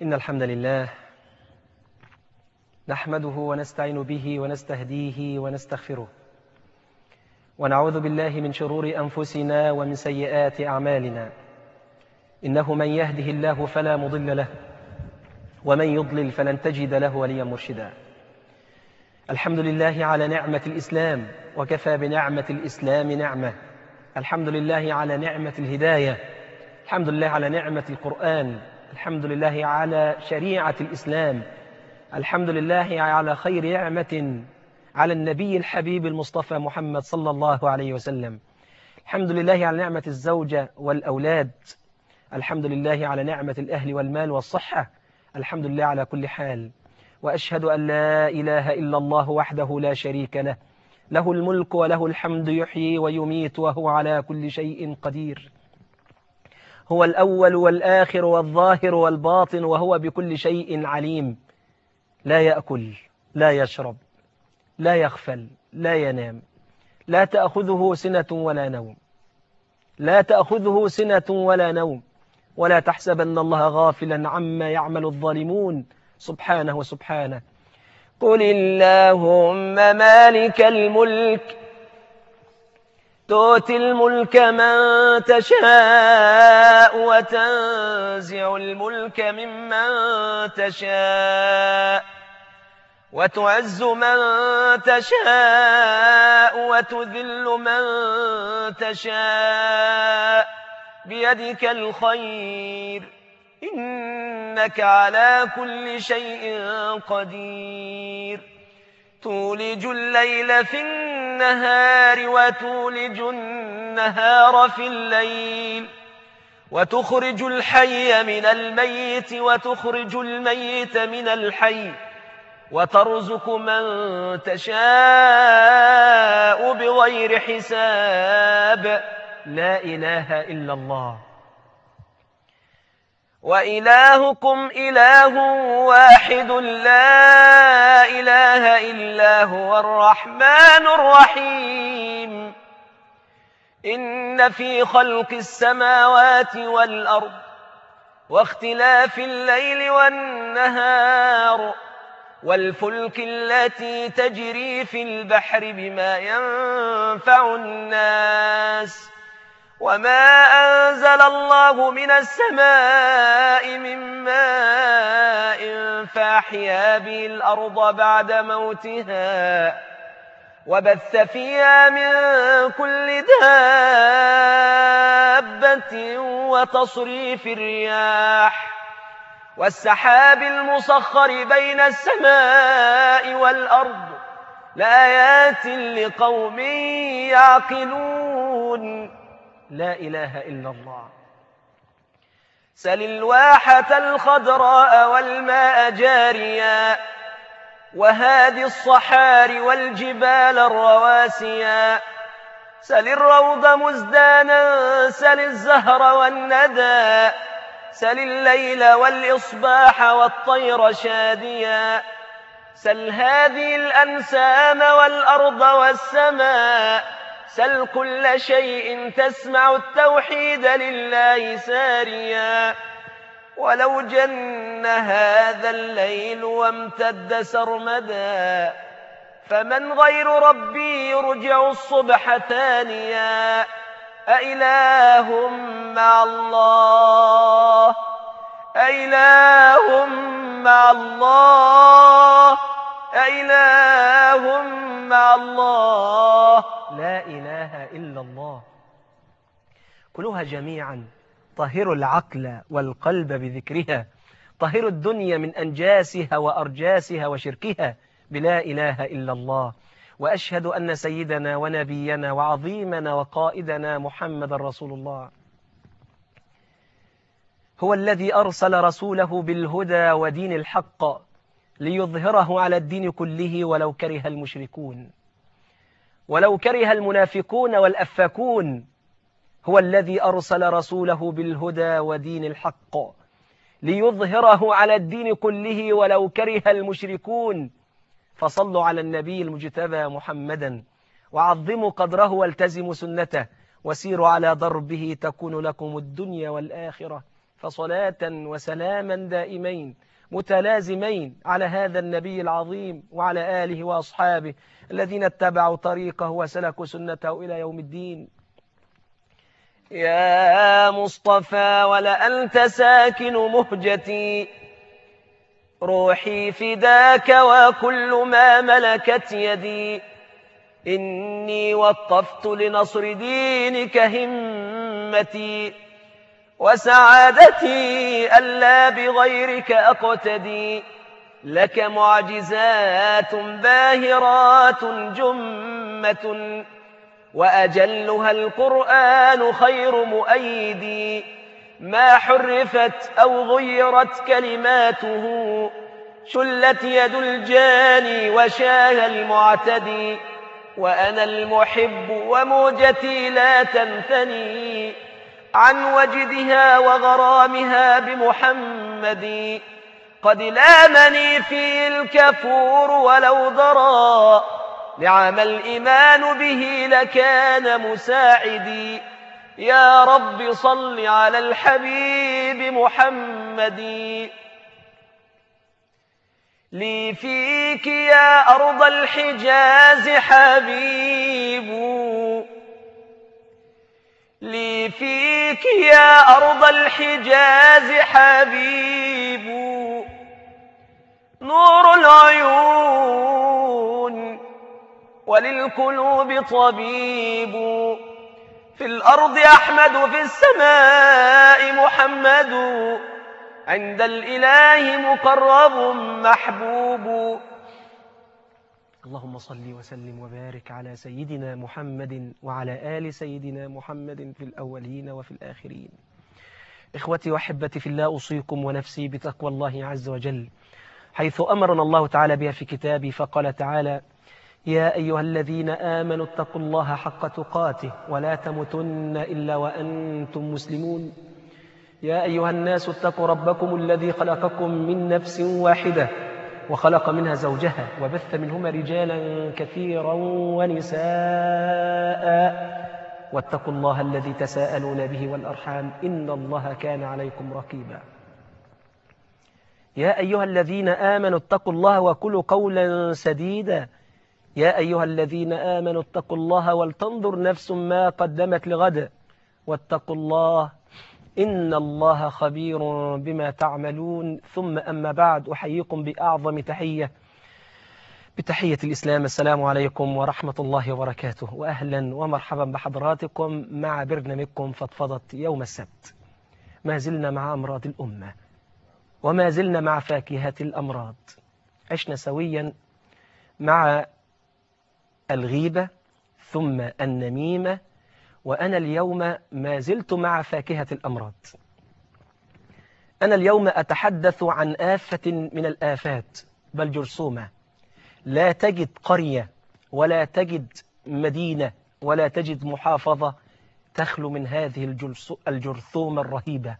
إن الحمد لله نحمده ونستعين به ونستهديه ونستغفره ونعوذ بالله من شرور أنفسنا ومن سيئات أعمالنا إنه من يهده الله فلا مضل له ومن يضلل فلن تجد له وليا مرشدا الحمد لله على نعمة الإسلام وكفى بنعمة الإسلام نعمة الحمد لله على نعمة الهداية الحمد لله على نعمة القرآن الحمد لله على شريعة الإسلام الحمد لله على خير نعمة على النبي الحبيب المصطفى محمد صلى الله عليه وسلم الحمد لله على نعمة الزوجة والأولاد الحمد لله على نعمة الأهل والمال والصحة الحمد لله على كل حال وأشهد أن لا إله إلا الله وحده لا شريك له له الملك وله الحمد يحيي ويميت وهو على كل شيء قدير هو الأول والآخر والظاهر والباطن وهو بكل شيء عليم لا يأكل لا يشرب لا يغفل لا ينام لا تأخذه سنة ولا نوم لا تأخذه سنة ولا نوم ولا تحسبن الله غافلا عما يعمل الظالمون سبحانه وسبحانه قل اللهم مالك الملك تؤتي الملك من تشاء وتنزع الملك ممن تشاء وتعز من تشاء وتذل من تشاء بيدك الخير إنك على كل شيء قدير تولج الليل في النهار وتولج النهار في الليل وتخرج الحي من الميت وتخرج الميت من الحي وترزق من تشاء بغير حساب لا إله إلا الله وإلهكم إله واحد لا إله إلا هو الرحمن الرحيم إن في خلق السماوات والأرض واختلاف الليل والنهار والفلك التي تجري في البحر بما ينفع الناس وما أنزل الله من السماء من ماء فأحيا به الأرض بعد موتها وبث فيها من كل دابة وتصريف الرياح والسحاب المسخر بين السماء والأرض لآيات لقوم يعقلون لا إله إلا الله سل الواحة الخضراء والماء جاريا وهادي الصحار والجبال الرواسيا سل الروض مزدانا سل الزهر والندى سل الليل والإصباح والطير شاديا سل هذه الأنسام والأرض والسماء سل كل شيء تسمع التوحيد لله ساريا ولو جن هذا الليل وامتد سرمدا فمن غير ربي يرجع الصبح ثانيا أإله مع الله أإله مع الله أإله مع الله لا إله إلا الله كلها جميعا طهروا العقل والقلب بذكرها طهروا الدنيا من أنجاسها وأرجاسها وشركها بلا إله إلا الله وأشهد أن سيدنا ونبينا وعظيمنا وقائدنا محمد رسول الله هو الذي أرسل رسوله بالهدى ودين الحق ليظهره على الدين كله ولو كره المشركون ولو كره المنافقون والأفاكون هو الذي أرسل رسوله بالهدى ودين الحق ليظهره على الدين كله ولو كره المشركون فصلوا على النبي المجتبى محمدا وعظموا قدره والتزموا سنته وسيروا على ضربه تكون لكم الدنيا والآخرة فصلاة وسلاما دائمين متلازمين على هذا النبي العظيم وعلى آله وأصحابه الذين اتبعوا طريقه وسلكوا سنته إلى يوم الدين يا مصطفى ولأنت ساكن مهجتي روحي فداك وكل ما ملكت يدي إني وقفت لنصر دينك همتي وسعادتي ألا بغيرك أقتدي لك معجزات باهرات جمة وأجلها القرآن خير مؤيد ما حرفت أو غيرت كلماته شلت يد الجاني وشاه المعتدي وأنا المحب وموجتي لا تنثني عن وجدها وغرامها بمحمد قد لامني في الكفور ولو ضرى نعم الإيمان به لكان مساعدي يا رب صل على الحبيب محمد لي فيك يا أرض الحجاز حبيب لي فيك يا أرض الحجاز حبيب نور العيون وللقلوب طبيب في الأرض أحمد في السماء محمد عند الإله مقرب محبوب اللهم صل وسلم وبارك على سيدنا محمد وعلى آل سيدنا محمد في الأولين وفي الآخرين إخوتي وحبتي في الله أوصيكم ونفسي بتقوى الله عز وجل حيث أمرنا الله تعالى بها في كتابه فقال تعالى يا أيها الذين آمنوا اتقوا الله حق تقاته ولا تموتن إلا وأنتم مسلمون يا أيها الناس اتقوا ربكم الذي خلقكم من نفس واحدة وخلق منها زوجها وبث منهما رجالا كثيرا ونساء واتقوا الله الذي تساءلون به والأرحام إن الله كان عليكم رقيبا يا أيها الذين آمنوا اتقوا الله وكلوا قولا سديدا يا أيها الذين آمنوا اتقوا الله ولتنظر نفس ما قدمت لغد واتقوا الله إن الله خبير بما تعملون ثم أما بعد أحييكم بأعظم تحية بتحية الإسلام السلام عليكم ورحمة الله وبركاته وأهلا ومرحبا بحضراتكم مع برنامجكم فضفضة يوم السبت ما زلنا مع أمراض الأمة وما زلنا مع فاكهة الأمراض عشنا سويا مع الغيبة ثم النميمة وأنا اليوم ما زلت مع فاكهة الأمراض أنا اليوم أتحدث عن آفة من الآفات بل جرثومة لا تجد قرية ولا تجد مدينة ولا تجد محافظة تخلو من هذه الجرثومة الرهيبة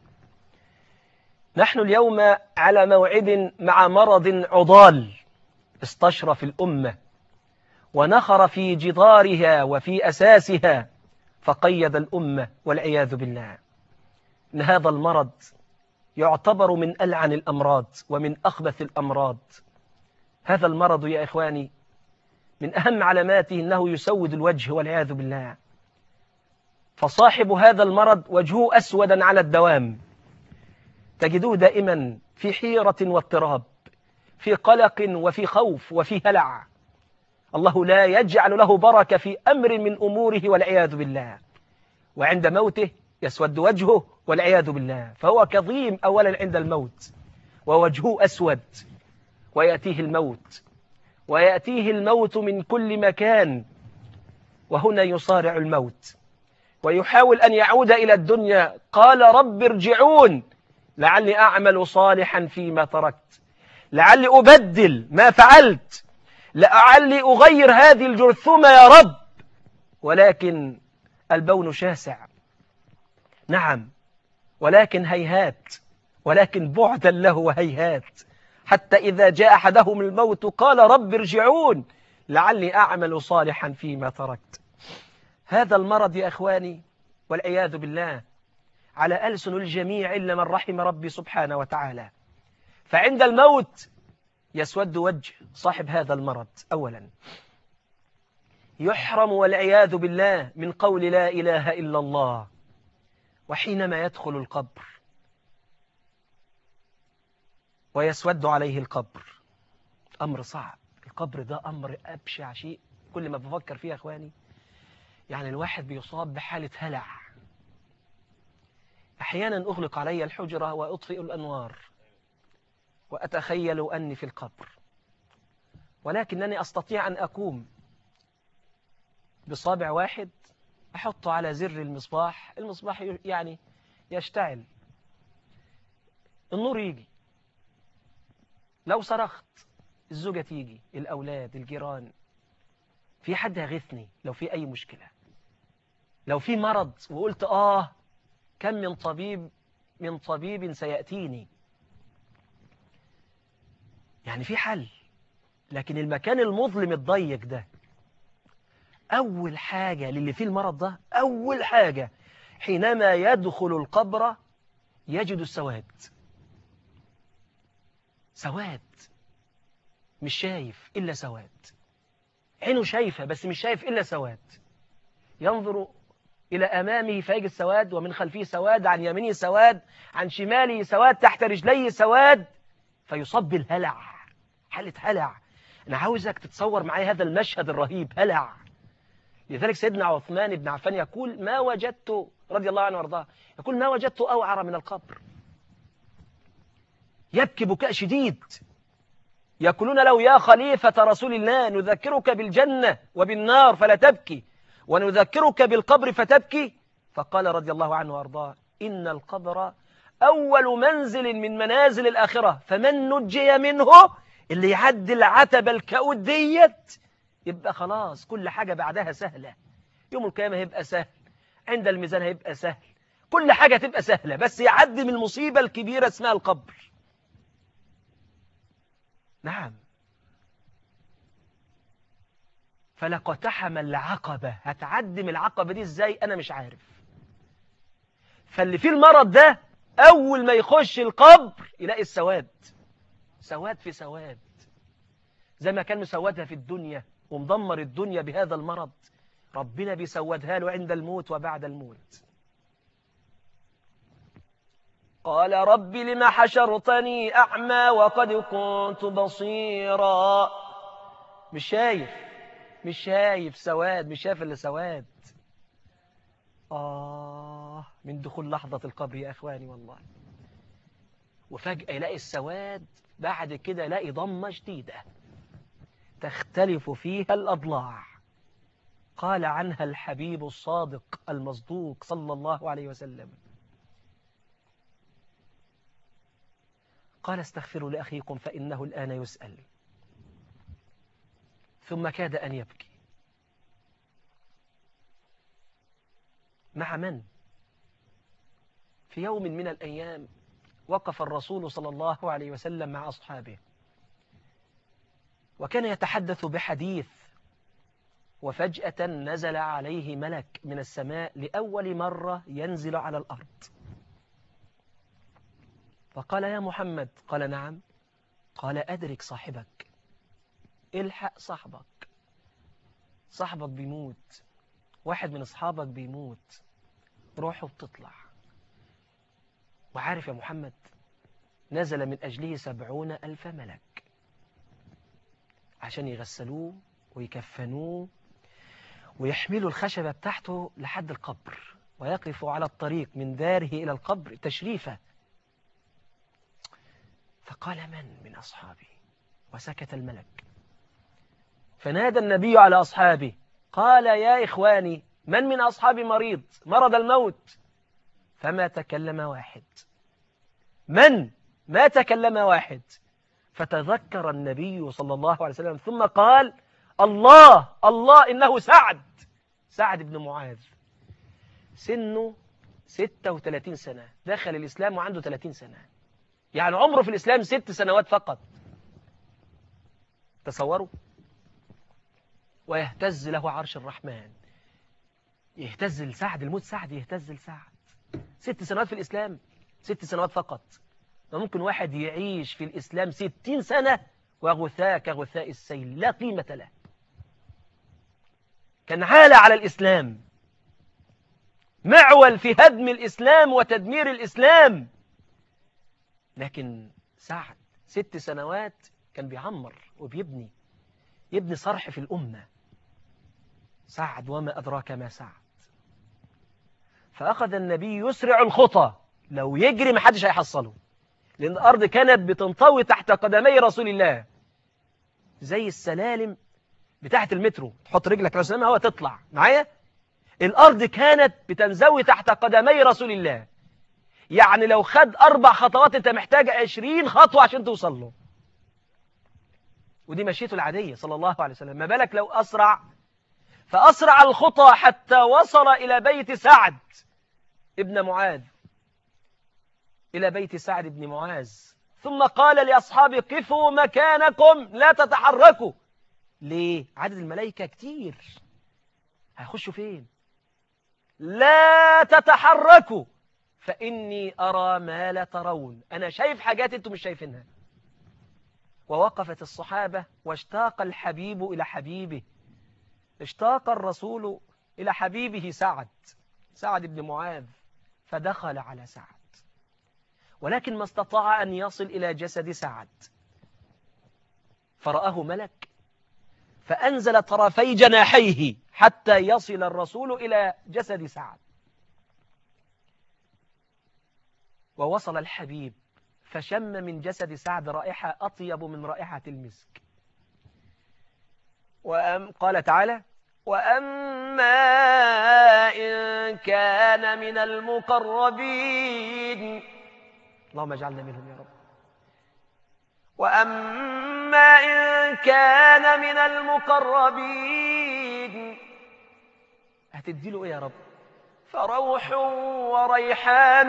نحن اليوم على موعد مع مرض عضال استشرف الأمة ونخر في جدارها وفي أساسها فقيد الأمة والعياذ بالله إن هذا المرض يعتبر من ألعن الأمراض ومن أخبث الأمراض هذا المرض يا إخواني من أهم علاماته أنه يسود الوجه والعياذ بالله فصاحب هذا المرض وجهه أسودا على الدوام تجدوه دائما في حيرة واضطراب في قلق وفي خوف وفي هلع الله لا يجعل له بركة في أمر من أموره والعياذ بالله وعند موته يسود وجهه والعياذ بالله فهو كظيم أولا عند الموت ووجهه أسود ويأتيه الموت ويأتيه الموت من كل مكان وهنا يصارع الموت ويحاول أن يعود إلى الدنيا قال رب ارجعون لعلي أعمل صالحا فيما تركت لعلي أبدل ما فعلت لعلي أغير هذه الجرثومة يا رب ولكن البون شاسع نعم ولكن هيهات ولكن بعدا له وهيهات حتى إذا جاء أحدهم الموت قال رب ارجعون لعلي أعمل صالحا فيما تركت هذا المرض يا أخواني والعياذ بالله على ألسن الجميع إلا من رحم ربي سبحانه وتعالى فعند الموت يسود وجه صاحب هذا المرض أولا يحرم والعياذ بالله من قول لا إله إلا الله وحينما يدخل القبر ويسود عليه القبر أمر صعب القبر ده أمر أبشع شيء كل ما بفكر فيه يا أخواني يعني الواحد بيصاب بحالة هلع أحيانا أغلق علي الحجرة وأطفئ الأنوار وأتخيل أني في القبر ولكنني أستطيع أن أقوم بصابع واحد أحطه على زر المصباح المصباح يعني يشتعل النور يجي لو صرخت الزوجة تيجي الأولاد الجيران في حد يغثني لو في أي مشكلة لو في مرض وقلت آه كم من طبيب من طبيب سيأتيني يعني في حل لكن المكان المظلم الضيق ده أول حاجة للي فيه المرض ده أول حاجة حينما يدخل القبر يجد السواد سواد مش شايف إلا سواد عينه شايفة بس مش شايف إلا سواد ينظر إلى أمامه فيجد السواد ومن خلفه سواد عن يمينه سواد عن شماله سواد تحت رجليه سواد فيصب الهلع حالة هلع أنا عاوزك تتصور معي هذا المشهد الرهيب هلع لذلك سيدنا عثمان بن عفان يقول ما وجدت رضي الله عنه وارضاه يقول ما وجدت أوعر من القبر يبكي بكاء شديد يقولون له يا خليفة رسول الله نذكرك بالجنة وبالنار فلا تبكي ونذكرك بالقبر فتبكي فقال رضي الله عنه وارضاه إن القبر أول منزل من منازل الآخرة فمن نجي منه اللي يعدي العتبة الكؤود ديت يبقى خلاص كل حاجة بعدها سهلة يوم القيامة هيبقى سهل عند الميزان هيبقى سهل كل حاجة تبقى سهلة بس يعدي من المصيبة الكبيرة اسمها القبر نعم فلقتحم العقبة هتعدي من العقبة دي ازاي انا مش عارف فاللي فيه المرض ده اول ما يخش القبر يلاقي السواد سواد في سواد زي ما كان مسودها في الدنيا ومدمر الدنيا بهذا المرض ربنا بيسودها له عند الموت وبعد الموت قال رب لم حشرتني أعمى وقد كنت بصيرا مش شايف مش شايف سواد مش شايف إلا سواد آه من دخول لحظة القبر يا أخواني والله وفجأة يلاقي السواد بعد كده يلاقي ضمة جديدة تختلف فيها الأضلاع قال عنها الحبيب الصادق المصدوق صلى الله عليه وسلم قال استغفروا لأخيكم فإنه الآن يسأل ثم كاد أن يبكي مع من؟ في يوم من الأيام وقف الرسول صلى الله عليه وسلم مع أصحابه وكان يتحدث بحديث وفجأة نزل عليه ملك من السماء لأول مرة ينزل على الأرض فقال يا محمد قال نعم قال أدرك صاحبك الحق صاحبك صاحبك بيموت واحد من أصحابك بيموت روحه بتطلع وعارف يا محمد نزل من أجله سبعون ألف ملك عشان يغسلوه ويكفنوه ويحملوا الخشبة بتاعته لحد القبر ويقفوا على الطريق من داره إلى القبر تشريفه فقال من من أصحابي وسكت الملك فنادى النبي على أصحابه قال يا إخواني من من أصحابي مريض مرض الموت فما تكلم واحد من ما تكلم واحد فتذكر النبي صلى الله عليه وسلم ثم قال الله الله إنه سعد سعد بن معاذ سنه 36 سنة دخل الإسلام وعنده 30 سنة يعني عمره في الإسلام ست سنوات فقط تصوروا ويهتز له عرش الرحمن يهتز لسعد الموت سعد يهتز لسعد ست سنوات في الإسلام ست سنوات فقط وممكن واحد يعيش في الإسلام ستين سنة وغثاء كغثاء السيل لا قيمة له كان عالة على الإسلام معول في هدم الإسلام وتدمير الإسلام لكن سعد ست سنوات كان بيعمر وبيبني يبني صرح في الأمة سعد وما أدراك ما سعد فأخذ النبي يسرع الخطى لو يجري محدش هيحصله لأن الأرض كانت بتنطوي تحت قدمي رسول الله زي السلالم بتاعت المترو تحط رجلك على السلالم هو تطلع معايا الأرض كانت بتنزوي تحت قدمي رسول الله يعني لو خد أربع خطوات أنت محتاج عشرين خطوة عشان توصل له ودي مشيته العادية صلى الله عليه وسلم ما بالك لو أسرع فأسرع الخطى حتى وصل إلى بيت سعد ابن معاذ إلى بيت سعد بن معاذ ثم قال لأصحابه قفوا مكانكم لا تتحركوا ليه؟ عدد الملائكة كتير هيخشوا فين؟ لا تتحركوا فإني أرى ما لا ترون أنا شايف حاجات أنتم مش شايفينها ووقفت الصحابة واشتاق الحبيب إلى حبيبه اشتاق الرسول إلى حبيبه سعد سعد بن معاذ فدخل على سعد ولكن ما استطاع أن يصل إلى جسد سعد فرآه ملك فأنزل طرفي جناحيه حتى يصل الرسول إلى جسد سعد ووصل الحبيب فشم من جسد سعد رائحة أطيب من رائحة المسك وأم قال تعالى وأما إن كان من المقربين اللهم اجعلنا منهم يا رب وأما إن كان من المقربين هتديله إيه يا رب فروح وريحان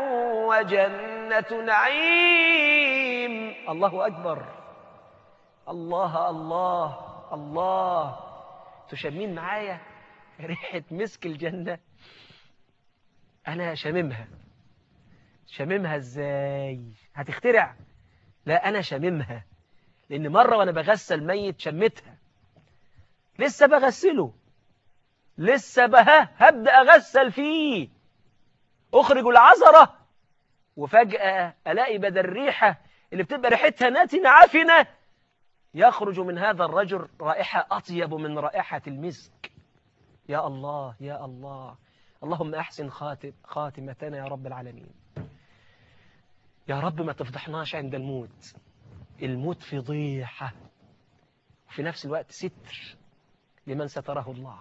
وجنة نعيم الله أكبر الله الله الله تشمين معايا ريحة مسك الجنة أنا شممها شممها إزاي هتخترع لا أنا شممها لأن مرة وأنا بغسل ميت شمتها لسه بغسله لسه بها هبدأ أغسل فيه أخرج العذرة وفجأة ألاقي بدل الريحة اللي بتبقى ريحتها ناتنة عفنة يخرج من هذا الرجل رائحة أطيب من رائحة المسك يا الله يا الله اللهم أحسن خاتم خاتمتنا يا رب العالمين يا رب ما تفضحناش عند الموت الموت فضيحة وفي نفس الوقت ستر لمن ستره الله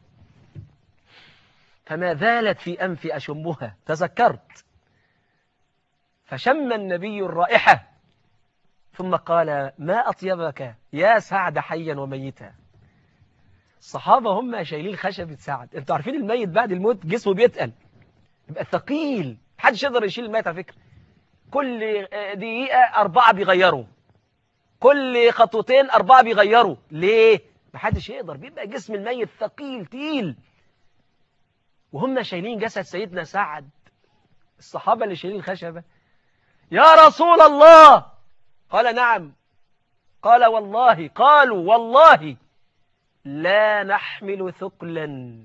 فما زالت في أنفي أشمها تذكرت فشم النبي الرائحة ثم قال ما أطيبك يا سعد حيا وميتا الصحابة هم شايلين خشبة سعد انتوا عارفين الميت بعد الموت جسمه بيتقل يبقى ثقيل محدش يقدر يشيل الميت على فكرة كل دقيقة أربعة بيغيروا كل خطوتين أربعة بيغيروا ليه؟ محدش يقدر بيبقى جسم الميت ثقيل تقيل وهم شايلين جسد سيدنا سعد الصحابة اللي شايلين الخشبة يا رسول الله قال نعم قال والله قالوا والله لا نحمل ثقلا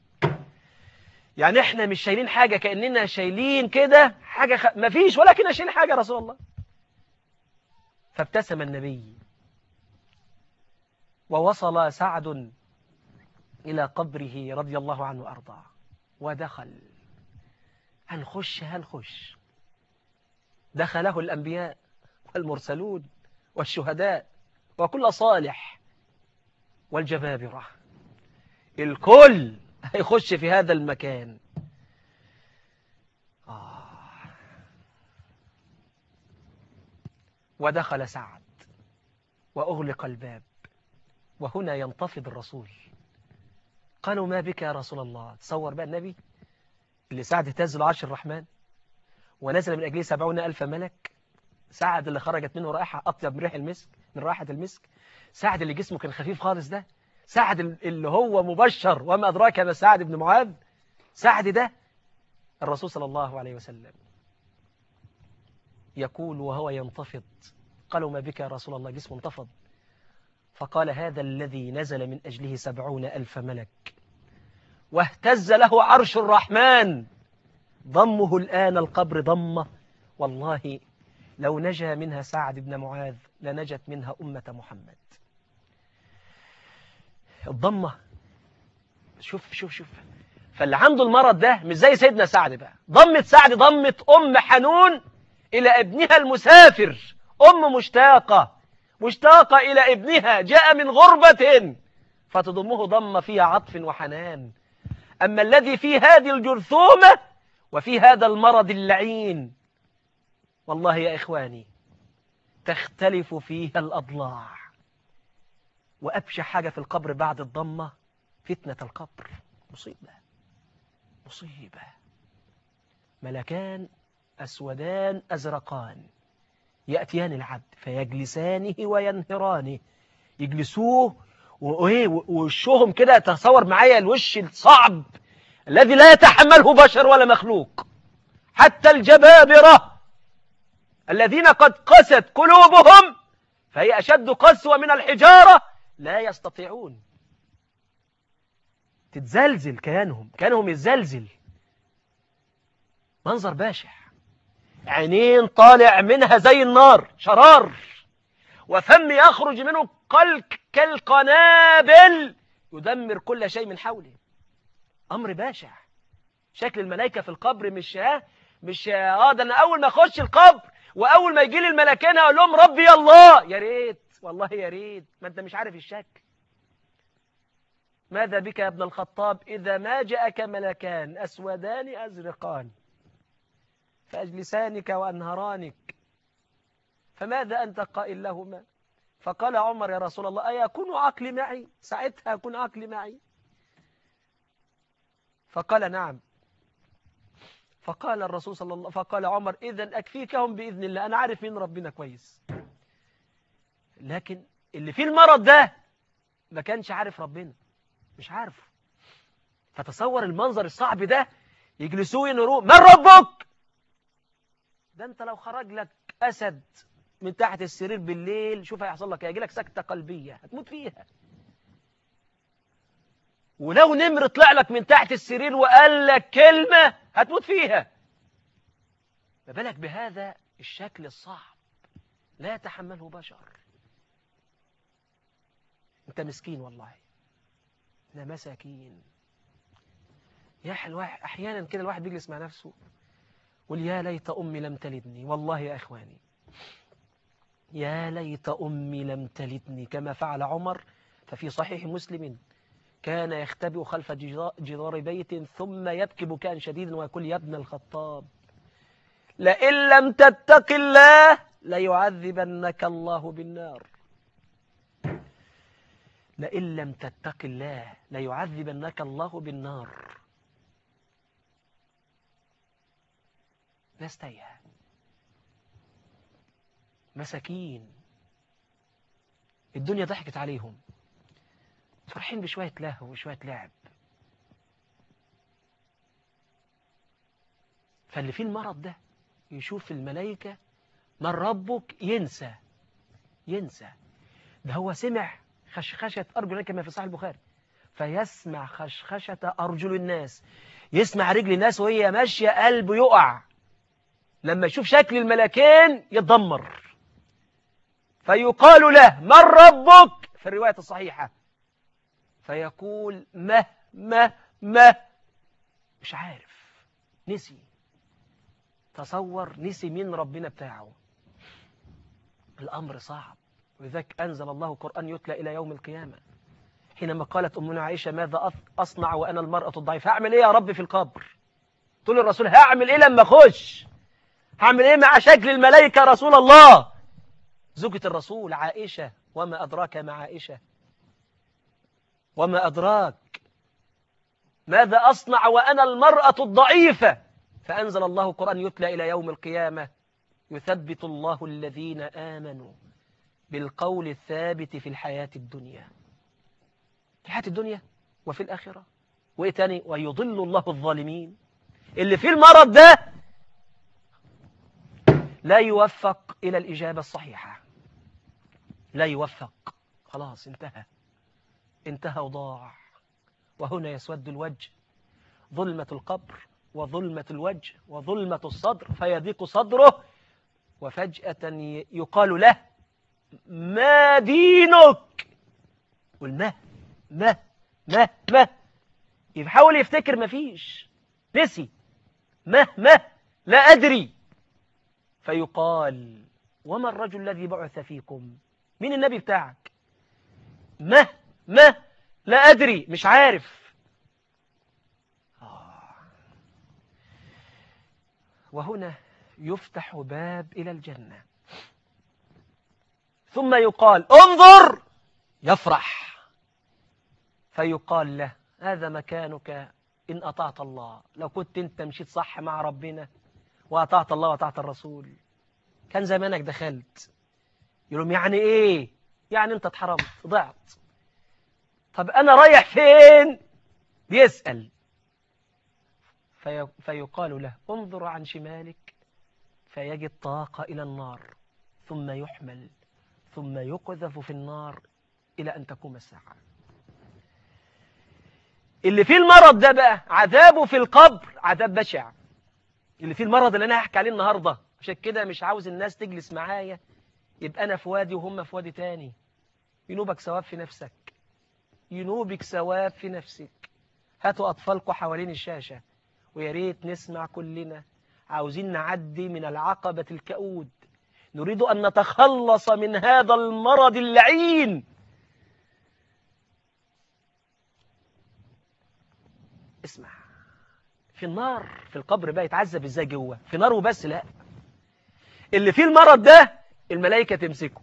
يعني احنا مش شايلين حاجة كأننا شايلين كده حاجة خ... ما فيش ولكن شايلين حاجة يا رسول الله فابتسم النبي ووصل سعد إلى قبره رضي الله عنه وأرضاه ودخل هنخش هنخش دخله الأنبياء والمرسلون والشهداء وكل صالح والجبابرة الكل هيخش في هذا المكان آه. ودخل سعد وأغلق الباب وهنا ينتفض الرسول قالوا ما بك يا رسول الله تصور بقى النبي اللي سعد اهتز له عرش الرحمن ونزل من أجله سبعون ألف ملك سعد اللي خرجت منه رائحة أطيب من ريح المسك من رائحة المسك سعد اللي جسمه كان خفيف خالص ده سعد اللي هو مبشر وما أدراك ما سعد بن معاذ سعد ده الرسول صلى الله عليه وسلم يقول وهو ينتفض قالوا ما بك يا رسول الله جسم انتفض فقال هذا الذي نزل من أجله سبعون ألف ملك واهتز له عرش الرحمن ضمه الآن القبر ضمه والله لو نجا منها سعد بن معاذ لنجت منها أمة محمد الضمة شوف شوف شوف فاللي عنده المرض ده مش زي سيدنا سعد بقى ضمة سعد ضمة أم حنون إلى ابنها المسافر أم مشتاقة مشتاقة إلى ابنها جاء من غربة فتضمه ضم فيها عطف وحنان أما الذي في هذه الجرثومة وفي هذا المرض اللعين والله يا إخواني تختلف فيها الأضلاع وأبشع حاجة في القبر بعد الضمة فتنة القبر مصيبة مصيبة ملكان أسودان أزرقان يأتيان العبد فيجلسانه وينهرانه يجلسوه ووشهم كده تصور معايا الوش الصعب الذي لا يتحمله بشر ولا مخلوق حتى الجبابرة الذين قد قست قلوبهم فهي أشد قسوة من الحجارة لا يستطيعون تتزلزل كيانهم كيانهم يتزلزل منظر باشع عينين طالع منها زي النار شرار وفم يخرج منه قلق كالقنابل يدمر كل شيء من حوله أمر باشع شكل الملائكة في القبر مش ها مش اه ده انا اول ما اخش القبر واول ما يجي لي الملكين اقول لهم ربي الله يا ريت والله يا ريت ما انت مش عارف الشك ماذا بك يا ابن الخطاب إذا ما جاءك ملكان أسودان أزرقان فأجلسانك وأنهرانك فماذا أنت قائل لهما فقال عمر يا رسول الله أيكون عقلي معي ساعتها أكون عقلي معي فقال نعم فقال الرسول صلى الله فقال عمر إذا أكفيكهم بإذن الله أنا عارف مين ربنا كويس لكن اللي فيه المرض ده ما كانش عارف ربنا مش عارفه فتصور المنظر الصعب ده يجلسوه ينروه من ربك ده انت لو خرج لك أسد من تحت السرير بالليل شوف هيحصل لك هيجي لك سكتة قلبية هتموت فيها ولو نمر طلع لك من تحت السرير وقال لك كلمة هتموت فيها ما بالك بهذا الشكل الصعب لا يتحمله بشر انت مسكين والله احنا مساكين يا الواحد احيانا كده الواحد بيجلس مع نفسه يقول يا ليت امي لم تلدني والله يا اخواني يا ليت امي لم تلدني كما فعل عمر ففي صحيح مسلم كان يختبئ خلف جدار بيت ثم يبكي بكاء شديدا ويقول يا ابن الخطاب لئن لم تتق الله ليعذبنك الله بالنار لئن لم تتق الله ليعذبنك الله بالنار ناس تايهه مساكين الدنيا ضحكت عليهم فرحين بشوية لهو وشوية لعب فاللي فيه المرض ده يشوف الملائكة من ربك ينسى ينسى ده هو سمع خشخشة أرجل كما في صحيح البخاري فيسمع خشخشة أرجل الناس يسمع رجل الناس وهي ماشية قلبه يقع لما يشوف شكل الملكين يتدمر فيقال له من ربك في الرواية الصحيحة فيقول ما ما ما مش عارف نسي تصور نسي مين ربنا بتاعه الأمر صعب ولذلك أنزل الله قرآن يتلى إلى يوم القيامة حينما قالت أمنا عائشة ماذا أصنع وأنا المرأة الضعيفة هعمل إيه يا رب في القبر تقول الرسول هعمل إيه لما أخش هعمل إيه مع شكل الملائكة رسول الله زوجة الرسول عائشة وما أدراك مع عائشة وما أدراك ماذا أصنع وأنا المرأة الضعيفة فأنزل الله قرآن يتلى إلى يوم القيامة يثبت الله الذين آمنوا بالقول الثابت في الحياة الدنيا في الحياة الدنيا وفي الآخرة وإيه تاني ويضل الله الظالمين اللي فيه المرض ده لا يوفق إلى الإجابة الصحيحة لا يوفق خلاص انتهى انتهى وضاع وهنا يسود الوجه ظلمة القبر وظلمة الوجه وظلمة الصدر فيضيق صدره وفجأة يقال له ما دينك قل ما ما ما ما يحاول يفتكر ما فيش نسي ما ما لا أدري فيقال وما الرجل الذي بعث فيكم مين النبي بتاعك ما ما لا أدري مش عارف آه. وهنا يفتح باب إلى الجنة ثم يقال انظر يفرح فيقال له هذا مكانك إن أطعت الله لو كنت أنت مشيت صح مع ربنا وأطعت الله وأطعت الرسول كان زمانك دخلت يقولون يعني إيه يعني أنت اتحرمت ضعت طب أنا رايح فين بيسأل في فيقال له انظر عن شمالك فيجد طاقة إلى النار ثم يحمل ثم يقذف في النار إلى أن تقوم الساعة اللي فيه المرض ده بقى عذابه في القبر عذاب بشع اللي فيه المرض اللي أنا هحكي عليه النهاردة عشان كده مش عاوز الناس تجلس معايا يبقى أنا في وادي وهم في وادي تاني ينوبك ثواب في نفسك ينوبك ثواب في نفسك هاتوا أطفالكم حوالين الشاشة ويا ريت نسمع كلنا عاوزين نعدي من العقبة الكؤود نريد أن نتخلص من هذا المرض اللعين اسمع في النار في القبر بقى يتعذب ازاي جوه في نار وبس لا اللي فيه المرض ده الملائكة تمسكه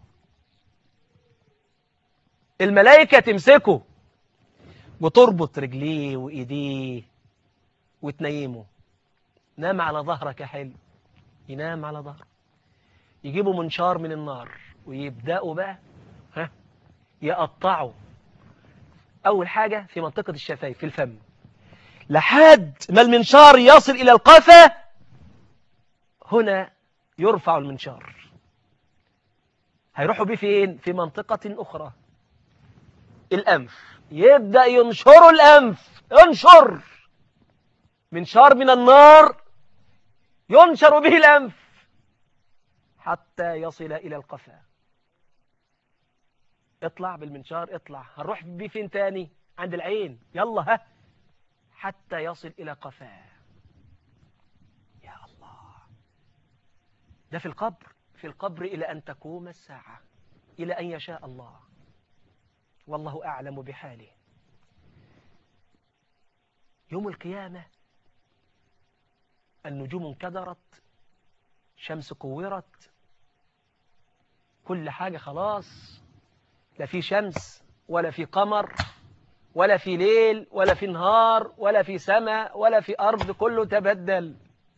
الملائكة تمسكه وتربط رجليه وإيديه وتنيمه نام على ظهرك يا حلو ينام على ظهره يجيبوا منشار من النار ويبدأوا بقى ها يقطعوا أول حاجة في منطقة الشفايف في الفم لحد ما المنشار يصل إلى القفا هنا يرفع المنشار هيروحوا بيه فين في منطقة أخرى الأنف يبدأ ينشر الأنف ينشر منشار من النار ينشر به الأنف حتى يصل إلى القفا اطلع بالمنشار اطلع هنروح بيه فين تاني عند العين يلا ها حتى يصل إلى قفاه يا الله ده في القبر في القبر إلى أن تقوم الساعة إلى أن يشاء الله والله أعلم بحاله يوم القيامة النجوم انكدرت شمس كورت كل حاجة خلاص لا في شمس ولا في قمر ولا في ليل ولا في نهار ولا في سماء ولا في أرض كله تبدل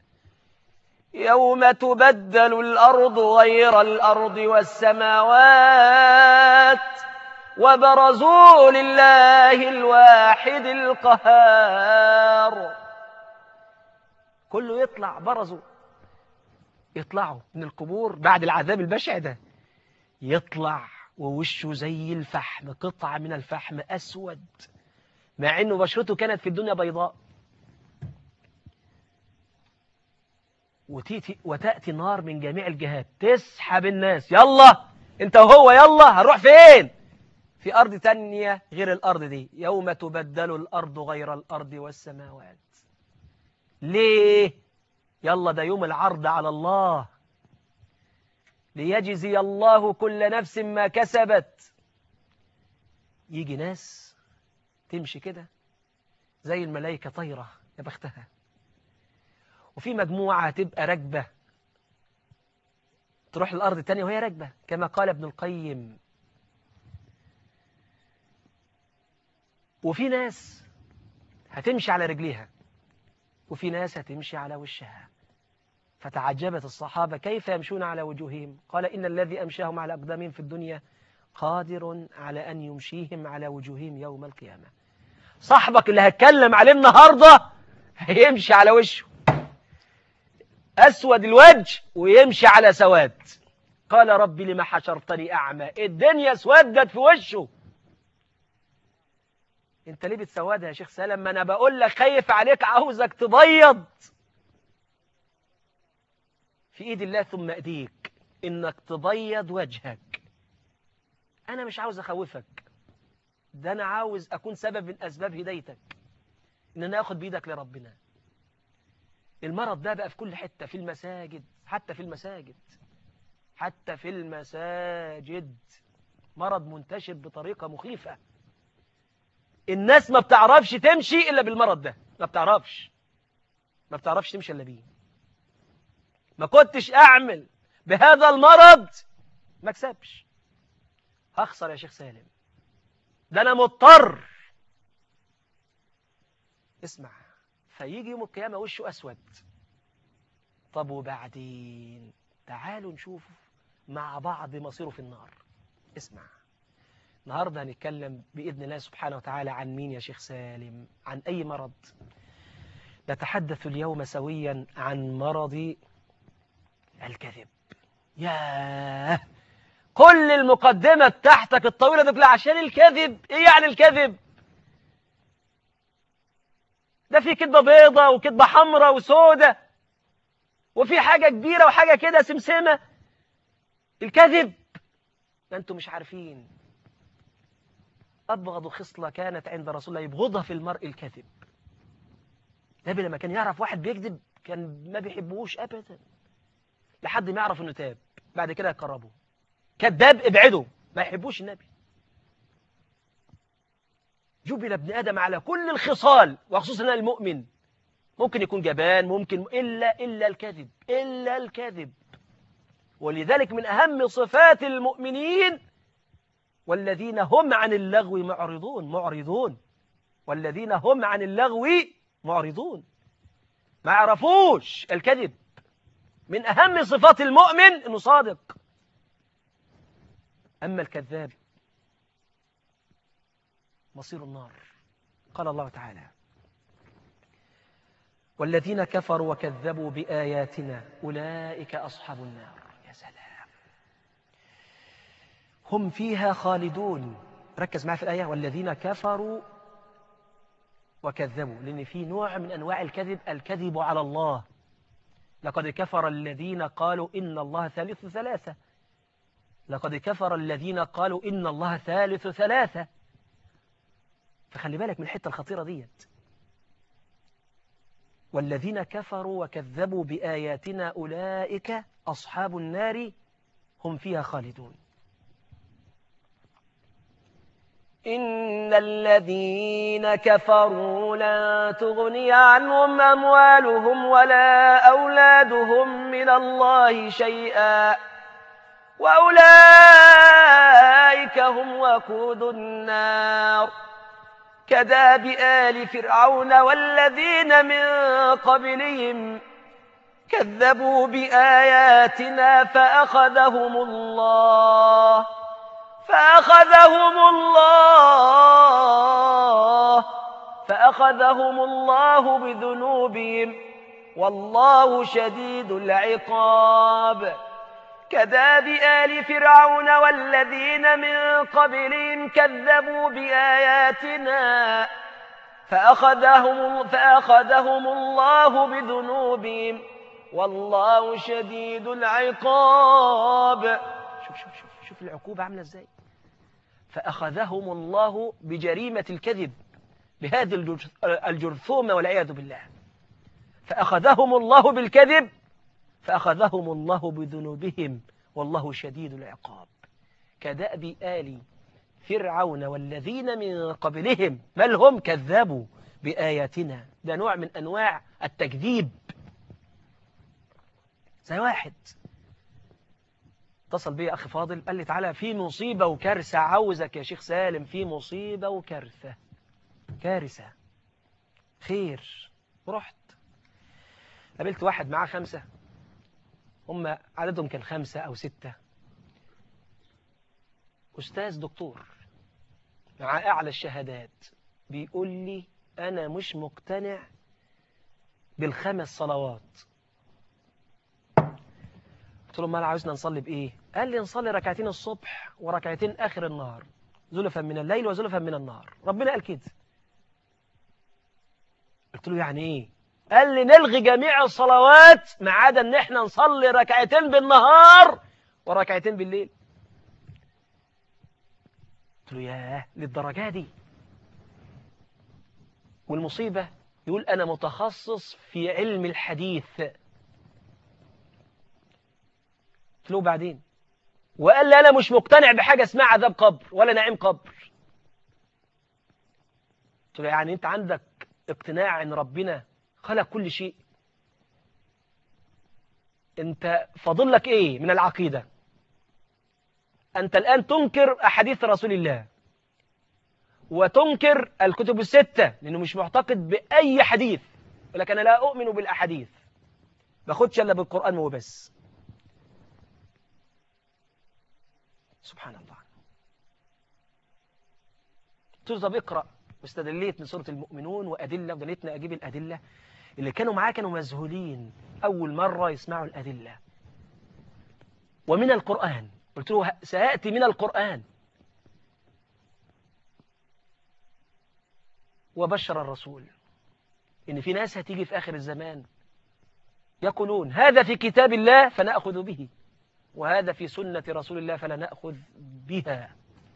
يوم تبدل الأرض غير الأرض والسماوات وبرزوا لله الواحد القهار كله يطلع برزوا يطلعوا من القبور بعد العذاب البشع ده يطلع ووشه زي الفحم قطعة من الفحم أسود مع أنه بشرته كانت في الدنيا بيضاء وتأتي, وتأتي نار من جميع الجهات تسحب الناس يلا انت وهو يلا هنروح فين في أرض تانية غير الأرض دي يوم تبدل الأرض غير الأرض والسماوات ليه يلا ده يوم العرض على الله ليجزي الله كل نفس ما كسبت يجي ناس تمشي كده زي الملائكة طايرة يا بختها وفي مجموعة تبقى راكبة تروح الأرض التانية وهي راكبة كما قال ابن القيم وفي ناس هتمشي على رجليها وفي ناس هتمشي على وشها فتعجبت الصحابة كيف يمشون على وجوههم قال إن الذي أمشاهم على أقدامهم في الدنيا قادر على أن يمشيهم على وجوههم يوم القيامة صاحبك اللي هتكلم عليه النهاردة هيمشي على وشه أسود الوجه ويمشي على سواد قال ربي لما حشرتني أعمى الدنيا اسودت في وشه انت ليه بتسودها يا شيخ سلام ما انا بقول لك خايف عليك عاوزك تبيض في ايد الله ثم ايديك انك تبيض وجهك انا مش عاوز اخوفك ده انا عاوز اكون سبب من اسباب هدايتك ان انا اخد بايدك لربنا المرض ده بقى في كل حتة في المساجد حتى في المساجد حتى في المساجد مرض منتشر بطريقة مخيفة الناس ما بتعرفش تمشي إلا بالمرض ده ما بتعرفش ما بتعرفش تمشي إلا بيه ما كنتش أعمل بهذا المرض ما اكسبش هخسر يا شيخ سالم ده أنا مضطر اسمع فيجي يوم القيامة وشه أسود طب وبعدين تعالوا نشوف مع بعض مصيره في النار اسمع النهاردة هنتكلم بإذن الله سبحانه وتعالى عن مين يا شيخ سالم عن أي مرض نتحدث اليوم سويا عن مرض الكذب ياه كل المقدمة تحتك الطويلة دي عشان الكذب ايه يعني الكذب ده في كدبة بيضة وكدبة حمراء وسودة وفي حاجة كبيرة وحاجة كده سمسمة الكذب ده انتم مش عارفين أبغض خصلة كانت عند رسول الله يبغضها في المرء الكذب النبي لما كان يعرف واحد بيكذب كان ما بيحبوش أبدا لحد ما يعرف انه تاب بعد كده يقربه كذاب ابعده ما يحبوش النبي جبل ابن آدم على كل الخصال وخصوصا المؤمن ممكن يكون جبان ممكن إلا إلا الكذب إلا الكذب ولذلك من أهم صفات المؤمنين والذين هم عن اللغو معرضون معرضون والذين هم عن اللغو معرضون ما يعرفوش الكذب من أهم صفات المؤمن أنه صادق أما الكذاب مصير النار قال الله تعالى والذين كفروا وكذبوا بآياتنا أولئك أصحاب النار يا سلام هم فيها خالدون ركز معي في الآية والذين كفروا وكذبوا لأن في نوع من أنواع الكذب الكذب على الله لقد كفر الذين قالوا إن الله ثالث ثلاثة لقد كفر الذين قالوا إن الله ثالث ثلاثة فخلي بالك من الحتة الخطيرة ديت والذين كفروا وكذبوا بآياتنا أولئك أصحاب النار هم فيها خالدون إن الذين كفروا لا تغني عنهم أموالهم ولا أولادهم من الله شيئا وأولئك هم وقود النار كداب آل فرعون والذين من قبلهم كذبوا بآياتنا فأخذهم الله فأخذهم الله فأخذهم الله بذنوبهم والله شديد العقاب كداب آل فرعون والذين من قبلهم كذبوا بآياتنا فأخذهم, فأخذهم الله بذنوبهم والله شديد العقاب شوف شوف شوف شوف العقوبة عاملة ازاي فأخذهم الله بجريمة الكذب بهذه الجرثومة والعياذ بالله فأخذهم الله بالكذب فأخذهم الله بذنوبهم والله شديد العقاب كدأب آل فرعون والذين من قبلهم بل هم كذبوا بآياتنا ده نوع من أنواع التكذيب زي واحد اتصل بي أخي فاضل قال لي تعالى في مصيبة وكارثة عاوزك يا شيخ سالم في مصيبة وكارثة كارثة خير رحت قابلت واحد معاه خمسة هم عددهم كان خمسة أو ستة أستاذ دكتور مع أعلى الشهادات بيقول لي أنا مش مقتنع بالخمس صلوات قلت له ما عاوزنا نصلي بايه قال لي نصلي ركعتين الصبح وركعتين اخر النهار زلفا من الليل وزلفا من النهار ربنا قال كده قلت له يعني ايه قال لي نلغي جميع الصلوات ما عدا ان احنا نصلي ركعتين بالنهار وركعتين بالليل قلت له ياه للدرجه دي والمصيبه يقول انا متخصص في علم الحديث قلت له بعدين وقال لي انا مش مقتنع بحاجه اسمها عذاب قبر ولا نعيم قبر قلت له يعني انت عندك اقتناع ان ربنا خلق كل شيء انت فاضل لك ايه من العقيدة انت الان تنكر احاديث رسول الله وتنكر الكتب الستة لانه مش معتقد باي حديث ولكن انا لا اؤمن بالاحاديث باخدش الا بالقرآن وبس سبحان الله قلت له طب اقرأ واستدليت من سورة المؤمنون وأدلة ودليتنا أجيب الأدلة اللي كانوا معاه كانوا مذهولين أول مرة يسمعوا الأدلة ومن القرآن قلت له سيأتي من القرآن وبشر الرسول إن في ناس هتيجي في آخر الزمان يقولون هذا في كتاب الله فنأخذ به وهذا في سنة رسول الله فلا نأخذ بها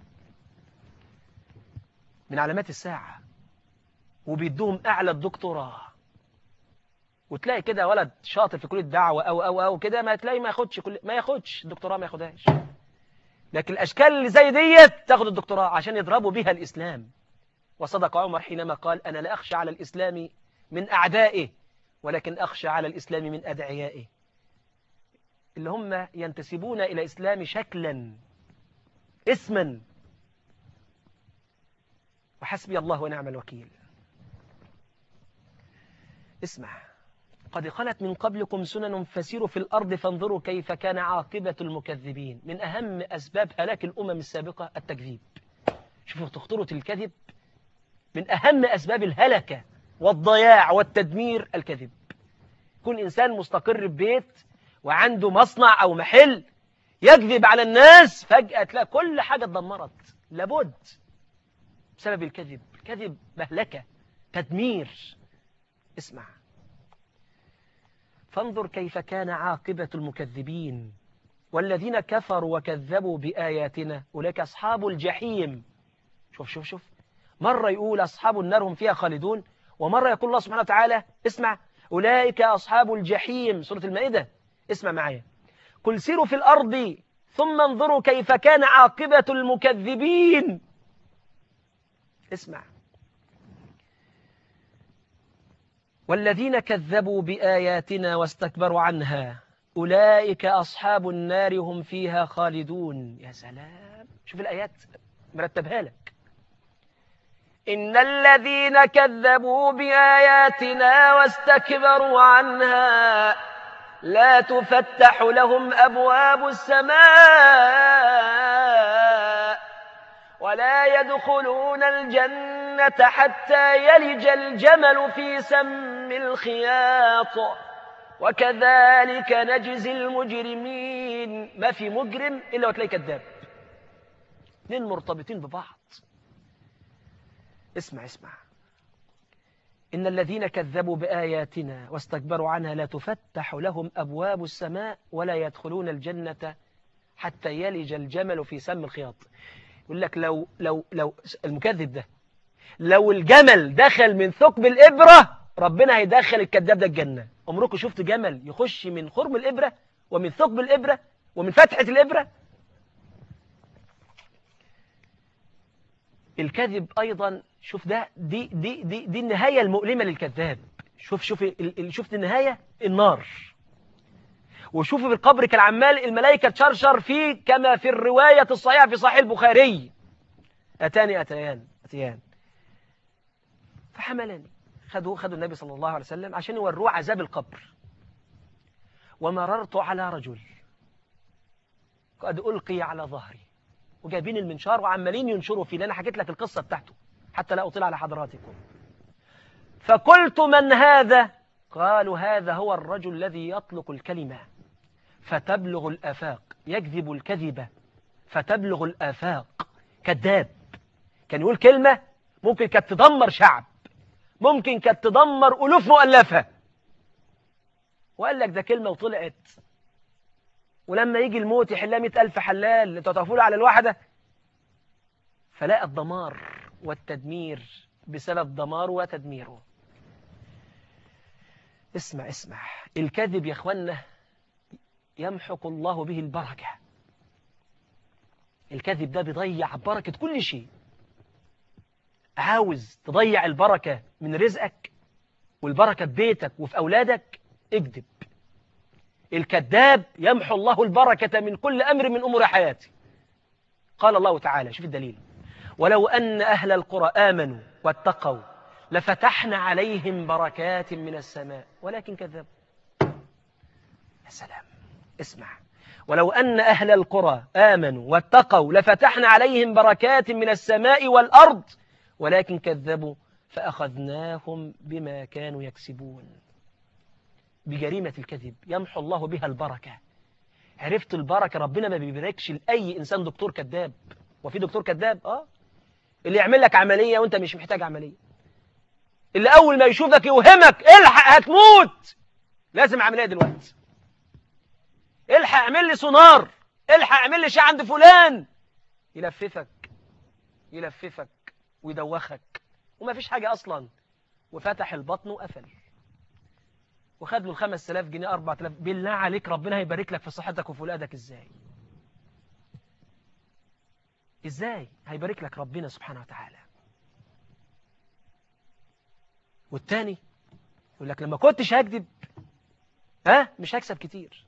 من علامات الساعة وبيدوهم أعلى الدكتوراه وتلاقي كده ولد شاطر في كلية دعوة أو أو أو كده ما تلاقي ما ياخدش كل ما ياخدش الدكتوراه ما ياخدهاش لكن الأشكال اللي زي ديت تاخد الدكتوراه عشان يضربوا بها الإسلام وصدق عمر حينما قال أنا لا أخشى على الإسلام من أعدائه ولكن أخشى على الإسلام من أدعيائه اللي هم ينتسبون إلى الإسلام شكلا اسما وحسبي الله ونعم الوكيل اسمع قد خلت من قبلكم سنن فسيروا في الأرض فانظروا كيف كان عاقبة المكذبين من أهم أسباب هلاك الأمم السابقة التكذيب شوفوا تخطرة الكذب من أهم أسباب الهلكة والضياع والتدمير الكذب كل إنسان مستقر في بيت وعنده مصنع أو محل يكذب على الناس فجأة تلاقي كل حاجة اتدمرت لابد بسبب الكذب الكذب مهلكة تدمير اسمع فانظر كيف كان عاقبة المكذبين والذين كفروا وكذبوا بآياتنا أولئك أصحاب الجحيم شوف شوف شوف مرة يقول أصحاب النار هم فيها خالدون ومرة يقول الله سبحانه وتعالى اسمع أولئك أصحاب الجحيم سورة المائدة اسمع معايا قل سيروا في الأرض ثم انظروا كيف كان عاقبة المكذبين اسمع والذين كذبوا بآياتنا واستكبروا عنها أولئك أصحاب النار هم فيها خالدون يا سلام شوف الآيات مرتبها لك إن الذين كذبوا بآياتنا واستكبروا عنها لا تفتح لهم أبواب السماء ولا يدخلون الجنة حتى يلج الجمل في سم الخياط وكذلك نجزي المجرمين ما في مجرم إلا وتلاقي كذاب اثنين مرتبطين ببعض اسمع اسمع إن الذين كذبوا بآياتنا واستكبروا عنها لا تفتح لهم أبواب السماء ولا يدخلون الجنة حتى يلج الجمل في سم الخياط يقول لك لو, لو, لو المكذب ده لو الجمل دخل من ثقب الإبرة ربنا هيدخل الكذاب ده الجنة عمركم شفت جمل يخش من خرم الإبرة ومن ثقب الإبرة ومن فتحة الإبرة الكذب أيضا شوف ده دي دي دي, دي النهاية المؤلمة للكذاب شوف شوف شفت النهاية النار وشوف في القبر كالعمال الملائكة تشرشر فيه كما في الرواية الصحيحة في صحيح البخاري أتاني أتيان أتيان فحملني خدوا خدوا النبي صلى الله عليه وسلم عشان يوروه عذاب القبر ومررت على رجل قد ألقي على ظهري وجايبين المنشار وعمالين ينشروا فيه لأن أنا حكيت لك القصة بتاعته حتى لا أطيل على حضراتكم فقلت من هذا قالوا هذا هو الرجل الذي يطلق الكلمة فتبلغ الآفاق يكذب الكذبة فتبلغ الآفاق كذاب كان يقول كلمة ممكن كانت تدمر شعب ممكن كانت تدمر ألوف مؤلفة وقال لك ده كلمة وطلعت ولما يجي الموت يحلها مئة ألف حلال انتوا تعرفوا على الواحدة فلاقى الدمار والتدمير بسبب دماره وتدميره اسمع اسمع الكذب يا اخوانا يمحق الله به البركة الكذب ده بيضيع بركة كل شيء عاوز تضيع البركة من رزقك والبركة في بيتك وفي أولادك اكذب الكذاب يمحو الله البركة من كل أمر من أمور حياته قال الله تعالى شوف الدليل ولو أن أهل القرى آمنوا واتقوا لفتحنا عليهم بركات من السماء ولكن كذبوا يا سلام اسمع ولو أن أهل القرى آمنوا واتقوا لفتحنا عليهم بركات من السماء والأرض ولكن كذبوا فأخذناهم بما كانوا يكسبون بجريمة الكذب يمحو الله بها البركة عرفت البركة ربنا ما بيباركش لأي إنسان دكتور كذاب وفي دكتور كذاب آه اللي يعمل لك عملية وانت مش محتاج عملية اللي أول ما يشوفك يوهمك الحق هتموت لازم عملية دلوقتي الحق اعمل لي سونار الحق اعمل لي شيء عند فلان يلففك يلففك ويدوخك وما فيش حاجة أصلا وفتح البطن وقفل وخد له الخمس تلاف جنيه أربع تلاف بالله عليك ربنا هيبارك لك في صحتك وفي ولادك إزاي إزاي هيبارك لك ربنا سبحانه وتعالى والتاني يقول لك لما كنتش هكذب ها مش هكسب كتير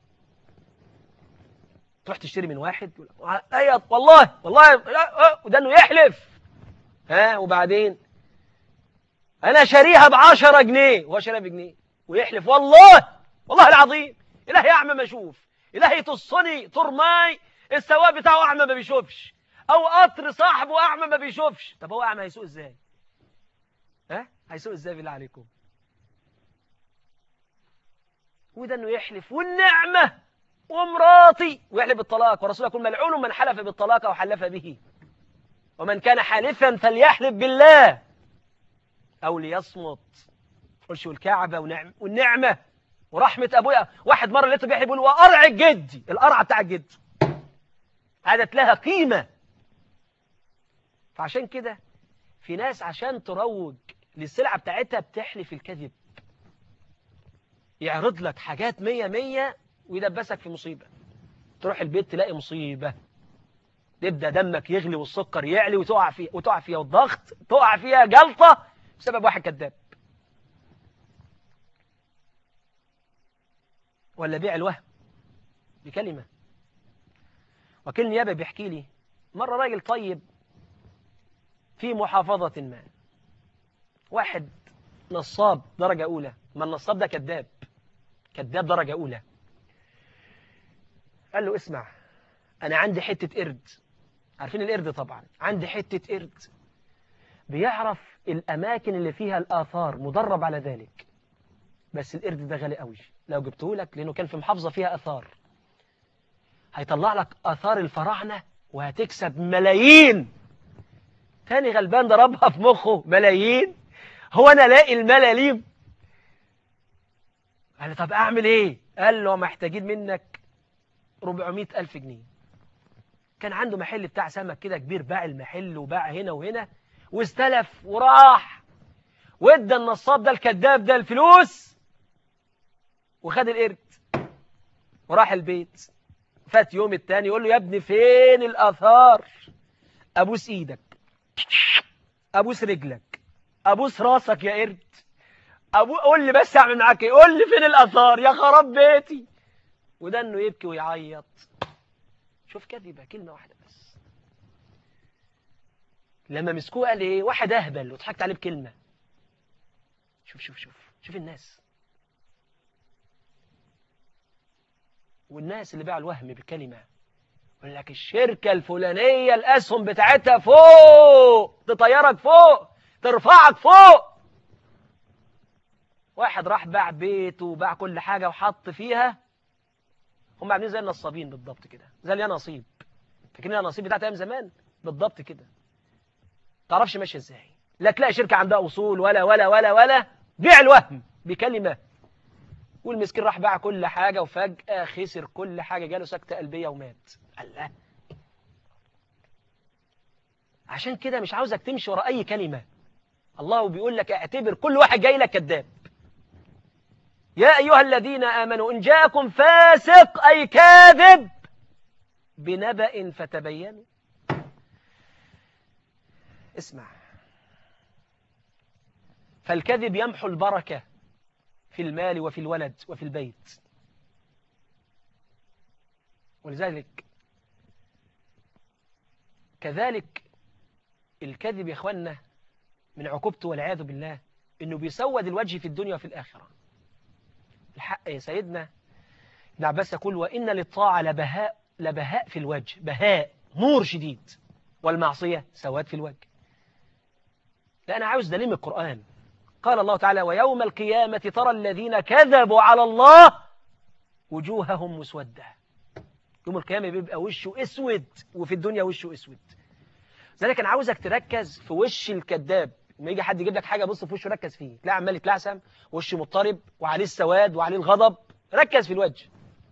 تروح تشتري من واحد يقول ايوه والله والله وده انه يحلف ها وبعدين انا شاريها ب 10 جنيه وهو شاريها بجنيه ويحلف والله والله العظيم الهي اعمى ما اشوف الهي تصني طرماي السواق بتاعه اعمى ما بيشوفش او قطر صاحبه اعمى ما بيشوفش طب هو اعمى هيسوق ازاي ها هيسوق ازاي بالله عليكم وده انه يحلف والنعمه ومراتي ويحلف بالطلاق ورسول يقول ملعون من حلف بالطلاق او حلف به ومن كان حالفا فليحلف بالله او ليصمت قلش والكعبة ونعم والنعمة ورحمة أبويا واحد مرة لقيته بيحلف يقول وقرع جدي القرعة بتاع الجد عادت لها قيمة فعشان كده في ناس عشان تروج للسلعة بتاعتها بتحلف الكذب يعرض لك حاجات مية مية ويدبسك في مصيبة تروح البيت تلاقي مصيبة تبدأ دمك يغلي والسكر يعلي وتقع فيها وتقع فيها والضغط تقع فيها جلطة بسبب واحد كذاب ولا بيع الوهم بكلمة وكيل نيابة بيحكي لي مرة راجل طيب في محافظة ما واحد نصاب درجة أولى ما النصاب ده كذاب كذاب درجة أولى قال له اسمع أنا عندي حتة قرد عارفين القرد طبعا عندي حتة قرد بيعرف الأماكن اللي فيها الآثار مدرب على ذلك بس القرد ده غالي قوي لو جبته لك لأنه كان في محافظة فيها آثار هيطلع لك آثار الفراعنة وهتكسب ملايين تاني غلبان ضربها في مخه ملايين هو أنا لاقي الملاليم قال له طب أعمل إيه قال له محتاجين منك 400 ألف جنيه كان عنده محل بتاع سمك كده كبير باع المحل وباع هنا وهنا واستلف وراح وادى النصاب ده الكذاب ده الفلوس وخد القرد وراح البيت فات يوم التاني يقول له يا ابني فين الآثار أبوس إيدك أبوس رجلك أبوس راسك يا قرد أبو قول لي بس أعمل معاك إيه قول لي فين الآثار يا خراب بيتي وده إنه يبكي ويعيط شوف كذبة كلمة واحدة بس لما مسكوه قال إيه واحد أهبل وضحكت عليه بكلمة شوف شوف شوف شوف الناس والناس اللي باعوا الوهم بالكلمة يقول لك الشركة الفلانية الأسهم بتاعتها فوق تطيرك فوق ترفعك فوق واحد راح باع بيته وباع كل حاجة وحط فيها هم عاملين زي النصابين بالضبط كده زي اللي نصيب فاكرين النصيب بتاعت ايام زمان بالضبط كده تعرفش ماشيه ازاي لا تلاقي شركه عندها اصول ولا ولا ولا ولا بيع الوهم بكلمه والمسكين راح باع كل حاجه وفجاه خسر كل حاجه جاله سكته قلبيه ومات الله عشان كده مش عاوزك تمشي ورا اي كلمه الله بيقول لك اعتبر كل واحد جاي لك كذاب يا أيها الذين آمنوا إن جاءكم فاسق أي كاذب بنبأ فتبينوا اسمع فالكذب يمحو البركة في المال وفي الولد وفي البيت ولذلك كذلك الكذب يا اخوانا من عقوبته والعياذ بالله انه بيسود الوجه في الدنيا وفي الاخره الحق يا سيدنا ابن عباس يقول وان للطاعه لبهاء لبهاء في الوجه بهاء نور شديد والمعصيه سواد في الوجه لا انا عاوز دليل من القران قال الله تعالى ويوم القيامه ترى الذين كذبوا على الله وجوههم مسوده يوم القيامه بيبقى وشه اسود وفي الدنيا وشه اسود لذلك انا عاوزك تركز في وش الكذاب لما يجي حد يجيب لك حاجه بص في وشه ركز فيه تلاقي عمال يتلعثم وشه مضطرب وعليه السواد وعليه الغضب ركز في الوجه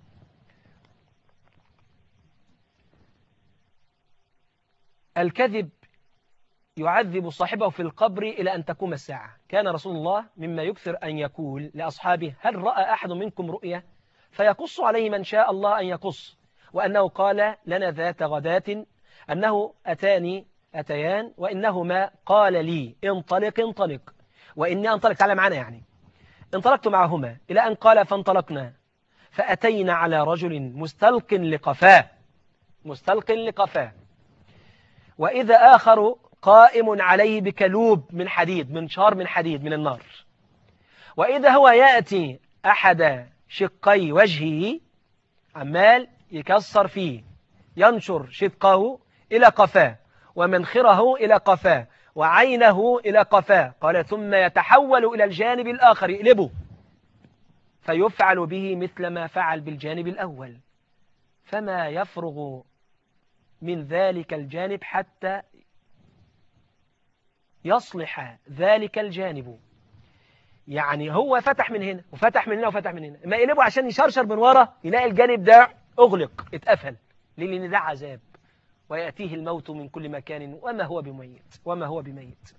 الكذب يعذب صاحبه في القبر إلى أن تقوم الساعة كان رسول الله مما يكثر أن يقول لأصحابه هل رأى أحد منكم رؤية فيقص عليه من شاء الله أن يقص وأنه قال لنا ذات غداة أنه أتاني أتيان وإنهما قال لي انطلق انطلق وإني أنطلق تعالى معنا يعني انطلقت معهما إلى أن قال فانطلقنا فأتينا على رجل مستلق لقفاه مستلق لقفاه وإذا آخر قائم عليه بكلوب من حديد من شار من حديد من النار وإذا هو يأتي أحد شقي وجهه عمال يكسر فيه ينشر شدقه إلى قفاه ومنخره إلى قفاه وعينه إلى قفاه قال ثم يتحول إلى الجانب الآخر يقلبه فيفعل به مثل ما فعل بالجانب الأول فما يفرغ من ذلك الجانب حتى يصلح ذلك الجانب يعني هو فتح من هنا وفتح من هنا وفتح من هنا ما يقلبه عشان يشرشر من ورا يلاقي الجانب ده أغلق اتقفل ليه لأن ده عذاب ويأتيه الموت من كل مكان وما هو بميت وما هو بميت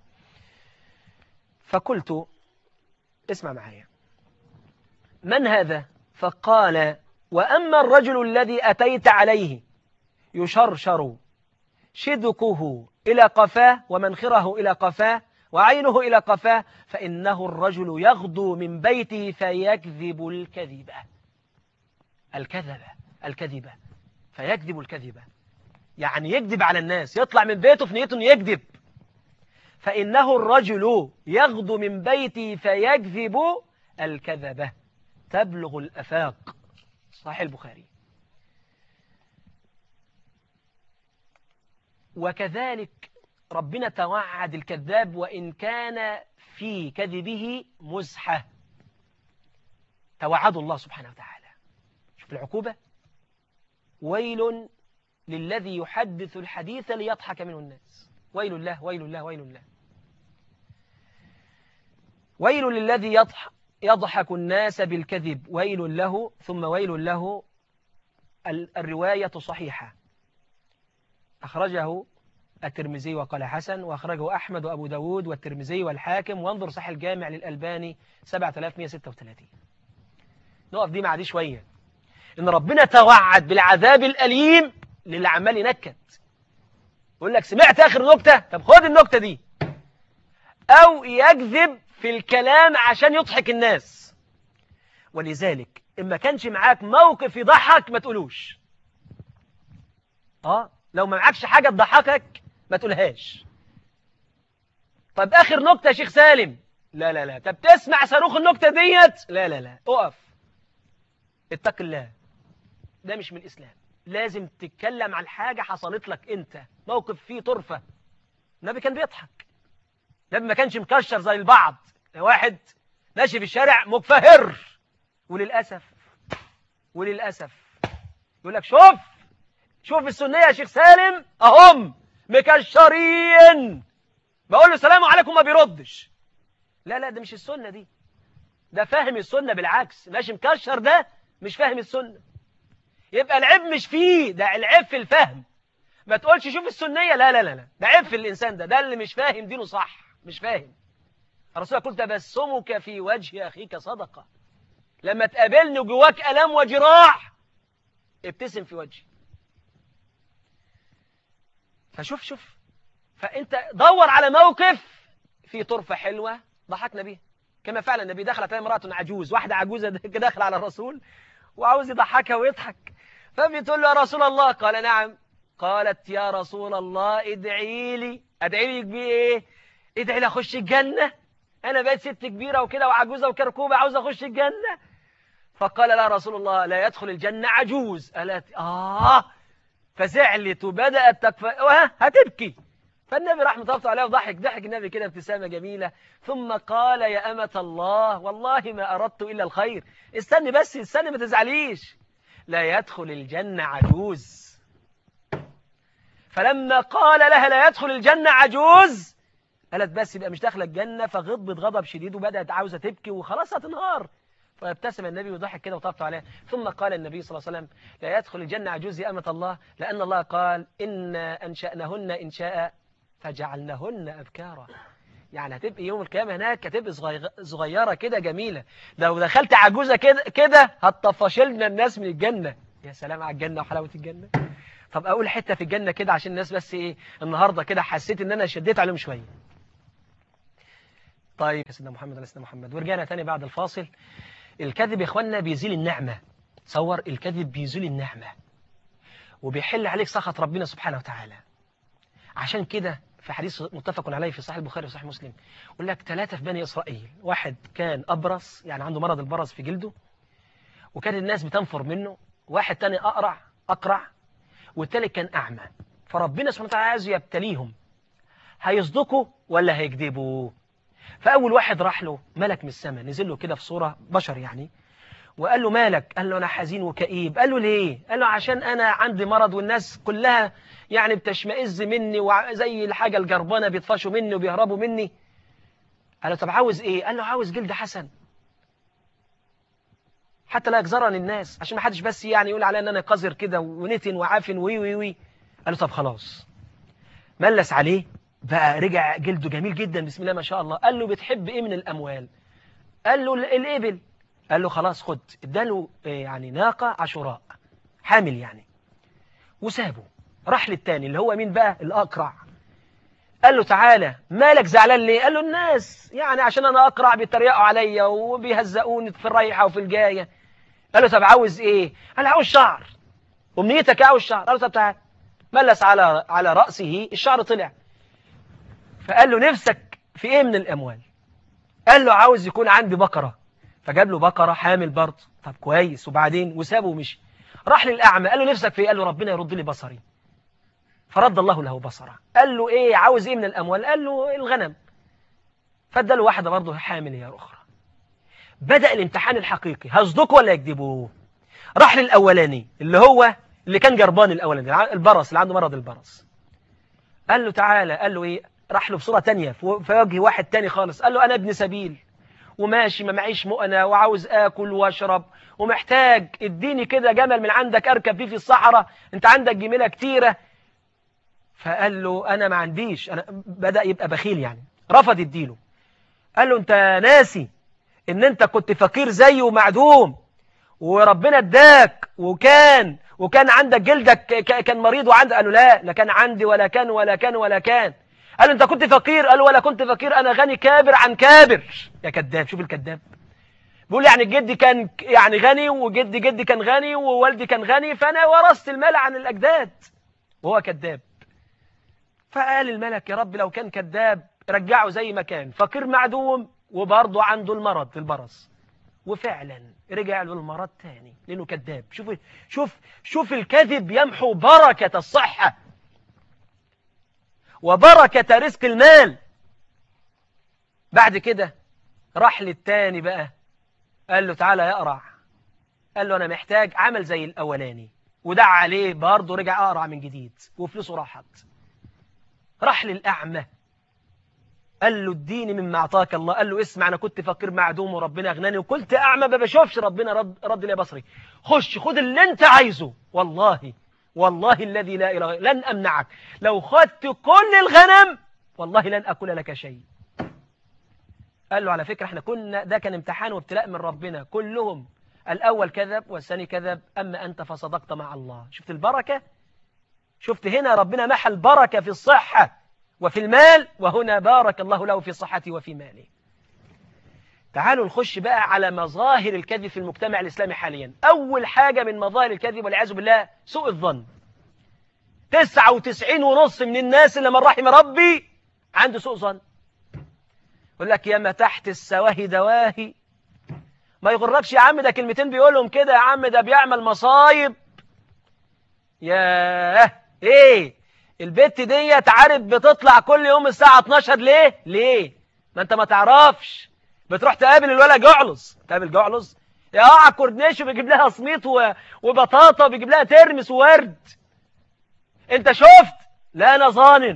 فقلت اسمع معايا من هذا فقال وأما الرجل الذي أتيت عليه يشرشر شدقه إلى قفاه ومنخره إلى قفاه وعينه إلى قفاه فإنه الرجل يغدو من بيته فيكذب الكذبة الكذبة الكذبة فيكذب الكذبة يعني يكذب على الناس يطلع من بيته في نيته انه يكذب فإنه الرجل يغدو من بيته فيكذب الكذبة تبلغ الأفاق صحيح البخاري وكذلك ربنا توعد الكذاب وإن كان في كذبه مزحة توعد الله سبحانه وتعالى شوف العقوبة ويل للذي يحدث الحديث ليضحك منه الناس ويل الله ويل الله ويل الله ويل للذي يضحك يضحك الناس بالكذب ويل له ثم ويل له الرواية صحيحة أخرجه الترمذي وقال حسن وأخرجه أحمد وأبو داود والترمذي والحاكم وانظر صح الجامع للألباني 7136 نقف دي مع دي شوية إن ربنا توعد بالعذاب الأليم للي عمال ينكت يقول لك سمعت آخر نكتة طب خد النكتة دي أو يكذب في الكلام عشان يضحك الناس ولذلك إما كانش معاك موقف يضحك ما تقولوش آه لو ما معكش حاجة تضحكك ما تقولهاش طب آخر نكتة يا شيخ سالم لا لا لا طب تسمع صاروخ النكتة ديت لا لا لا اقف اتق الله ده مش من الإسلام لازم تتكلم عن حاجة حصلت لك انت موقف فيه طرفة النبي كان بيضحك النبي ما كانش مكشر زي البعض واحد ماشي في الشارع مكفهر وللأسف وللأسف يقول لك شوف شوف السنية يا شيخ سالم أهم مكشرين بقول له السلام عليكم ما بيردش لا لا ده مش السنة دي ده فاهم السنة بالعكس ماشي مكشر ده مش فاهم السنة يبقى العيب مش فيه ده العيب في الفهم ما تقولش شوف السنية لا لا لا لا ده عيب في الإنسان ده ده اللي مش فاهم دينه صح مش فاهم الرسول يقول تبسمك في وجه أخيك صدقة لما تقابلني وجواك ألم وجراح ابتسم في وجهي فشوف شوف فأنت دور على موقف في طرفة حلوة ضحكنا بيها كما فعل النبي دخلت امرأة عجوز واحدة عجوزة داخل على الرسول وعاوز يضحكها ويضحك فبتقول له يا رسول الله قال نعم قالت يا رسول الله ادعي لي ادعي لي بايه ادعي لي اخش الجنة انا بقيت ست كبيرة وكده وعجوزة وكركوبة عاوز اخش الجنة فقال لا رسول الله لا يدخل الجنة عجوز قالت اه فزعلت وبدأت تكفى هتبكي فالنبي راح مطبطب عليه وضحك ضحك النبي كده ابتسامة جميلة ثم قال يا أمة الله والله ما أردت إلا الخير استني بس استني ما تزعليش لا يدخل الجنة عجوز فلما قال لها لا يدخل الجنة عجوز قالت بس يبقى مش داخله الجنة فغضبت غضب شديد وبدأت عاوزة تبكي وخلاص هتنهار فابتسم النبي وضحك كده وطبطب عليه ثم قال النبي صلى الله عليه وسلم لا يدخل الجنة عجوز يا أمة الله لأن الله قال إن أنشأنهن إن شاء فجعلنهن أبكارا يعني هتبقى يوم القيامة هناك هتبقى صغيرة كده جميلة لو دخلت عجوزة كده كده هتطفشلنا الناس من الجنة يا سلام على الجنة وحلاوة الجنة طب أقول حتة في الجنة كده عشان الناس بس إيه النهاردة كده حسيت إن أنا شديت عليهم شوية طيب يا سيدنا محمد عليه سيدنا محمد ورجعنا تاني بعد الفاصل الكذب يا إخواننا بيزيل النعمة تصور الكذب بيزيل النعمة وبيحل عليك سخط ربنا سبحانه وتعالى عشان كده في حديث متفق عليه في صحيح البخاري وصحيح مسلم يقول لك ثلاثة في بني إسرائيل واحد كان أبرص يعني عنده مرض البرص في جلده وكان الناس بتنفر منه واحد تاني أقرع أقرع والتالت كان أعمى فربنا سبحانه وتعالى عايز يبتليهم هيصدقوا ولا هيكذبوا فأول واحد راح له ملك من السماء نزل له كده في صورة بشر يعني وقال له مالك قال له أنا حزين وكئيب قال له ليه قال له عشان أنا عندي مرض والناس كلها يعني بتشمئز مني وزي الحاجة الجربانة بيطفشوا مني وبيهربوا مني قال له طب عاوز ايه قال له عاوز جلد حسن حتى لا يجزرني الناس عشان ما حدش بس يعني يقول عليا ان انا قذر كده ونتن وعافن وي وي وي قال له طب خلاص ملس عليه بقى رجع جلده جميل جدا بسم الله ما شاء الله قال له بتحب ايه من الاموال قال له الابل قال له خلاص خد اداله يعني ناقة عشراء حامل يعني وسابه راح للتاني اللي هو مين بقى الأقرع قال له تعالى مالك زعلان ليه قال له الناس يعني عشان أنا أقرع بيتريقوا عليا وبيهزقوني في الرايحة وفي الجاية قال له طب عاوز إيه قال له عاوز شعر أمنيتك عاوز شعر قال له طب تعالى ملس على على رأسه الشعر طلع فقال له نفسك في إيه من الأموال قال له عاوز يكون عندي بقرة فجاب له بقرة حامل برضه طب كويس وبعدين وسابه ومشي راح للأعمى قال له نفسك في إيه قال له ربنا يرد لي بصري فرد الله له بصره قال له ايه عاوز ايه من الاموال قال له الغنم فادى له واحده برضه حامل هي اخرى بدا الامتحان الحقيقي هصدقه ولا يكذبه راح للاولاني اللي هو اللي كان جربان الاولاني البرص اللي عنده مرض البرص قال له تعالى قال له ايه راح له بصوره ثانيه في وجه واحد تاني خالص قال له انا ابن سبيل وماشي ما معيش مؤنة وعاوز آكل واشرب ومحتاج اديني كده جمل من عندك أركب فيه في الصحراء انت عندك جميلة كتيرة فقال له أنا ما عنديش أنا بدأ يبقى بخيل يعني رفض يديله قال له أنت ناسي إن أنت كنت فقير زيه ومعدوم وربنا اداك وكان وكان عندك جلدك كان مريض وعندك قال له لا لا كان عندي ولا كان ولا كان ولا كان قال له أنت كنت فقير قال له ولا كنت فقير أنا غني كابر عن كابر يا كذاب شوف الكذاب بيقول يعني جدي كان يعني غني وجدي جدي كان غني ووالدي كان غني فأنا ورثت المال عن الأجداد وهو كذاب فقال الملك يا رب لو كان كذاب رجعه زي ما كان فقير معدوم وبرضه عنده المرض البرص وفعلا رجع له المرض تاني لانه كذاب شوف شوف شوف الكذب يمحو بركة الصحة وبركة رزق المال بعد كده راح للتاني بقى قال له تعالى يقرع قال له انا محتاج عمل زي الاولاني ودع عليه برضه رجع أقرع من جديد وفلوسه راحت راح للأعمى قال له اديني مما أعطاك الله قال له اسمع أنا كنت فقير معدوم وربنا أغناني وكنت أعمى ما بشوفش ربنا رد, رد لي بصري خش خد اللي أنت عايزه والله والله الذي لا إله لن أمنعك لو خدت كل الغنم والله لن أكل لك شيء قال له على فكرة احنا كنا ده كان امتحان وابتلاء من ربنا كلهم الأول كذب والثاني كذب أما أنت فصدقت مع الله شفت البركة شفت هنا ربنا محى البركة في الصحة وفي المال وهنا بارك الله له في صحته وفي ماله تعالوا نخش بقى على مظاهر الكذب في المجتمع الإسلامي حاليا أول حاجة من مظاهر الكذب والعياذ بالله سوء الظن تسعة وتسعين ونص من الناس اللي من رحم ربي عنده سوء ظن يقول لك يا ما تحت السواهي دواهي ما يغركش يا عم ده كلمتين بيقولهم كده يا عم ده بيعمل مصايب ياه ايه البت ديت عارف بتطلع كل يوم الساعة 12 ليه ليه ما انت ما تعرفش بتروح تقابل الولد جعلص تقابل جعلص يقع كورنيش وبيجيب لها سميط و... وبطاطا وبيجيب لها ترمس وورد انت شفت لا انا ظانن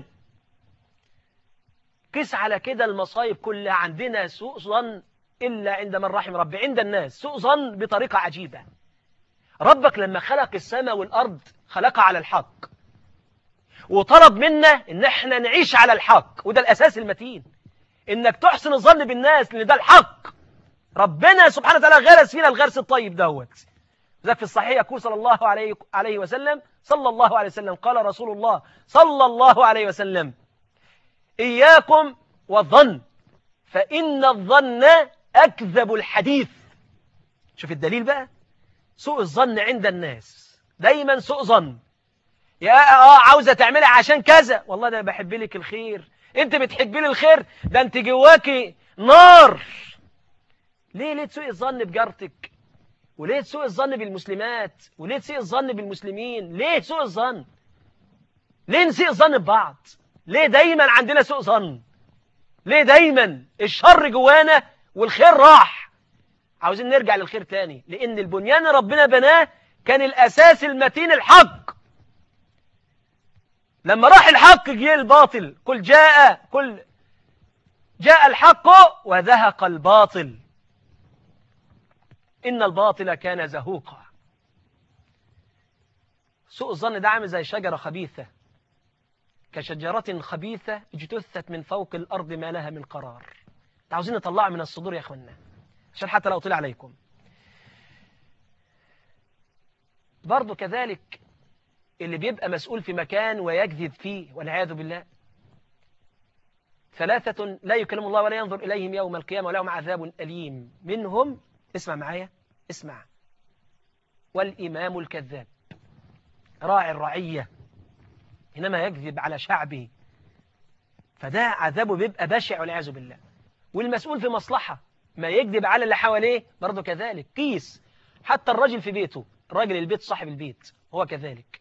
قيس على كده المصايب كلها عندنا سوء ظن إلا عند من رحم ربي عند الناس سوء ظن بطريقة عجيبة ربك لما خلق السماء والأرض خلقها على الحق وطلب منا ان احنا نعيش على الحق وده الأساس المتين انك تحسن الظن بالناس لان ده الحق ربنا سبحانه وتعالى غرس فينا الغرس الطيب دوت ذاك في الصحيح يقول صلى الله عليه عليه وسلم صلى الله عليه وسلم قال رسول الله صلى الله عليه وسلم إياكم والظن فإن الظن أكذب الحديث شوف الدليل بقى سوء الظن عند الناس دايما سوء ظن يا اه عاوزة تعملها عشان كذا والله ده بحب لك الخير انت بتحبي لي الخير ده انت جواكي نار ليه ليه تسوء الظن بجارتك وليه تسوء الظن بالمسلمات وليه تسوء الظن بالمسلمين ليه سوء الظن ليه نسيء الظن ببعض ليه دايما عندنا سوء ظن ليه دايما الشر جوانا والخير راح عاوزين نرجع للخير تاني لان البنيان ربنا بناه كان الاساس المتين الحق لما راح الحق جه الباطل كل جاء كل جاء الحق وذهق الباطل إن الباطل كان زهوقا سوء الظن ده عامل زي شجرة خبيثة كشجرة خبيثة اجتثت من فوق الأرض ما لها من قرار عاوزين نطلعها من الصدور يا أخوانا عشان حتى لا أطلع عليكم برضو كذلك اللي بيبقى مسؤول في مكان ويكذب فيه والعياذ بالله ثلاثة لا يكلم الله ولا ينظر إليهم يوم القيامة ولهم عذاب أليم منهم اسمع معايا اسمع والإمام الكذاب راعي الرعية إنما يكذب على شعبه فده عذابه بيبقى بشع والعياذ بالله والمسؤول في مصلحة ما يكذب على اللي حواليه برضه كذلك قيس حتى الرجل في بيته راجل البيت صاحب البيت هو كذلك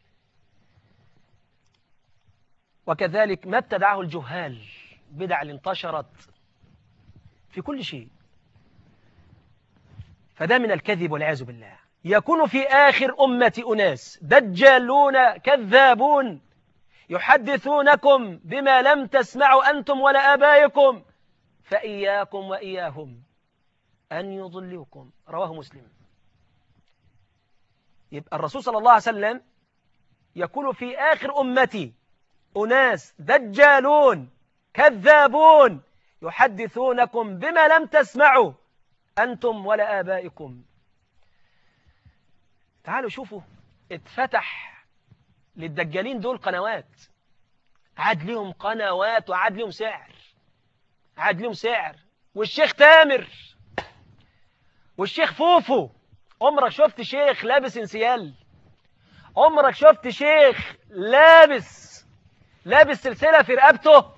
وكذلك ما ابتدعه الجهال بدع اللي انتشرت في كل شيء فده من الكذب والعياذ بالله يكون في آخر أمة أناس دجالون كذابون يحدثونكم بما لم تسمعوا أنتم ولا آبائكم فإياكم وإياهم أن يضلوكم رواه مسلم يبقى الرسول صلى الله عليه وسلم يكون في آخر أمتي أناس دجالون كذابون يحدثونكم بما لم تسمعوا أنتم ولا آبائكم تعالوا شوفوا اتفتح للدجالين دول قنوات عاد لهم قنوات وعاد لهم سعر عاد لهم سعر والشيخ تامر والشيخ فوفو عمرك شفت شيخ لابس انسيال عمرك شفت شيخ لابس لابس سلسلة في رقبته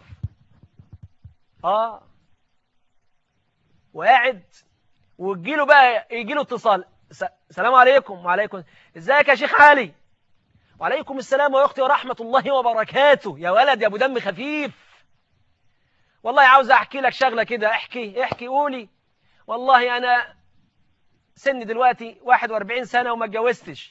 اه وقاعد وتجيله بقى يجيله اتصال السلام عليكم وعليكم ازيك يا شيخ علي وعليكم السلام يا اختي ورحمة الله وبركاته يا ولد يا ابو دم خفيف والله عاوز احكي لك شغلة كده احكي احكي قولي والله انا سني دلوقتي 41 سنة وما اتجوزتش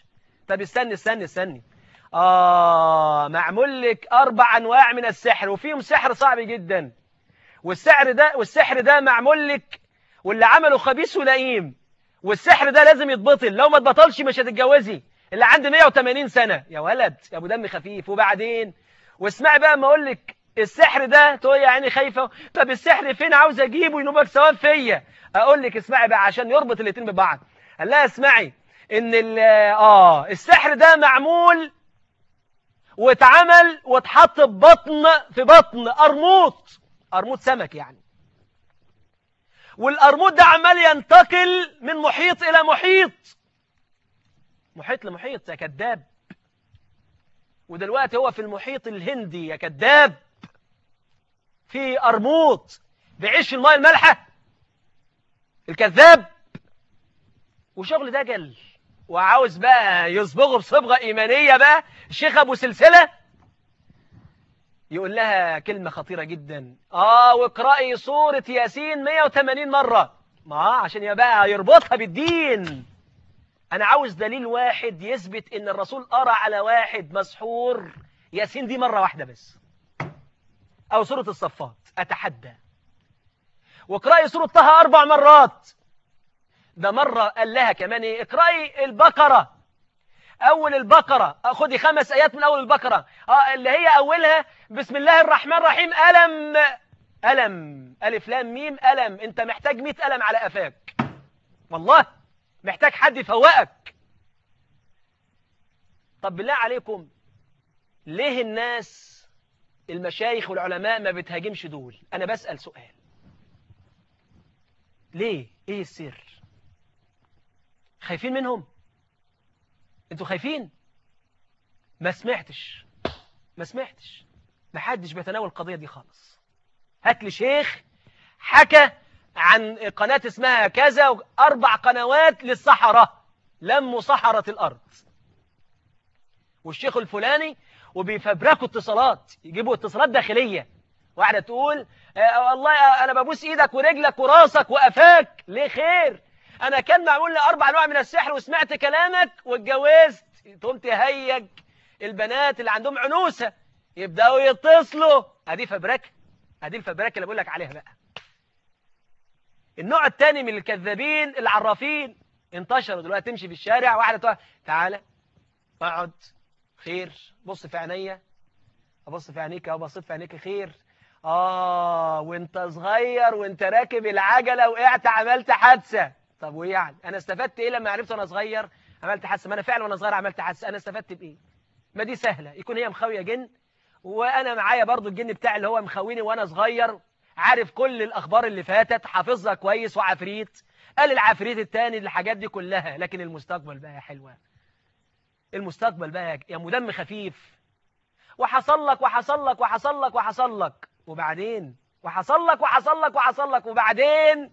طب استني استني استني آه معمول لك أربع أنواع من السحر وفيهم سحر صعب جدا والسحر ده والسحر ده معمول لك واللي عمله خبيث ولئيم والسحر ده لازم يتبطل لو ما اتبطلش مش هتتجوزي اللي عنده 180 سنة يا ولد يا ابو دم خفيف وبعدين واسمعي بقى ما اقول لك السحر ده تقول يا عيني خايفه طب السحر فين عاوز اجيبه ينوبك ثواب فيا اقول لك اسمعي بقى عشان يربط الاثنين ببعض قال لها اسمعي ان ال اه السحر ده معمول واتعمل واتحط في بطن في بطن قرموط قرموط سمك يعني والقرموط ده عمال ينتقل من محيط الى محيط محيط لمحيط يا كذاب ودلوقتي هو في المحيط الهندي يا كذاب في قرموط بيعيش في الماء المالحه الكذاب وشغل دجل وعاوز بقى يصبغه بصبغه ايمانيه بقى الشيخ ابو سلسله يقول لها كلمه خطيره جدا اه واقراي سوره ياسين 180 مره ما عشان يبقى يربطها بالدين انا عاوز دليل واحد يثبت ان الرسول قرا على واحد مسحور ياسين دي مره واحده بس او سوره الصفات اتحدى واقراي سوره طه اربع مرات ده مرة قال لها كمان ايه اقرأي البقرة أول البقرة خدي خمس آيات من أول البقرة آه اللي هي أولها بسم الله الرحمن الرحيم ألم ألم ألف لام ميم ألم أنت محتاج مئة ألم على قفاك والله محتاج حد يفوقك طب بالله عليكم ليه الناس المشايخ والعلماء ما بتهاجمش دول أنا بسأل سؤال ليه إيه السر خايفين منهم انتوا خايفين ما سمعتش ما سمعتش ما حدش بيتناول القضية دي خالص هات لي شيخ حكى عن قناة اسمها كذا أربع قنوات للصحراء لموا صحراء الأرض والشيخ الفلاني وبيفبركوا اتصالات يجيبوا اتصالات داخلية واحدة تقول آه والله أنا ببوس إيدك ورجلك وراسك وقفاك ليه خير انا كان معمول لي اربع انواع من السحر وسمعت كلامك واتجوزت تقوم تهيج البنات اللي عندهم عنوسه يبداوا يتصلوا ادي فبركه ادي الفبركه اللي بقول لك عليها بقى النوع الثاني من الكذابين العرافين انتشروا دلوقتي تمشي في الشارع واحده تقول تعالى اقعد خير بص في عينيا ابص في عينيك او بصيت في عينيك خير اه وانت صغير وانت راكب العجله وقعت عملت حادثه طب وايه يعني انا استفدت ايه لما عرفت وانا صغير عملت حادثه ما انا فعلا وانا صغير عملت حادثه انا استفدت بايه ما دي سهله يكون هي مخاويه جن وانا معايا برضو الجن بتاعي اللي هو مخاويني وانا صغير عارف كل الاخبار اللي فاتت حافظها كويس وعفريت قال العفريت التاني الحاجات دي كلها لكن المستقبل بقى يا حلوه المستقبل بقى يا مدم خفيف وحصل لك وحصل لك وحصل لك وحصل لك وبعدين وحصل لك وحصل لك وحصل لك وبعدين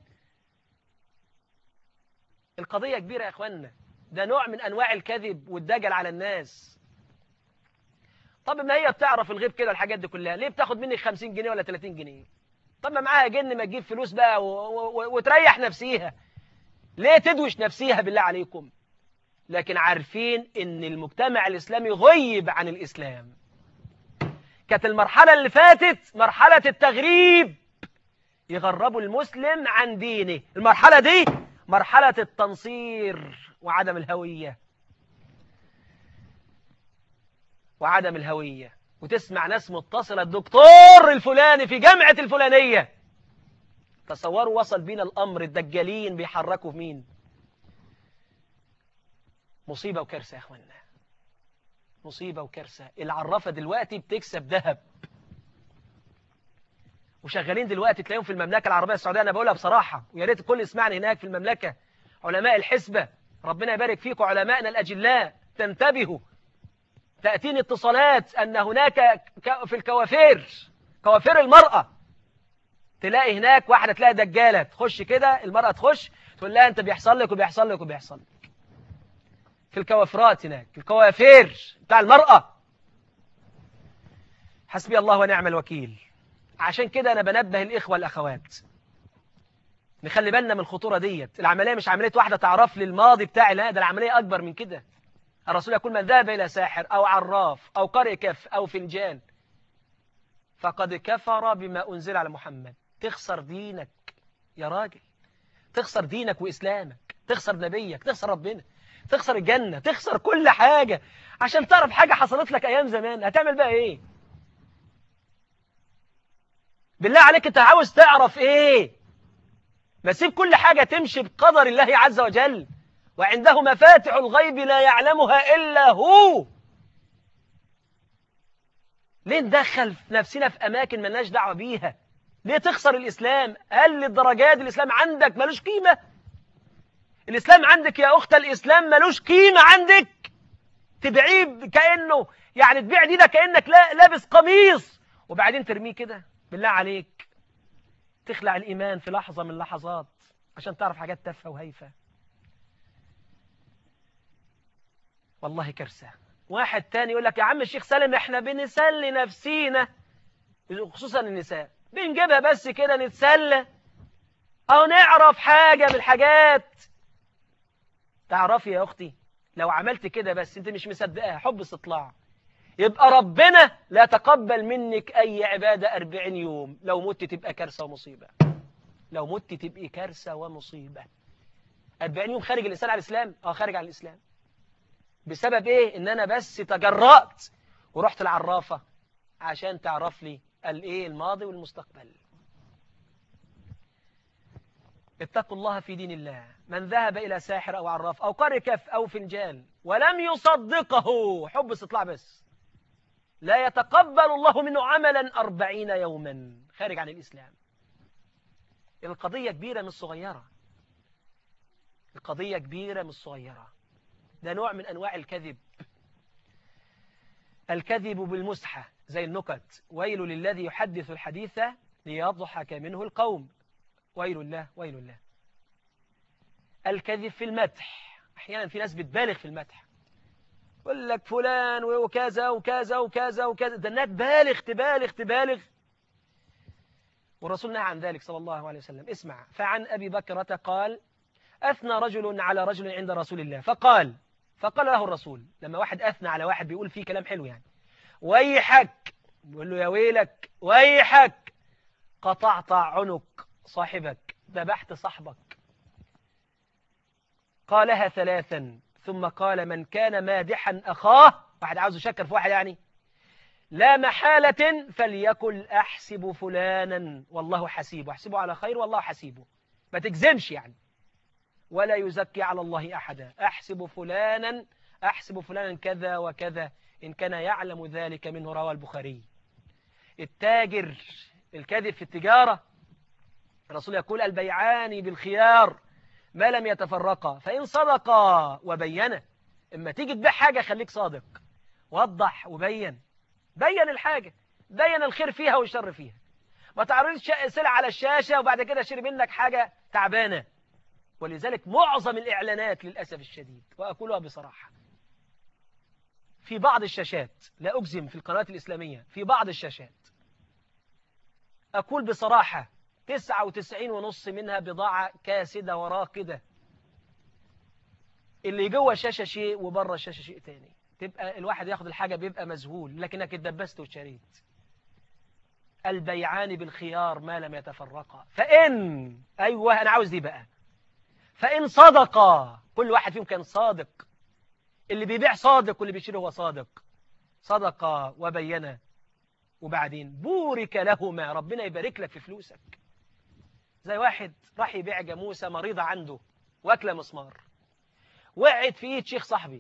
القضية كبيرة يا اخوانا ده نوع من انواع الكذب والدجل على الناس طب ما هي بتعرف الغيب كده الحاجات دي كلها ليه بتاخد منك 50 جنيه ولا 30 جنيه طب ما معاها جن ما تجيب فلوس بقى و... و... وتريح نفسيها ليه تدوش نفسيها بالله عليكم لكن عارفين ان المجتمع الاسلامي غيب عن الاسلام كانت المرحلة اللي فاتت مرحلة التغريب يغربوا المسلم عن دينه المرحلة دي مرحلة التنصير وعدم الهوية وعدم الهوية وتسمع ناس متصلة الدكتور الفلاني في جامعة الفلانية تصوروا وصل بينا الأمر الدجالين بيحركوا في مين مصيبة وكارثة يا أخوانا مصيبة وكارثة العرافة دلوقتي بتكسب ذهب وشغالين دلوقتي تلاقيهم في المملكة العربية السعودية أنا بقولها بصراحة ويا ريت الكل يسمعني هناك في المملكة علماء الحسبة ربنا يبارك فيكم علمائنا الأجلاء تنتبهوا تأتيني اتصالات أن هناك في الكوافير كوافير المرأة تلاقي هناك واحدة تلاقي دجالة تخش كده المرأة تخش تقول لها أنت بيحصل لك وبيحصل لك وبيحصل لك في الكوافرات هناك الكوافير بتاع المرأة حسبي الله ونعم الوكيل عشان كده أنا بنبه الإخوة والأخوات نخلي بالنا من الخطورة ديت العملية مش عملية واحدة تعرف لي الماضي بتاعي لا ده العملية أكبر من كده الرسول يقول من ذهب إلى ساحر أو عراف أو قارئ كف أو فنجان فقد كفر بما أنزل على محمد تخسر دينك يا راجل تخسر دينك وإسلامك تخسر نبيك تخسر ربنا تخسر الجنة تخسر كل حاجة عشان تعرف حاجة حصلت لك أيام زمان هتعمل بقى إيه بالله عليك أنت عاوز تعرف إيه ما سيب كل حاجة تمشي بقدر الله عز وجل وعنده مفاتح الغيب لا يعلمها إلا هو ليه ندخل نفسنا في أماكن ملناش دعوة بيها ليه تخسر الإسلام هل للدرجات الإسلام عندك ملوش قيمة الإسلام عندك يا أخت الإسلام ملوش قيمة عندك تبيعيه كأنه يعني تبيع دينك كأنك لابس قميص وبعدين ترميه كده بالله عليك تخلع الإيمان في لحظة من اللحظات عشان تعرف حاجات تافهة وهيفة والله كارثة واحد تاني يقول لك يا عم الشيخ سالم احنا بنسلي نفسينا خصوصا النساء بنجيبها بس كده نتسلى او نعرف حاجة من الحاجات تعرفي يا اختي لو عملت كده بس انت مش مصدقاها حب استطلاع يبقى ربنا لا تقبل منك اي عبادة أربعين يوم لو مت تبقى كارثة ومصيبة لو مت تبقى كارثة ومصيبة أربعين يوم خارج الإنسان على الإسلام اه خارج عن الإسلام بسبب ايه ان انا بس تجرأت ورحت العرافة عشان تعرف لي الايه الماضي والمستقبل اتقوا الله في دين الله من ذهب إلى ساحر أو عراف أو قارئ كف أو فنجان ولم يصدقه حب استطلاع بس لا يتقبل الله منه عملا أربعين يوما خارج عن الإسلام القضية كبيرة مش صغيرة القضية كبيرة مش صغيرة ده نوع من أنواع الكذب الكذب بالمسحة زي النكت ويل للذي يحدث الحديث ليضحك منه القوم ويل الله ويل الله الكذب في المدح أحيانا في ناس بتبالغ في المدح يقول لك فلان وكذا وكذا وكذا وكذا ده انها تبالغ تبالغ تبالغ والرسول نهى عن ذلك صلى الله عليه وسلم اسمع فعن أبي بكرة قال أثنى رجل على رجل عند رسول الله فقال فقال له الرسول لما واحد أثنى على واحد بيقول فيه كلام حلو يعني ويحك بيقول له يا ويلك ويحك قطعت عنق صاحبك ذبحت صاحبك قالها ثلاثا ثم قال من كان مادحا أخاه واحد عاوز يشكر في واحد يعني لا محالة فليكن أحسب فلانا والله حسيبه أحسبه على خير والله حسيبه ما تجزمش يعني ولا يزكي على الله أحدا أحسب فلانا أحسب فلانا كذا وكذا إن كان يعلم ذلك منه روى البخاري التاجر الكذب في التجارة الرسول يقول البيعان بالخيار ما لم يتفرقا فإن صدقا وبينا إما تيجي تبيع حاجة خليك صادق وضح وبين بين الحاجة بين الخير فيها والشر فيها ما تعرضش سلع على الشاشة وبعد كده اشتري منك حاجة تعبانة ولذلك معظم الإعلانات للأسف الشديد وأقولها بصراحة في بعض الشاشات لا أجزم في القنوات الإسلامية في بعض الشاشات أقول بصراحة تسعة وتسعين ونص منها بضاعة كاسدة وراقدة اللي جوه الشاشة شيء وبره الشاشة شيء تاني تبقى الواحد ياخد الحاجة بيبقى مذهول لكنك اتدبست وشريت البيعان بالخيار ما لم يتفرقا فإن أيوة أنا عاوز دي بقى فإن صدقا كل واحد فيهم كان صادق اللي بيبيع صادق واللي بيشتري هو صادق صدقا وبينا وبعدين بورك لهما ربنا يبارك لك في فلوسك زي واحد راح يبيع جاموسة مريضة عنده واكلة مسمار وقعت في ايد شيخ صاحبي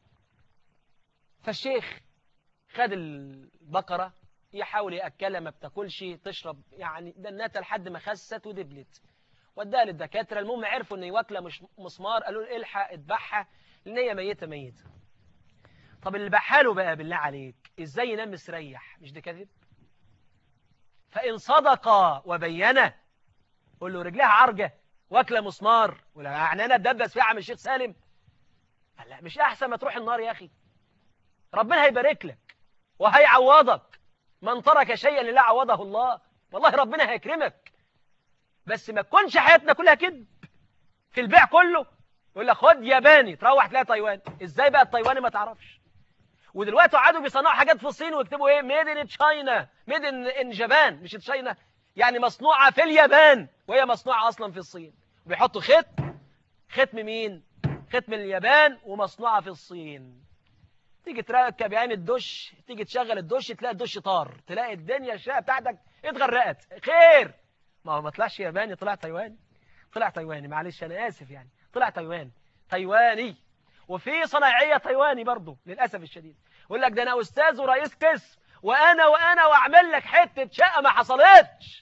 فالشيخ خد البقرة يحاول يأكلها ما بتاكلش تشرب يعني دنتها لحد ما خست ودبلت وداها للدكاترة المهم عرفوا ان واكلة مش مسمار قالوا له الحق اذبحها لان هي ميتة ميتة طب اللي بحاله بقى بالله عليك ازاي ينام مستريح مش ده كذب فإن صدقا وبينا قول له رجلها عرجة واكلة مسمار ولا يعني انا اتدبس فيها عم الشيخ سالم قال لا مش احسن ما تروح النار يا اخي ربنا هيبارك لك وهيعوضك من ترك شيئا لله عوضه الله والله ربنا هيكرمك بس ما تكونش حياتنا كلها كذب في البيع كله يقول لك خد ياباني تروح تلاقي تايواني ازاي بقى التايواني ما تعرفش ودلوقتي قعدوا بيصنعوا حاجات في الصين ويكتبوا ايه ميد ان تشاينا ميد ان جابان مش تشاينا يعني مصنوعه في اليابان وهي مصنوعه اصلا في الصين وبيحطوا ختم ختم مين ختم اليابان ومصنوعه في الصين تيجي تركب يعني الدش تيجي تشغل الدش تلاقي الدش طار تلاقي الدنيا الشقه بتاعتك اتغرقت خير ما هو ما طلعش ياباني طلع تايواني طلع تايواني معلش انا اسف يعني طلع تايواني تايواني وفي صناعيه تايواني برضه للاسف الشديد يقول لك ده انا استاذ ورئيس قسم وانا وانا واعمل لك حته شقه ما حصلتش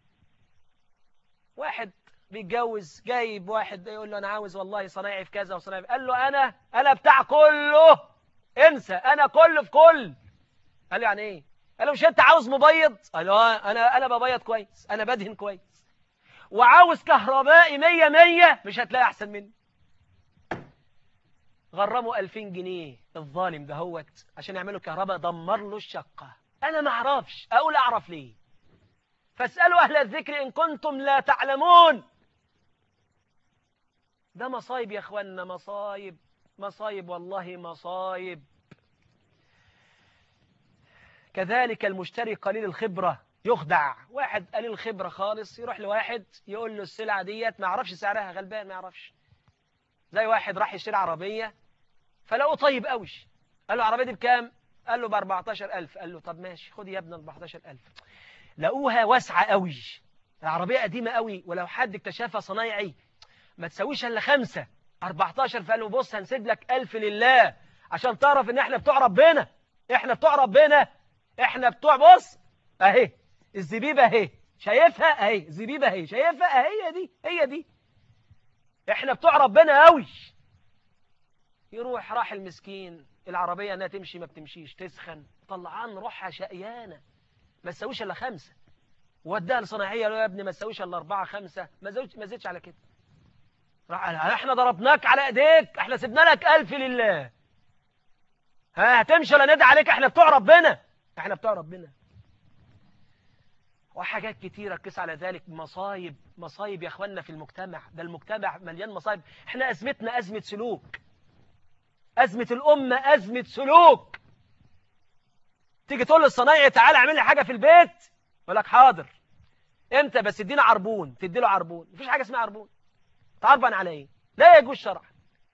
واحد بيتجوز جايب واحد يقول له انا عاوز والله صنايعي في كذا وصنايعي في قال له انا انا بتاع كله انسى انا كله في كل قال له يعني ايه قال له مش انت عاوز مبيض قال له آه، انا انا ببيض كويس انا بدهن كويس وعاوز كهربائي مية مية مش هتلاقي احسن مني غرموا 2000 جنيه الظالم دهوت عشان يعملوا كهرباء دمر له الشقة انا ما اعرفش اقول اعرف ليه فاسألوا اهل الذكر ان كنتم لا تعلمون ده مصايب يا اخوانا مصايب مصايب والله مصايب كذلك المشتري قليل الخبرة يخدع واحد قليل الخبرة خالص يروح لواحد يقول له السلعة ديت ما يعرفش سعرها غلبان ما يعرفش زي واحد راح يشتري عربية فلقوه طيب قوي قال له العربية دي بكام قال له ب 14000 قال له طب ماشي خد يا ابني 14000 لقوها واسعة قوي العربية قديمة قوي ولو حد اكتشفها صنايعي ما تسويش الا خمسة 14 فقال له بص هنسيب لك 1000 لله عشان تعرف ان احنا بتوع ربنا احنا بتوع ربنا احنا بتوع بص اهي الزبيبة اهي شايفها اهي الزبيبة اهي شايفها اهي دي هي دي احنا بتوع ربنا قوي يروح راح المسكين العربية انها تمشي ما بتمشيش تسخن طلعان روحها شقيانة ما تسويش الا خمسة وداها لصناعية له يا ابني ما تسويش الا أربعة خمسة ما زودش ما زدش على كده راح قال احنا ضربناك على ايديك احنا سيبنا لك ألف لله ها هتمشي ولا ندعي عليك احنا بتوع ربنا احنا بتوع ربنا وحاجات كتيرة قس على ذلك مصايب مصايب يا اخوانا في المجتمع ده المجتمع مليان مصايب احنا ازمتنا ازمة سلوك ازمة الامة ازمة سلوك تيجي تقول للصنايعي تعالى اعمل لي حاجة في البيت يقول لك حاضر امتى بس ادينا عربون تدي له عربون مفيش حاجة اسمها عربون تعربن على ايه لا يجوز شرعا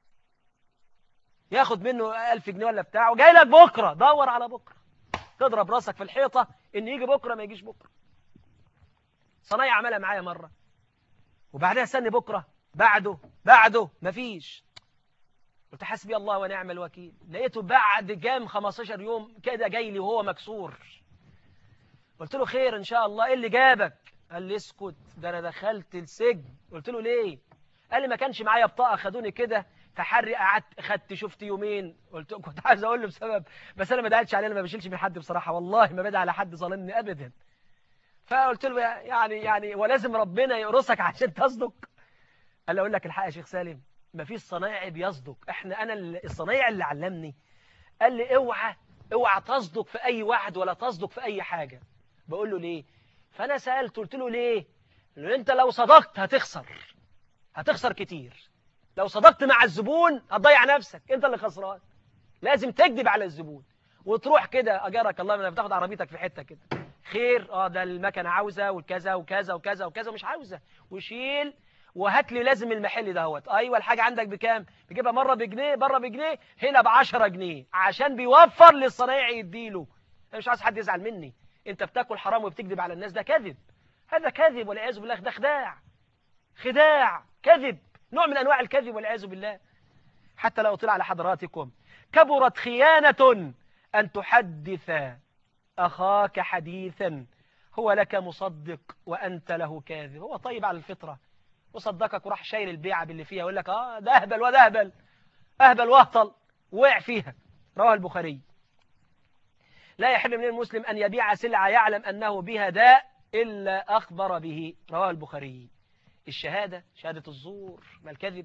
ياخد منه ألف جنيه ولا بتاع وجاي لك بكرة دور على بكرة تضرب راسك في الحيطة ان يجي بكرة ما يجيش بكرة صنايعي عملها معايا مرة وبعدها استني بكرة بعده بعده مفيش قلت حسبي الله ونعم الوكيل لقيته بعد جام 15 يوم كده جاي لي وهو مكسور قلت له خير ان شاء الله ايه اللي جابك قال لي اسكت ده انا دخلت السجن قلت له ليه قال لي ما كانش معايا بطاقه خدوني كده تحري قعدت خدت شفت يومين قلت كنت عايز اقول له بسبب بس انا ما دعيتش عليه انا ما بشيلش من حد بصراحه والله ما بدعي على حد ظالمني ابدا فقلت له يعني يعني ولازم ربنا يقرصك عشان تصدق قال لي اقول لك الحق يا شيخ سالم ما فيش صنايعي بيصدق احنا انا الصنايعي اللي علمني قال لي اوعى اوعى تصدق في اي واحد ولا تصدق في اي حاجه بقول له ليه فانا سالته قلت له ليه قال انت لو صدقت هتخسر هتخسر كتير لو صدقت مع الزبون هتضيع نفسك انت اللي خسران لازم تكذب على الزبون وتروح كده اجرك الله من بتاخد عربيتك في حته كده خير اه ده المكنه عاوزه والكذا وكذا وكذا وكذا ومش عاوزه وشيل وهات لي لازم المحل دهوت ايوه الحاجه عندك بكام بيجيبها مره بجنيه بره بجنيه هنا ب 10 جنيه عشان بيوفر للصنايعي يديله انا مش عايز حد يزعل مني انت بتاكل حرام وبتكذب على الناس ده كذب هذا كذب والعياذ بالله ده خداع خداع كذب نوع من انواع الكذب والعياذ بالله حتى لو طلع على حضراتكم كبرت خيانه ان تحدث اخاك حديثا هو لك مصدق وانت له كاذب هو طيب على الفطره وصدقك وراح شايل البيعة باللي فيها يقول لك اه ده اهبل وده اهبل اهبل واهطل وقع فيها رواه البخاري لا يحل من المسلم أن يبيع سلعة يعلم أنه بها داء إلا أخبر به رواه البخاري الشهادة شهادة الزور ما الكذب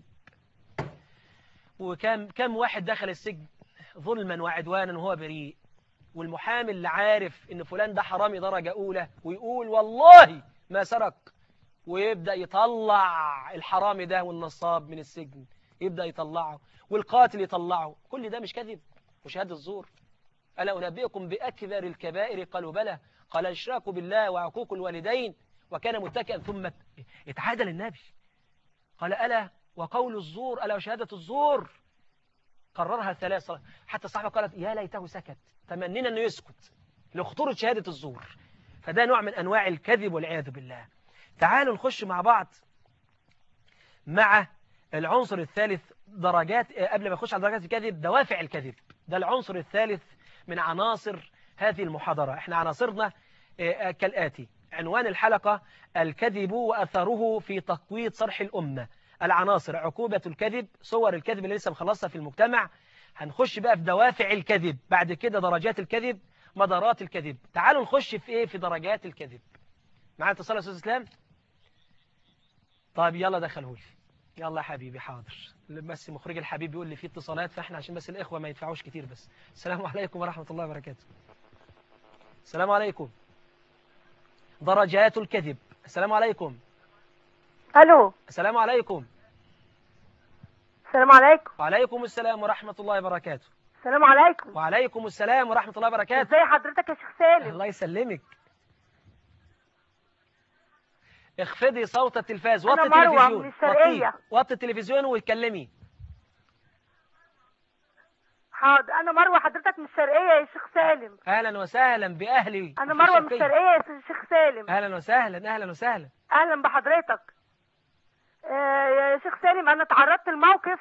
وكم كم واحد دخل السجن ظلما وعدوانا وهو بريء والمحامي اللي عارف ان فلان ده حرامي درجة أولى ويقول والله ما سرق ويبدأ يطلع الحرامي ده والنصاب من السجن يبدأ يطلعه والقاتل يطلعه كل ده مش كذب وشهادة الزور ألا أنبئكم بأكبر الكبائر قالوا بلى قال الإشراك بالله وعقوق الوالدين وكان متكئا ثم اتعادل النبي قال ألا وقول الزور ألا وشهادة الزور قررها ثلاث حتى الصحابة قالت يا ليته سكت تمنينا أنه يسكت لخطورة شهادة الزور فده نوع من أنواع الكذب والعياذ بالله تعالوا نخش مع بعض مع العنصر الثالث درجات قبل ما نخش على درجات الكذب دوافع الكذب ده العنصر الثالث من عناصر هذه المحاضرة احنا عناصرنا كالآتي عنوان الحلقة الكذب وأثره في تقويض صرح الأمة العناصر عقوبة الكذب صور الكذب اللي لسه مخلصها في المجتمع هنخش بقى في دوافع الكذب بعد كده درجات الكذب مدارات الكذب تعالوا نخش في ايه في درجات الكذب معانا اتصال يا استاذ اسلام طيب يلا دخله لي يلا يا حبيبي حاضر بس مخرج الحبيب بيقول لي في اتصالات فاحنا عشان بس الاخوه ما يدفعوش كتير بس السلام عليكم ورحمه الله وبركاته السلام عليكم درجات الكذب السلام عليكم الو السلام عليكم السلام عليكم وعليكم السلام ورحمه الله وبركاته السلام عليكم وعليكم السلام ورحمه الله وبركاته ازي حضرتك يا شيخ سالم الله يسلمك اخفضي صوت التلفاز أنا وطي مروة التلفزيون من الشرقية. وطي- وطي التلفزيون واتكلمي حاضر انا مروه حضرتك من الشرقيه يا شيخ سالم اهلا وسهلا باهلي انا في مروه من الشرقية. الشرقيه يا شيخ سالم اهلا وسهلا اهلا وسهلا اهلا بحضرتك آه يا شيخ سالم انا تعرضت لموقف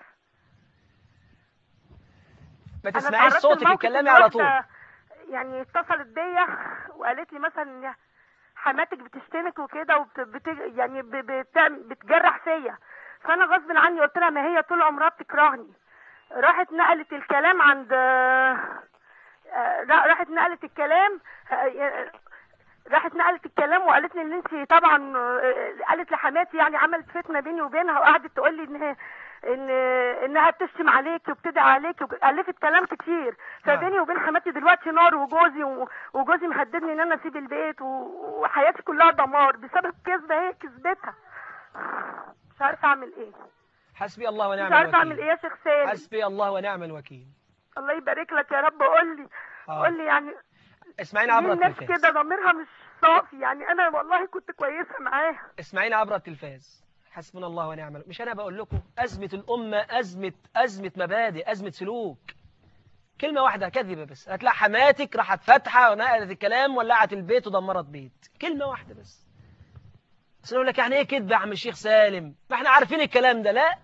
ما انا تسمعيش تعرضت صوتك لموقف اتكلمي إن على واحدة طول يعني اتصلت بيا وقالت لي مثلا حماتك بتشتمك وكده وبت... بت... يعني ب... بتعمل... بتجرح فيا فانا غصب عني قلت لها ما هي طول عمرها بتكرهني راحت نقلت الكلام عند آه، را- راحت نقلت الكلام آه، راحت نقلت الكلام وقالت لي ان انت طبعا آه، قالت لحماتي يعني عملت فتنه بيني وبينها وقعدت تقول لي ان ان انها بتشتم عليك وبتدعي عليك والفت كلام كتير فبيني وبين حماتي دلوقتي نار وجوزي و- وجوزي مهددني ان انا اسيب البيت و- وحياتي كلها دمار بسبب كذبه هي كذبتها مش عارفه اعمل ايه حسبي الله ونعم مش عارفه اعمل الوكيل ايه يا شيخ سالم حسبي الله ونعم الوكيل الله يبارك لك يا رب قول لي آه. قول لي يعني اسمعيني ليه عبر الناس التلفاز كده ضميرها مش صافي يعني انا والله كنت كويسه معاها اسمعيني عبر التلفاز حسبنا الله ونعم الوكيل مش انا بقول لكم ازمه الامه ازمه ازمه مبادئ ازمه سلوك كلمه واحده كذبه بس هتلاقي حماتك راحت فاتحه ونقلت الكلام ولعت البيت ودمرت بيت كلمه واحده بس بس اقول لك يعني ايه كذب يا عم الشيخ سالم ما احنا عارفين الكلام ده لا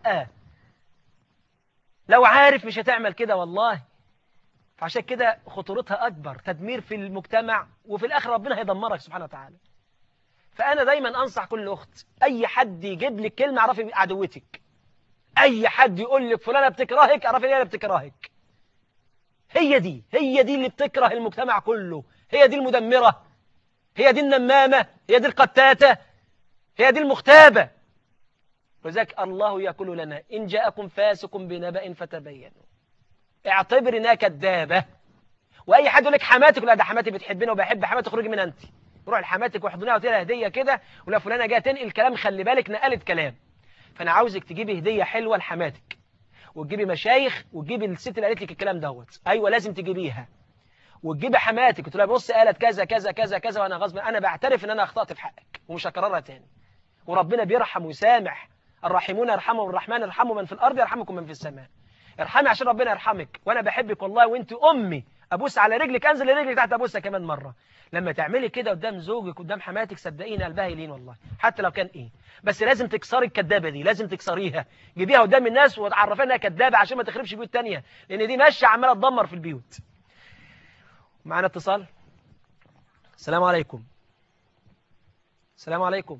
لو عارف مش هتعمل كده والله فعشان كده خطورتها اكبر تدمير في المجتمع وفي الاخر ربنا هيدمرك سبحانه وتعالى فأنا دايما أنصح كل أخت أي حد يجيب لك كلمة اعرفي عدوتك أي حد يقول لك فلانة بتكرهك اعرفي إن هي اللي بتكرهك هي دي هي دي اللي بتكره المجتمع كله هي دي المدمرة هي دي النمامة هي دي القتاتة هي دي المختابة وذلك الله يقول لنا إن جاءكم فاسق بنبأ فتبينوا اعتبر انها كدابة واي حد يقول لك حماتك لا ده حماتي بتحبنا وبحب حماتي اخرجي من انت روح لحماتك واحضنيها وتديها هديه كده ولا فلانه جايه تنقل كلام خلي بالك نقلت كلام فانا عاوزك تجيبي هديه حلوه لحماتك وتجيبي مشايخ وتجيبي الست اللي قالت لك الكلام دوت ايوه لازم تجيبيها وتجيبي حماتك وتقول لها بص قالت كذا كذا كذا كذا وانا غصب انا بعترف ان انا اخطات في حقك ومش هكررها تاني وربنا بيرحم ويسامح الراحمون يرحمهم الرحمن يرحموا من في الارض يرحمكم من في السماء ارحمي عشان ربنا يرحمك وانا بحبك والله وانت امي ابوس على رجلك انزل لرجلك تحت ابوسها كمان مره لما تعملي كده قدام زوجك قدام حماتك صدقيني قلبها يلين والله حتى لو كان ايه بس لازم تكسري الكدابه دي لازم تكسريها جيبيها قدام الناس وتعرفيها انها كدابه عشان ما تخربش بيوت تانية لان دي ماشيه عماله تدمر في البيوت معانا اتصال السلام عليكم السلام عليكم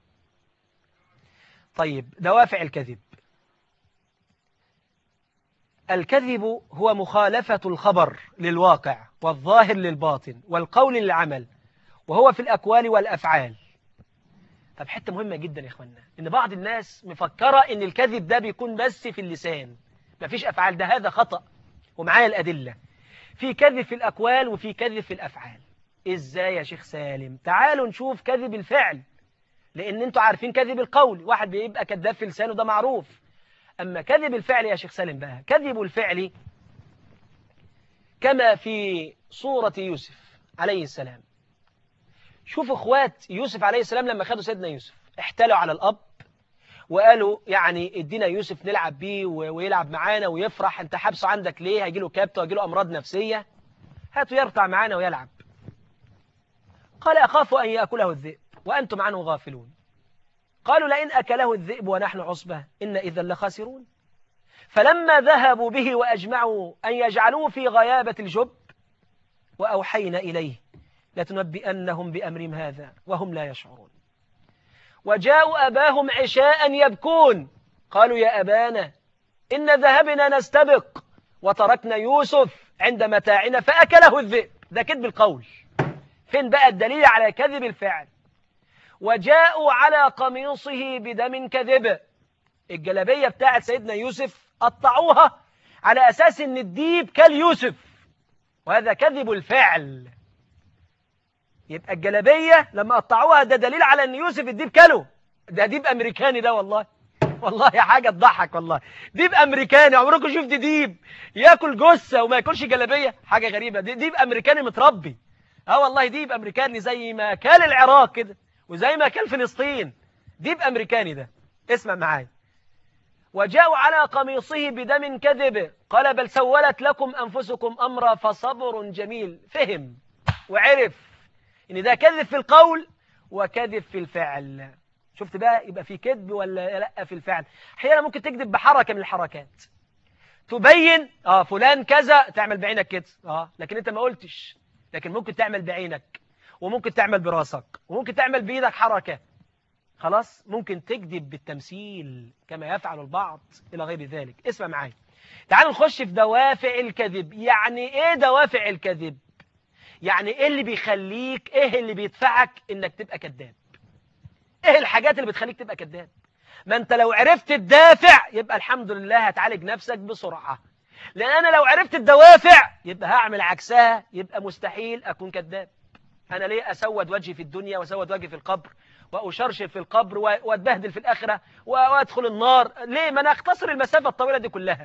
طيب دوافع الكذب الكذب هو مخالفة الخبر للواقع والظاهر للباطن والقول للعمل وهو في الأقوال والأفعال طب حتة مهمة جدا يا إخوانا إن بعض الناس مفكرة إن الكذب ده بيكون بس في اللسان مفيش أفعال ده هذا خطأ ومعايا الأدلة في كذب في الأقوال وفي كذب في الأفعال إزاي يا شيخ سالم تعالوا نشوف كذب الفعل لأن أنتوا عارفين كذب القول واحد بيبقى كذاب في لسانه ده معروف أما كذب الفعل يا شيخ سالم بقى كذب الفعل كما في صورة يوسف عليه السلام شوف اخوات يوسف عليه السلام لما خدوا سيدنا يوسف احتلوا على الأب وقالوا يعني ادينا يوسف نلعب بيه ويلعب معانا ويفرح انت حبسه عندك ليه هيجي له كبت وهيجي له أمراض نفسية هاتوا يرتع معانا ويلعب قال أخاف أن يأكله الذئب وأنتم عنه غافلون قالوا لئن أكله الذئب ونحن عصبة إن إذا لخاسرون فلما ذهبوا به وأجمعوا أن يجعلوه في غيابة الجب وأوحينا إليه لتنبئنهم بأمرهم هذا وهم لا يشعرون وجاءوا أباهم عشاء يبكون قالوا يا أبانا إن ذهبنا نستبق وتركنا يوسف عند متاعنا فأكله الذئب ده كذب القول فين بقى الدليل على كذب الفعل وجاءوا على قميصه بدم كذب الجلبية بتاعت سيدنا يوسف قطعوها على أساس أن الديب كل يوسف وهذا كذب الفعل يبقى الجلبية لما قطعوها ده دليل على أن يوسف الديب كله ده ديب أمريكاني ده والله والله حاجة تضحك والله ديب أمريكاني عمركم شفت ديب ياكل جثة وما ياكلش جلبية حاجة غريبة ديب أمريكاني متربي اه والله ديب أمريكاني زي ما كان العراق كده وزي ما كان فلسطين ديب أمريكاني ده اسمع معايا وجاءوا على قميصه بدم كذب قال بل سولت لكم أنفسكم أمرا فصبر جميل فهم وعرف إن ده كذب في القول وكذب في الفعل شفت بقى يبقى في كذب ولا لا في الفعل احيانا ممكن تكذب بحركة من الحركات تبين اه فلان كذا تعمل بعينك كده اه لكن انت ما قلتش لكن ممكن تعمل بعينك وممكن تعمل براسك وممكن تعمل بإيدك حركة خلاص ممكن تكذب بالتمثيل كما يفعل البعض إلى غير ذلك اسمع معايا تعال نخش في دوافع الكذب يعني ايه دوافع الكذب يعني ايه اللي بيخليك ايه اللي بيدفعك انك تبقى كذاب ايه الحاجات اللي بتخليك تبقى كذاب ما انت لو عرفت الدافع يبقى الحمد لله هتعالج نفسك بسرعة لان انا لو عرفت الدوافع يبقى هعمل عكسها يبقى مستحيل اكون كذاب انا ليه اسود وجهي في الدنيا واسود وجهي في القبر واشرشر في القبر واتبهدل في الاخره وادخل النار ليه ما انا اختصر المسافه الطويله دي كلها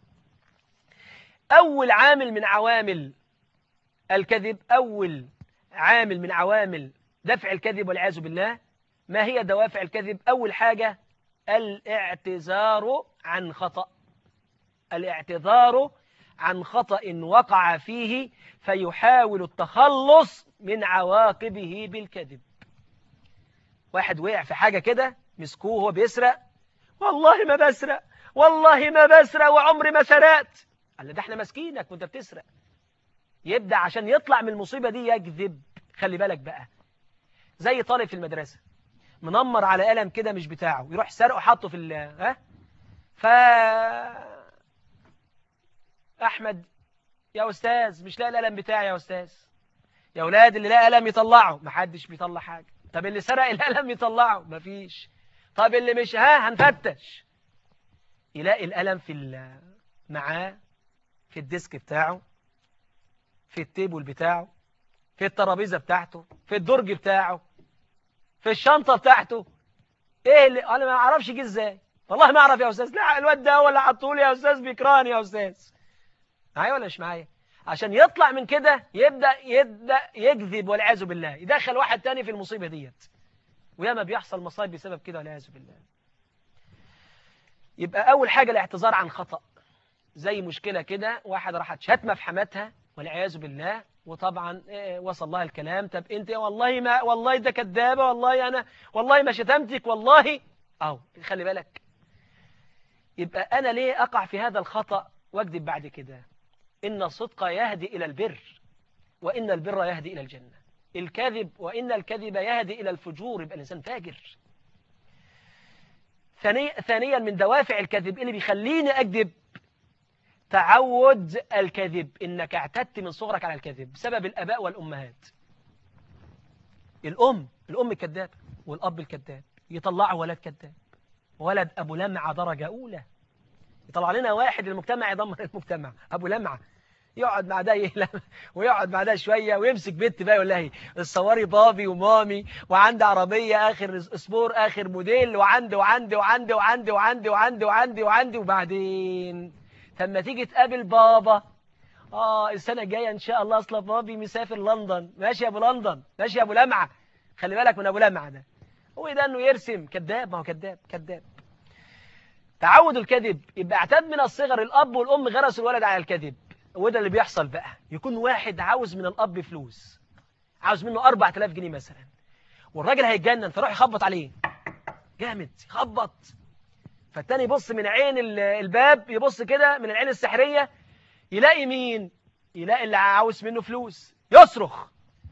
اول عامل من عوامل الكذب اول عامل من عوامل دفع الكذب والعياذ بالله ما هي دوافع الكذب اول حاجه الاعتذار عن خطأ الاعتذار عن خطأ وقع فيه فيحاول التخلص من عواقبه بالكذب واحد وقع في حاجة كده مسكوه وهو بيسرق والله ما بسرق والله ما بسرق وعمري ما سرقت قال ده احنا ماسكينك وانت بتسرق يبدأ عشان يطلع من المصيبة دي يكذب خلي بالك بقى زي طالب في المدرسة منمر على قلم كده مش بتاعه يروح سرقه حطه في ال ها ف احمد يا استاذ مش لاقي القلم بتاعي يا استاذ يا اولاد اللي لاقي قلم يطلعه محدش بيطلع حاجه طب اللي سرق القلم يطلعه مفيش طب اللي مش ها هنفتش يلاقي القلم في معاه في الديسك بتاعه في التيبل بتاعه في الترابيزه بتاعته في الدرج بتاعه في الشنطه بتاعته ايه اللي انا ما اعرفش جه ازاي والله ما اعرف يا استاذ لا الواد ده ولا حطولي يا استاذ بيكرهني يا استاذ معايا ولا مش معايا عشان يطلع من كده يبدأ يبدأ يكذب والعياذ بالله يدخل واحد تاني في المصيبة ديت وياما بيحصل مصايب بسبب كده والعياذ بالله يبقى أول حاجة الاعتذار عن خطأ زي مشكلة كده واحد راحت شتمة في حماتها والعياذ بالله وطبعا وصل لها الكلام طب انت والله ما والله ده كدابة والله انا والله ما شتمتك والله اهو خلي بالك يبقى انا ليه اقع في هذا الخطأ واكذب بعد كده إن الصدق يهدي إلى البر وإن البر يهدي إلى الجنة الكذب وإن الكذب يهدي إلى الفجور يبقى الإنسان فاجر ثانيا من دوافع الكذب اللي بيخليني أكذب تعود الكذب إنك اعتدت من صغرك على الكذب بسبب الأباء والأمهات الأم الأم الكذاب والأب الكذاب يطلعوا ولد كذاب ولد أبو لمعة درجة أولى يطلع لنا واحد المجتمع يدمر المجتمع أبو لمعة يقعد مع ده يهلم ويقعد مع ده شويه ويمسك بنت بقى يقول لها اتصوري بابي ومامي وعندي عربيه اخر سبور اخر موديل وعندي وعندي وعندي وعندي وعندي وعندي وعندي وعندي وبعدين لما تيجي تقابل بابا اه السنه الجايه ان شاء الله اصل بابي مسافر لندن ماشي يا ابو لندن ماشي يا ابو لمعه خلي بالك من ابو لمعه ده هو ده انه يرسم كذاب ما هو كذاب كذاب تعود الكذب يبقى اعتاد من الصغر الاب والام غرسوا الولد على الكذب وده اللي بيحصل بقى يكون واحد عاوز من الاب فلوس عاوز منه 4000 جنيه مثلا والراجل هيتجنن فيروح يخبط عليه جامد يخبط فالتاني يبص من عين الباب يبص كده من العين السحريه يلاقي مين يلاقي اللي عاوز منه فلوس يصرخ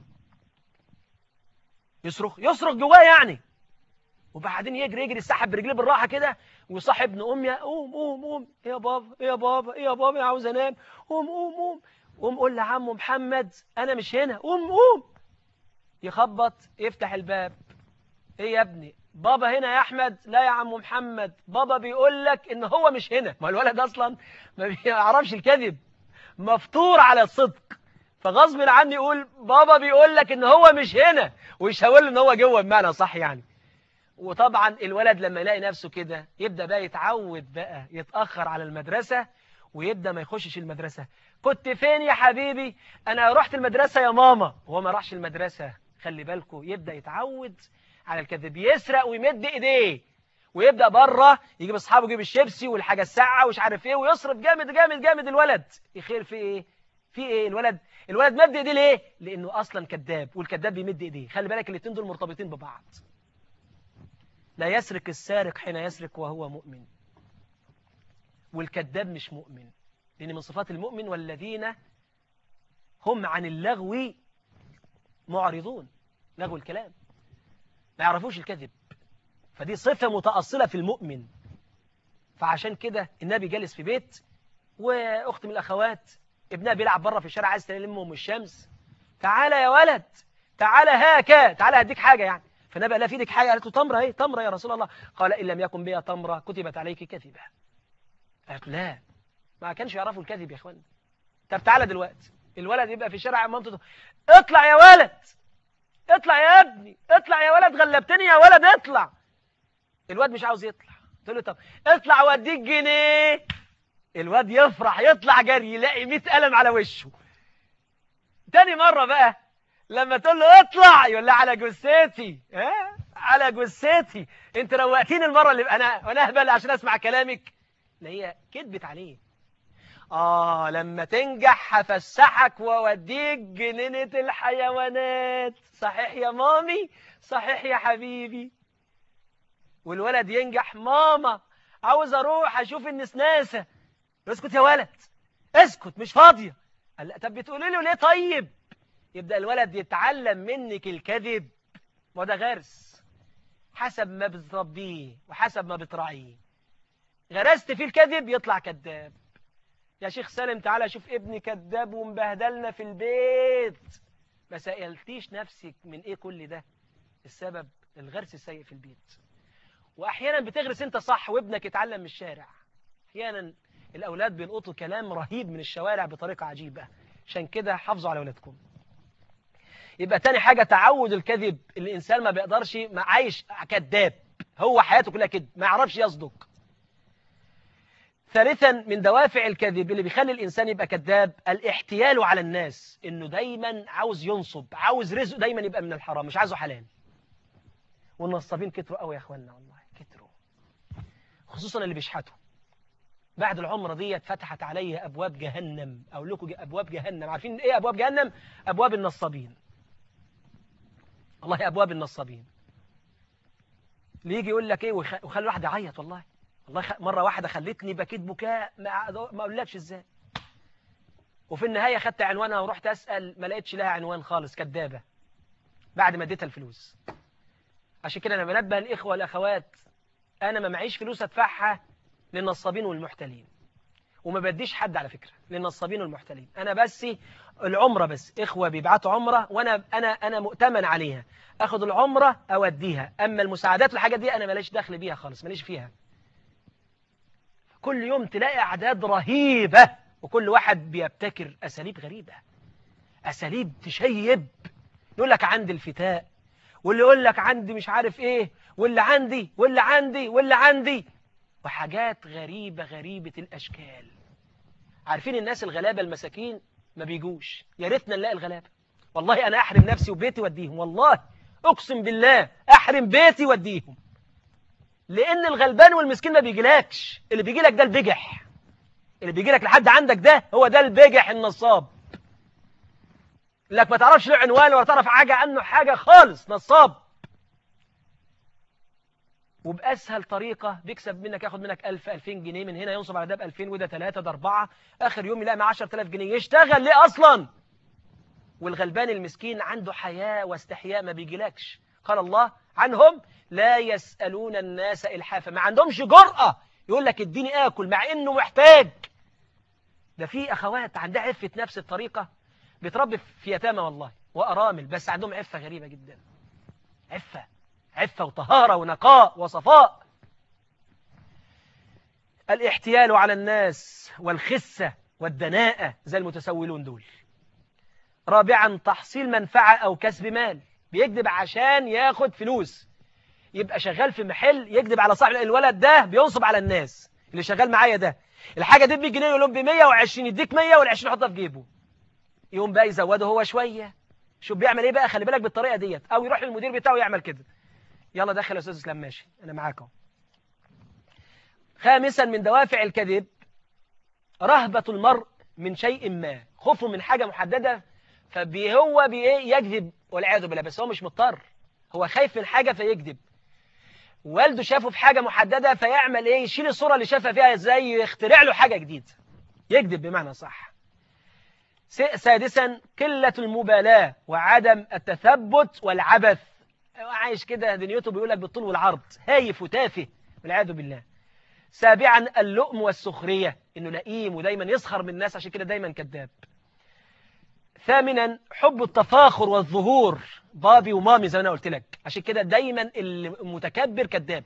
يصرخ يصرخ جواه يعني وبعدين يجري يجري يسحب برجليه بالراحه كده ويصحي ابن ام يا قوم قوم قوم ايه يا بابا ايه يا بابا ايه يا بابا عاوز انام قوم قوم قوم قوم قول لعمه محمد انا مش هنا قوم قوم يخبط يفتح الباب ايه يا ابني بابا هنا يا احمد لا يا عم محمد بابا بيقول لك ان هو مش هنا ما الولد اصلا ما بيعرفش الكذب مفطور على الصدق فغصب عني يقول بابا بيقول لك ان هو مش هنا ويشاور له ان هو جوه بمعنى صح يعني وطبعا الولد لما يلاقي نفسه كده يبدأ بقى يتعود بقى يتأخر على المدرسة ويبدأ ما يخشش المدرسة كنت فين يا حبيبي أنا رحت المدرسة يا ماما هو ما راحش المدرسة خلي بالكم يبدأ يتعود على الكذب يسرق ويمد إيديه ويبدأ بره يجيب أصحابه يجيب الشيبسي والحاجة الساعة ومش عارف إيه ويصرف جامد جامد جامد الولد يخير في إيه في إيه الولد الولد مد إيديه ليه لأنه أصلا كذاب والكذاب بيمد إيديه خلي بالك الاثنين دول مرتبطين ببعض لا يسرق السارق حين يسرق وهو مؤمن والكذاب مش مؤمن لأن من صفات المؤمن والذين هم عن اللغو معرضون لغو الكلام ما يعرفوش الكذب فدي صفة متأصلة في المؤمن فعشان كده النبي جالس في بيت وأخت من الأخوات ابنها بيلعب بره في الشارع عايز تلمه من الشمس تعالى يا ولد تعالى هاكا تعالى هديك حاجة يعني فالنبي قال في ايدك حاجه قالت له تمره ايه تمره يا رسول الله قال ان لم يكن بها تمره كتبت عليك كذبه قالت لا ما كانش يعرفوا الكذب يا اخوانا طب تعالى دلوقتي الولد يبقى في الشارع مامته اطلع يا ولد اطلع يا ابني اطلع يا ولد غلبتني يا ولد اطلع الواد مش عاوز يطلع تقول له طب اطلع واديك جنيه الواد يفرح يطلع جري يلاقي 100 قلم على وشه تاني مره بقى لما تقول له اطلع يقول لها على جثتي ها على جثتي انت روقتيني المره اللي انا وانا اهبل عشان اسمع كلامك لا هي كذبت عليه اه لما تنجح هفسحك واوديك جنينه الحيوانات صحيح يا مامي صحيح يا حبيبي والولد ينجح ماما عاوز اروح اشوف النسناسه اسكت يا ولد اسكت مش فاضيه قال لا طب بتقولي له ليه طيب يبدأ الولد يتعلم منك الكذب وده غرس حسب ما بتربيه وحسب ما بتراعيه غرست فيه الكذب يطلع كذاب يا شيخ سالم تعالى شوف ابني كذاب ومبهدلنا في البيت ما سألتيش نفسك من ايه كل ده السبب الغرس السيء في البيت واحيانا بتغرس انت صح وابنك يتعلم من الشارع احيانا الاولاد بيلقطوا كلام رهيب من الشوارع بطريقه عجيبه عشان كده حافظوا على اولادكم يبقى تاني حاجة تعود الكذب الإنسان ما بيقدرش ما عايش كذاب هو حياته كلها كذب ما يعرفش يصدق ثالثا من دوافع الكذب اللي بيخلي الإنسان يبقى كذاب الاحتيال على الناس إنه دايما عاوز ينصب عاوز رزقه دايما يبقى من الحرام مش عايزه حلال والنصابين كتروا قوي يا اخوانا والله كتروا خصوصا اللي بيشحتوا بعد العمرة ديت فتحت عليه أبواب جهنم أو لكم أبواب جهنم عارفين إيه أبواب جهنم أبواب النصابين والله أبواب النصابين اللي يجي يقول لك إيه وخ- وخلي واحد يعيط والله والله خ- مرة واحدة خلتني بكيت بكاء ما ما أقولكش إزاي وفي النهاية خدت عنوانها ورحت أسأل ما لقيتش لها عنوان خالص كدابة بعد ما اديتها الفلوس عشان كده أنا بنبه الإخوة والأخوات أنا ما معيش فلوس أدفعها للنصابين والمحتلين وما بديش حد على فكرة للنصابين والمحتلين أنا بس العمرة بس إخوة بيبعتوا عمرة وأنا أنا أنا مؤتمن عليها أخذ العمرة أوديها أما المساعدات والحاجات دي أنا ماليش دخل بيها خالص ماليش فيها كل يوم تلاقي أعداد رهيبة وكل واحد بيبتكر أساليب غريبة أساليب تشيب يقول لك عندي الفتاء واللي يقول لك عندي مش عارف ايه واللي عندي واللي عندي واللي عندي وحاجات غريبة غريبة الأشكال عارفين الناس الغلابة المساكين ما بيجوش يا ريتنا نلاقي الغلابة والله أنا أحرم نفسي وبيتي وديهم والله أقسم بالله أحرم بيتي وديهم لأن الغلبان والمسكين ما بيجيلكش اللي بيجيلك ده البجح اللي بيجيلك لحد عندك ده هو ده البجح النصاب لك ما تعرفش له عنوان ولا تعرف حاجة عنه حاجة خالص نصاب وبأسهل طريقة بيكسب منك ياخد منك 1000 2000 جنيه من هنا ينصب على ده ب 2000 وده 3 ده 4 آخر يوم يلاقي معاه 10000 جنيه يشتغل ليه أصلا والغلبان المسكين عنده حياة واستحياء ما بيجيلكش قال الله عنهم لا يسألون الناس إلحافا ما عندهمش جرأة يقول لك اديني آكل مع إنه محتاج ده في أخوات عندها عفة نفس الطريقة بيتربي في يتامى والله وأرامل بس عندهم عفة غريبة جدا عفة عفة وطهارة ونقاء وصفاء الاحتيال على الناس والخسة والدناءة زي المتسولون دول رابعا تحصيل منفعة أو كسب مال بيكذب عشان ياخد فلوس يبقى شغال في محل يكذب على صاحب الولد ده بينصب على الناس اللي شغال معايا ده الحاجة دي ب 100 جنيه يقول لهم ب 120 يديك 100 وال20 يحطها في جيبه يقوم بقى يزوده هو شوية شوف بيعمل ايه بقى خلي بالك بالطريقة ديت او يروح للمدير بتاعه يعمل كده يلا دخل يا استاذ اسلام ماشي انا معاك اهو خامسا من دوافع الكذب رهبة المرء من شيء ما خوفه من حاجة محددة فهو بإيه يكذب والعياذ بالله بس هو مش مضطر هو خايف من حاجة فيكذب والده شافه في حاجة محددة فيعمل ايه يشيل الصورة اللي شافها فيها ازاي يخترع له حاجة جديدة يكذب بمعنى صح سادسا قلة المبالاة وعدم التثبت والعبث عايش كده دنيته بيقول لك بالطول والعرض هايف وتافه والعياذ بالله سابعا اللؤم والسخرية انه لئيم ودايما يسخر من الناس عشان كده دايما كذاب ثامنا حب التفاخر والظهور بابي ومامي زي ما انا قلت لك عشان كده دايما المتكبر كذاب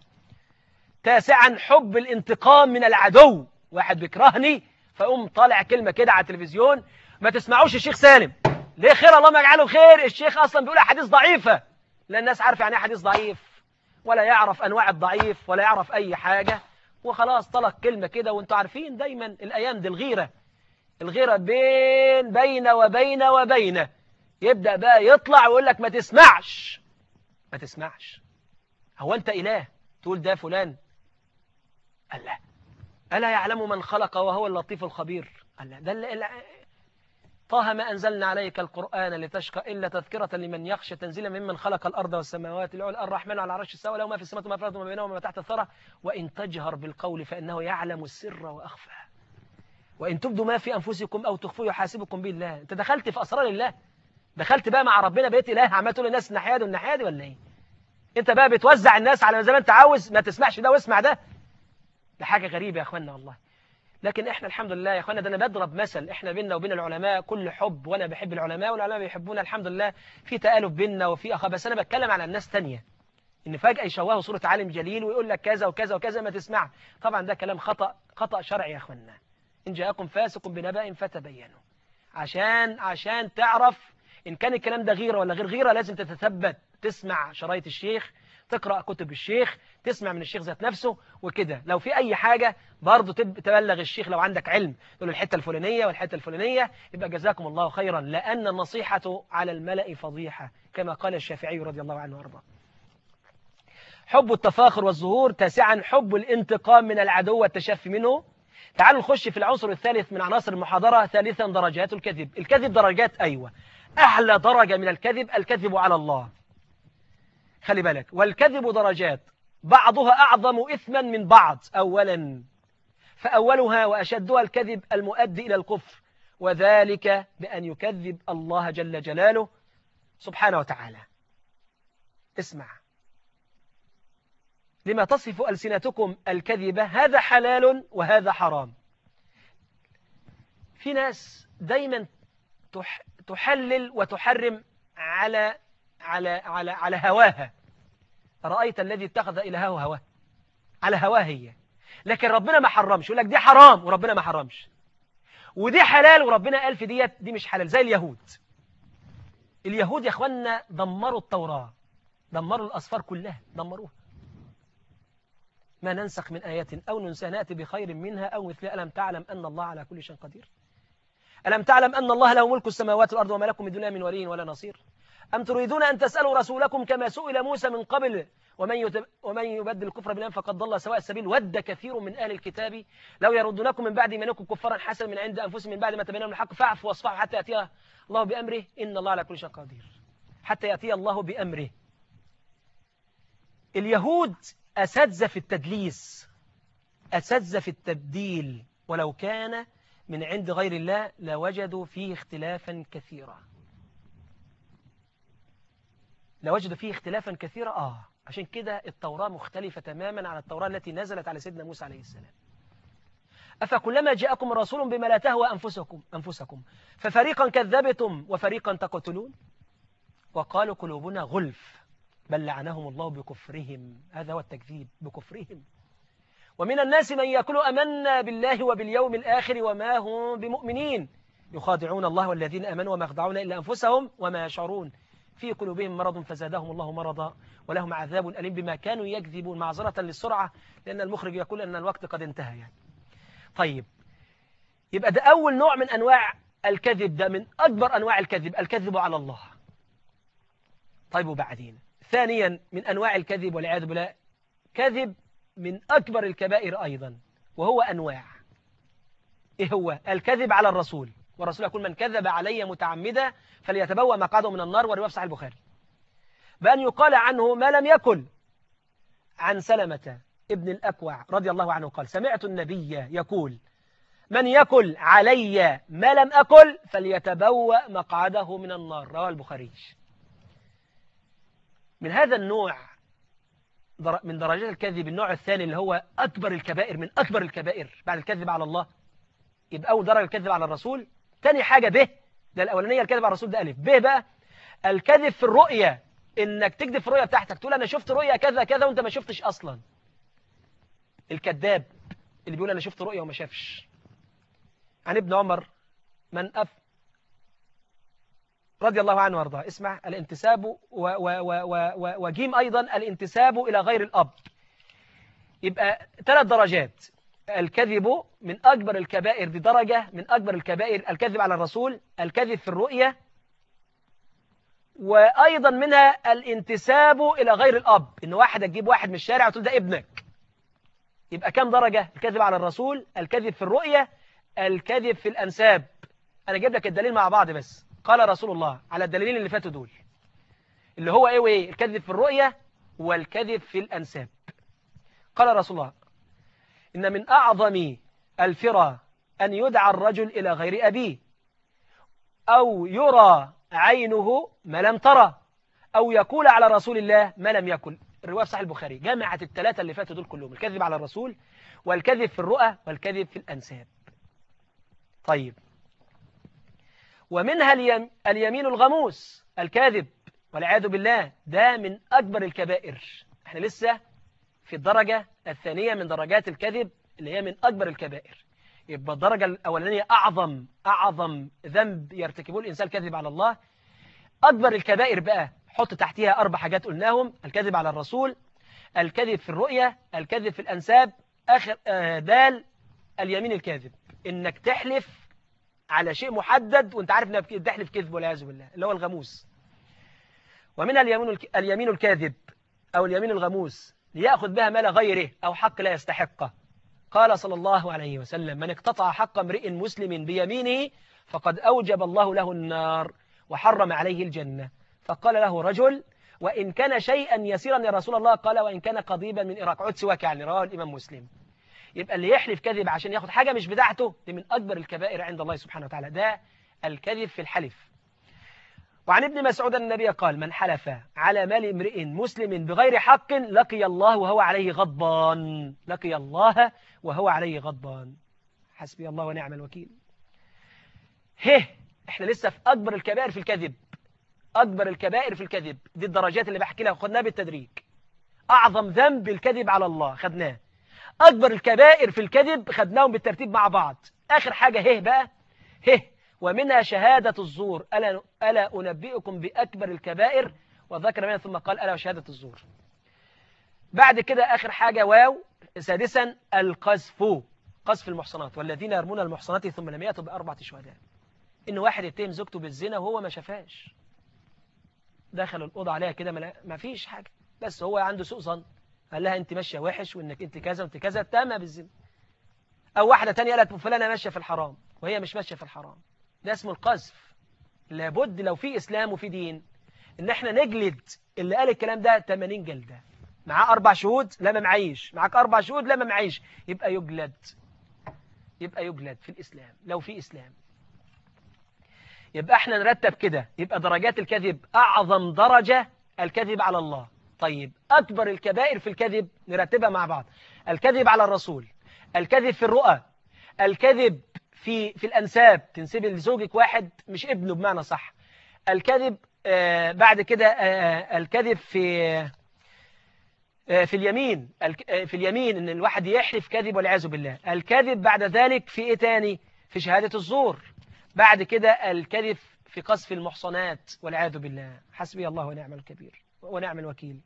تاسعا حب الانتقام من العدو واحد بيكرهني فأقوم طالع كلمة كده على التلفزيون ما تسمعوش الشيخ سالم ليه خير الله ما يجعله خير الشيخ أصلا بيقول أحاديث ضعيفة لأن الناس عارفة يعني ايه حديث ضعيف ولا يعرف أنواع الضعيف ولا يعرف أي حاجة وخلاص طلق كلمة كده وانتوا عارفين دايما الأيام دي الغيرة الغيرة بين بين وبين وبين يبدأ بقى يطلع ويقول لك ما تسمعش ما تسمعش هو أنت إله تقول ده فلان الله ألا يعلم من خلق وهو اللطيف الخبير الله ده اللي طه ما أنزلنا عليك القرآن لتشقى إلا تذكرة لمن يخشى تنزيلا ممن خلق الأرض والسماوات العلى الرحمن على العرش استوى له ما في السماوات وما في الأرض وما بينهما وما تحت الثرى وإن تجهر بالقول فإنه يعلم السر وأخفى وإن تبدوا ما في أنفسكم أو تخفوه يحاسبكم به الله أنت دخلت في أسرار الله دخلت بقى مع ربنا بقيت إله عمال تقول للناس الناحية دي والناحية دي ولا إيه أنت بقى بتوزع الناس على زي ما أنت عاوز ما تسمعش ده واسمع ده ده حاجة غريبة يا أخوانا والله لكن احنا الحمد لله يا اخوانا ده انا بضرب مثل احنا بيننا وبين العلماء كل حب وانا بحب العلماء والعلماء بيحبونا الحمد لله في تآلف بيننا وفي اخا بس انا بتكلم على الناس تانية ان فجأة يشوهوا صورة عالم جليل ويقول لك كذا وكذا وكذا ما تسمع طبعا ده كلام خطأ خطأ شرعي يا اخوانا ان جاءكم فاسق بنبأ فتبينوا عشان عشان تعرف ان كان الكلام ده غيرة ولا غير غيرة لازم تتثبت تسمع شرايط الشيخ تقرأ كتب الشيخ تسمع من الشيخ ذات نفسه وكده لو في أي حاجة برضه تبلغ الشيخ لو عندك علم تقول الحتة الفلانية والحتة الفلانية يبقى جزاكم الله خيرا لأن النصيحة على الملأ فضيحة كما قال الشافعي رضي الله عنه وارضاه حب التفاخر والظهور تاسعا حب الانتقام من العدو والتشفي منه تعالوا نخش في العنصر الثالث من عناصر المحاضرة ثالثا درجات الكذب الكذب درجات أيوة أعلى درجة من الكذب الكذب على الله خلي بالك والكذب درجات بعضها أعظم إثما من بعض أولا فأولها وأشدها الكذب المؤدي إلى الكفر وذلك بأن يكذب الله جل جلاله سبحانه وتعالى اسمع لما تصف ألسنتكم الكذبة هذا حلال وهذا حرام في ناس دايما تحلل وتحرم على على على على هواها رأيت الذي اتخذ إلهه هواه على هواه هي لكن ربنا ما حرمش يقول لك دي حرام وربنا ما حرمش ودي حلال وربنا قال في ديت دي مش حلال زي اليهود اليهود يا اخوانا دمروا التوراة دمروا الأصفار كلها دمروها ما ننسخ من آية أو ننسى نأتي بخير منها أو مثلها ألم تعلم أن الله على كل شيء قدير ألم تعلم أن الله له ملك السماوات والأرض وما لكم من دنيا من ولي ولا نصير أم تريدون أن تسألوا رسولكم كما سئل موسى من قبل ومن, يتب ومن يبدل الكفر بالله فقد ضل سواء السبيل ود كثير من أهل الكتاب لو يردونكم من بعد إيمانكم كفارا حسنا من عند أنفسهم من بعد ما تبين لهم الحق فاعفوا واصفحوا حتى يأتي الله بأمره إن الله على كل شيء قدير حتى يأتي الله بأمره اليهود أساتذة في التدليس أساتذة في التبديل ولو كان من عند غير الله لوجدوا فيه اختلافا كثيرا لوجدوا فيه اختلافا كثيرا آه عشان كده التوراة مختلفة تماما عن التوراة التي نزلت على سيدنا موسى عليه السلام أفكلما جاءكم رسول بما لا تهوى أنفسكم, أنفسكم ففريقا كذبتم وفريقا تقتلون وقالوا قلوبنا غلف بل لعنهم الله بكفرهم هذا هو التكذيب بكفرهم ومن الناس من يقول أمنا بالله وباليوم الآخر وما هم بمؤمنين يخادعون الله والذين أمنوا وما يخدعون إلا أنفسهم وما يشعرون في قلوبهم مرض فزادهم الله مرضا ولهم عذاب أليم بما كانوا يكذبون معذرة للسرعة لأن المخرج يقول أن الوقت قد انتهى يعني. طيب يبقى ده أول نوع من أنواع الكذب ده من أكبر أنواع الكذب الكذب على الله طيب وبعدين ثانيا من أنواع الكذب والعياذ بالله كذب من أكبر الكبائر أيضا وهو أنواع إيه هو الكذب على الرسول والرسول يقول من كذب علي متعمدا فليتبوأ مقعده من النار ورواية في صحيح البخاري بأن يقال عنه ما لم يكن عن سلمة ابن الأكوع رضي الله عنه قال سمعت النبي يقول من يكل علي ما لم أكل فليتبوأ مقعده من النار رواه البخاري من هذا النوع من درجات الكذب النوع الثاني اللي هو أكبر الكبائر من أكبر الكبائر بعد الكذب على الله يبقى أول درجة الكذب على الرسول تاني حاجة به ده الأولانية الكذب على الرسول ده ألف به بقى الكذب في الرؤية إنك تكذب في الرؤية بتاعتك تقول أنا شفت رؤية كذا كذا وأنت ما شفتش أصلا الكذاب اللي بيقول أنا شفت رؤية وما شافش عن ابن عمر من أف رضي الله عنه وارضاه اسمع الانتساب و و و و وجيم أيضا الانتساب إلى غير الأب يبقى ثلاث درجات الكذب من أكبر الكبائر بدرجة من أكبر الكبائر الكذب على الرسول الكذب في الرؤية وأيضا منها الانتساب إلى غير الأب إن واحد تجيب واحد من الشارع وتقول ده ابنك يبقى كم درجة الكذب على الرسول الكذب في الرؤية الكذب في الأنساب أنا جايب لك الدليل مع بعض بس قال رسول الله على الدليلين اللي فاتوا دول اللي هو ايه وايه الكذب في الرؤية والكذب في الأنساب قال رسول الله إن من أعظم الفرى أن يدعى الرجل إلى غير أبيه أو يرى عينه ما لم ترى أو يقول على رسول الله ما لم يقل الرواية في صحيح البخاري جمعت الثلاثة اللي فاتوا دول كلهم الكذب على الرسول والكذب في الرؤى والكذب في الأنساب طيب ومنها اليمين الغموس الكاذب والعياذ بالله ده من أكبر الكبائر احنا لسه في الدرجة الثانية من درجات الكذب اللي هي من أكبر الكبائر يبقى الدرجة الأولانية أعظم أعظم ذنب يرتكبه الإنسان الكذب على الله أكبر الكبائر بقى حط تحتها أربع حاجات قلناهم الكذب على الرسول الكذب في الرؤية الكذب في الأنساب آخر آه دال اليمين الكاذب إنك تحلف على شيء محدد وانت عارف انك بتحلف كذب والعياذ بالله اللي هو الغموس ومن اليمين اليمين الكاذب او اليمين الغموس ليأخذ بها مال غيره او حق لا يستحقه قال صلى الله عليه وسلم من اقتطع حق امرئ مسلم بيمينه فقد أوجب الله له النار وحرم عليه الجنة فقال له رجل وإن كان شيئا يسيرا يا رسول الله قال وإن كان قضيبا من إراق عد سواك يعني رواه الإمام مسلم يبقى اللي يحلف كذب عشان ياخد حاجة مش بتاعته دي من أكبر الكبائر عند الله سبحانه وتعالى ده الكذب في الحلف وعن ابن مسعود النبي قال من حلف على مال امرئ مسلم بغير حق لقي الله وهو عليه غضبان لقي الله وهو عليه غضبان حسبي الله ونعم الوكيل هه احنا لسه في أكبر الكبائر في الكذب أكبر الكبائر في الكذب دي الدرجات اللي بحكي لها خدناها بالتدريج أعظم ذنب الكذب على الله خدناه أكبر الكبائر في الكذب خدناهم بالترتيب مع بعض آخر حاجة هه بقى هه ومنها شهادة الزور ألا, ألا أنبئكم بأكبر الكبائر وذكر منها ثم قال ألا وشهادة الزور بعد كده آخر حاجة واو سادسا القذف قذف المحصنات والذين يرمون المحصنات ثم لم يأتوا بأربعة شهداء إن واحد يتهم زوجته بالزنا وهو ما شافهاش دخل الأوضة عليها كده ما فيش حاجة بس هو عنده سوء ظن قال لها أنت ماشية وحش وإنك أنت كذا وأنت كذا اتهمها بالزنا أو واحدة تانية قالت فلانة ماشية في الحرام وهي مش ماشية في الحرام ده اسمه القذف لابد لو في إسلام وفي دين إن احنا نجلد اللي قال الكلام ده 80 جلدة معاه أربع شهود لا ما معيش معاك أربع شهود لا ما معيش يبقى يجلد يبقى يجلد في الإسلام لو في إسلام يبقى احنا نرتب كده يبقى درجات الكذب أعظم درجة الكذب على الله طيب أكبر الكبائر في الكذب نرتبها مع بعض الكذب على الرسول الكذب في الرؤى الكذب في في الأنساب تنسب لزوجك واحد مش ابنه بمعنى صح الكذب آه بعد كده آه الكذب في آه في اليمين في اليمين ان الواحد يحلف كذب والعياذ بالله الكذب بعد ذلك في ايه تاني في شهادة الزور بعد كده الكذب في قذف المحصنات والعياذ بالله حسبي الله ونعم الكبير ونعم الوكيل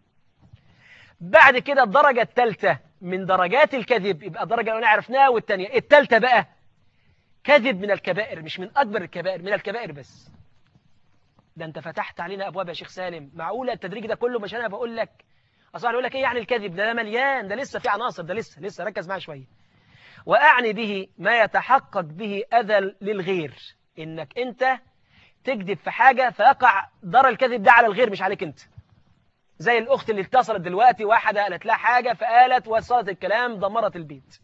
بعد كده الدرجة الثالثة من درجات الكذب يبقى الدرجة اللي عرفناها والثانية الثالثة بقى كذب من الكبائر مش من أكبر الكبائر من الكبائر بس ده أنت فتحت علينا أبواب يا شيخ سالم معقولة التدريج ده كله مش أنا بقول لك أصلا أقول لك إيه يعني الكذب ده, ده مليان ده لسه في عناصر ده لسه لسه ركز معايا شوية وأعني به ما يتحقق به أذى للغير إنك أنت تكذب في حاجة فيقع ضرر الكذب ده على الغير مش عليك أنت زي الأخت اللي اتصلت دلوقتي واحدة قالت لها حاجة فقالت وصلت الكلام دمرت البيت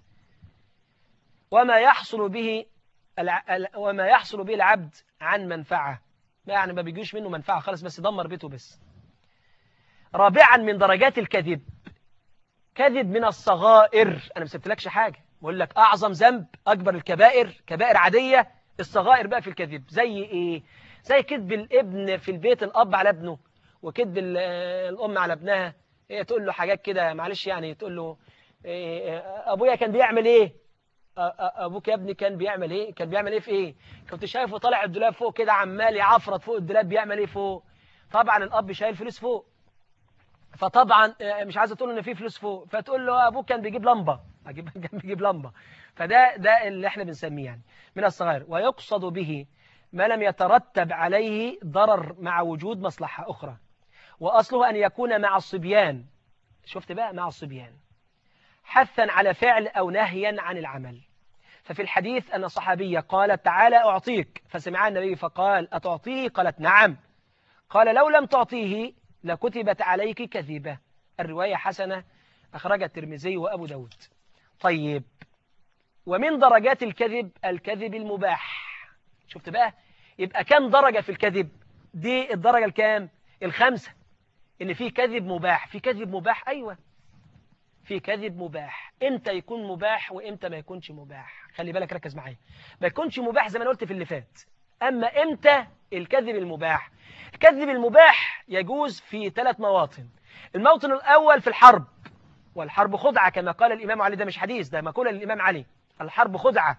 وما يحصل به الع... وما يحصل به العبد عن منفعة ما يعني ما بيجيش منه منفعة خالص بس يدمر بيته بس رابعا من درجات الكذب كذب من الصغائر أنا ما سبتلكش حاجة بقول لك أعظم ذنب أكبر الكبائر كبائر عادية الصغائر بقى في الكذب زي إيه زي كذب الابن في البيت الأب على ابنه وكذب الأم على ابنها هي تقول له حاجات كده معلش يعني تقول له إيه أبويا كان بيعمل إيه أبوك يا ابني كان بيعمل إيه كان بيعمل إيه في إيه كنت شايفه طالع الدولاب فوق كده عمال يعفرط فوق الدولاب بيعمل إيه فوق طبعا الأب شايل فلوس فوق فطبعا مش عايزه تقول ان في فلوس فوق فتقول له ابوك كان بيجيب لمبه اجيب كان بيجيب لمبه فده ده اللي احنا بنسميه يعني من الصغائر ويقصد به ما لم يترتب عليه ضرر مع وجود مصلحه اخرى واصله ان يكون مع الصبيان شفت بقى مع الصبيان حثا على فعل او نهيا عن العمل ففي الحديث ان صحابيه قالت تعالى اعطيك فسمعها النبي فقال اتعطيه قالت نعم قال لو لم تعطيه لكتبت عليك كذبة الرواية حسنة أخرج الترمذي وأبو داود طيب ومن درجات الكذب الكذب المباح شفت بقى يبقى كم درجة في الكذب دي الدرجة الكام الخمسة إن في كذب مباح في كذب مباح أيوة في كذب مباح امتى يكون مباح وامتى ما يكونش مباح خلي بالك ركز معايا ما يكونش مباح زي ما انا قلت في اللي فات اما امتى الكذب المباح الكذب المباح يجوز في ثلاث مواطن الموطن الأول في الحرب والحرب خدعة كما قال الإمام علي ده مش حديث ده مقولة للإمام علي الحرب خدعة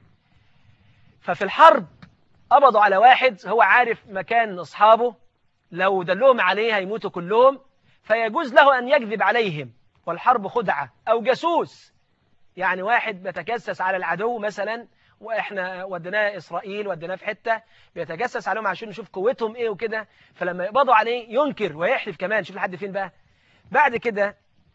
ففي الحرب قبضوا على واحد هو عارف مكان أصحابه لو دلهم عليه هيموتوا كلهم فيجوز له أن يكذب عليهم والحرب خدعة أو جاسوس يعني واحد بيتجسس على العدو مثلا واحنا وديناه اسرائيل وديناه في حته بيتجسس عليهم عشان نشوف قوتهم ايه وكده فلما يقبضوا عليه ينكر ويحلف كمان شوف لحد فين بقى بعد كده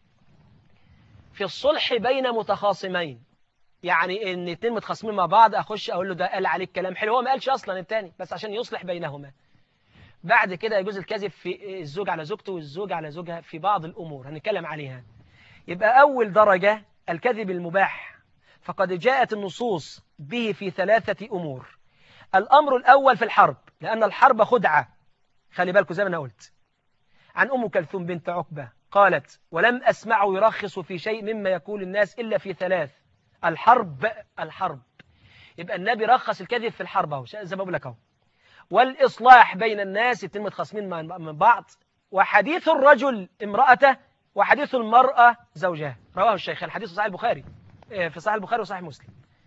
في الصلح بين متخاصمين يعني ان اتنين متخاصمين مع بعض اخش اقول له ده قال عليك كلام حلو هو ما قالش اصلا التاني بس عشان يصلح بينهما بعد كده يجوز الكذب في الزوج على زوجته والزوج على زوجها في بعض الامور هنتكلم عليها يبقى اول درجه الكذب المباح فقد جاءت النصوص به في ثلاثة أمور الأمر الأول في الحرب لأن الحرب خدعة خلي بالكم زي ما أنا قلت عن أم كلثوم بنت عقبة قالت ولم أسمعه يرخص في شيء مما يقول الناس إلا في ثلاث الحرب الحرب يبقى النبي رخص الكذب في الحرب اهو زي ما بقول لك اهو والإصلاح بين الناس اتنين متخاصمين من بعض وحديث الرجل امرأته وحديث المرأة زوجها رواه الشيخ الحديث صحيح البخاري في صحيح البخاري وصحيح مسلم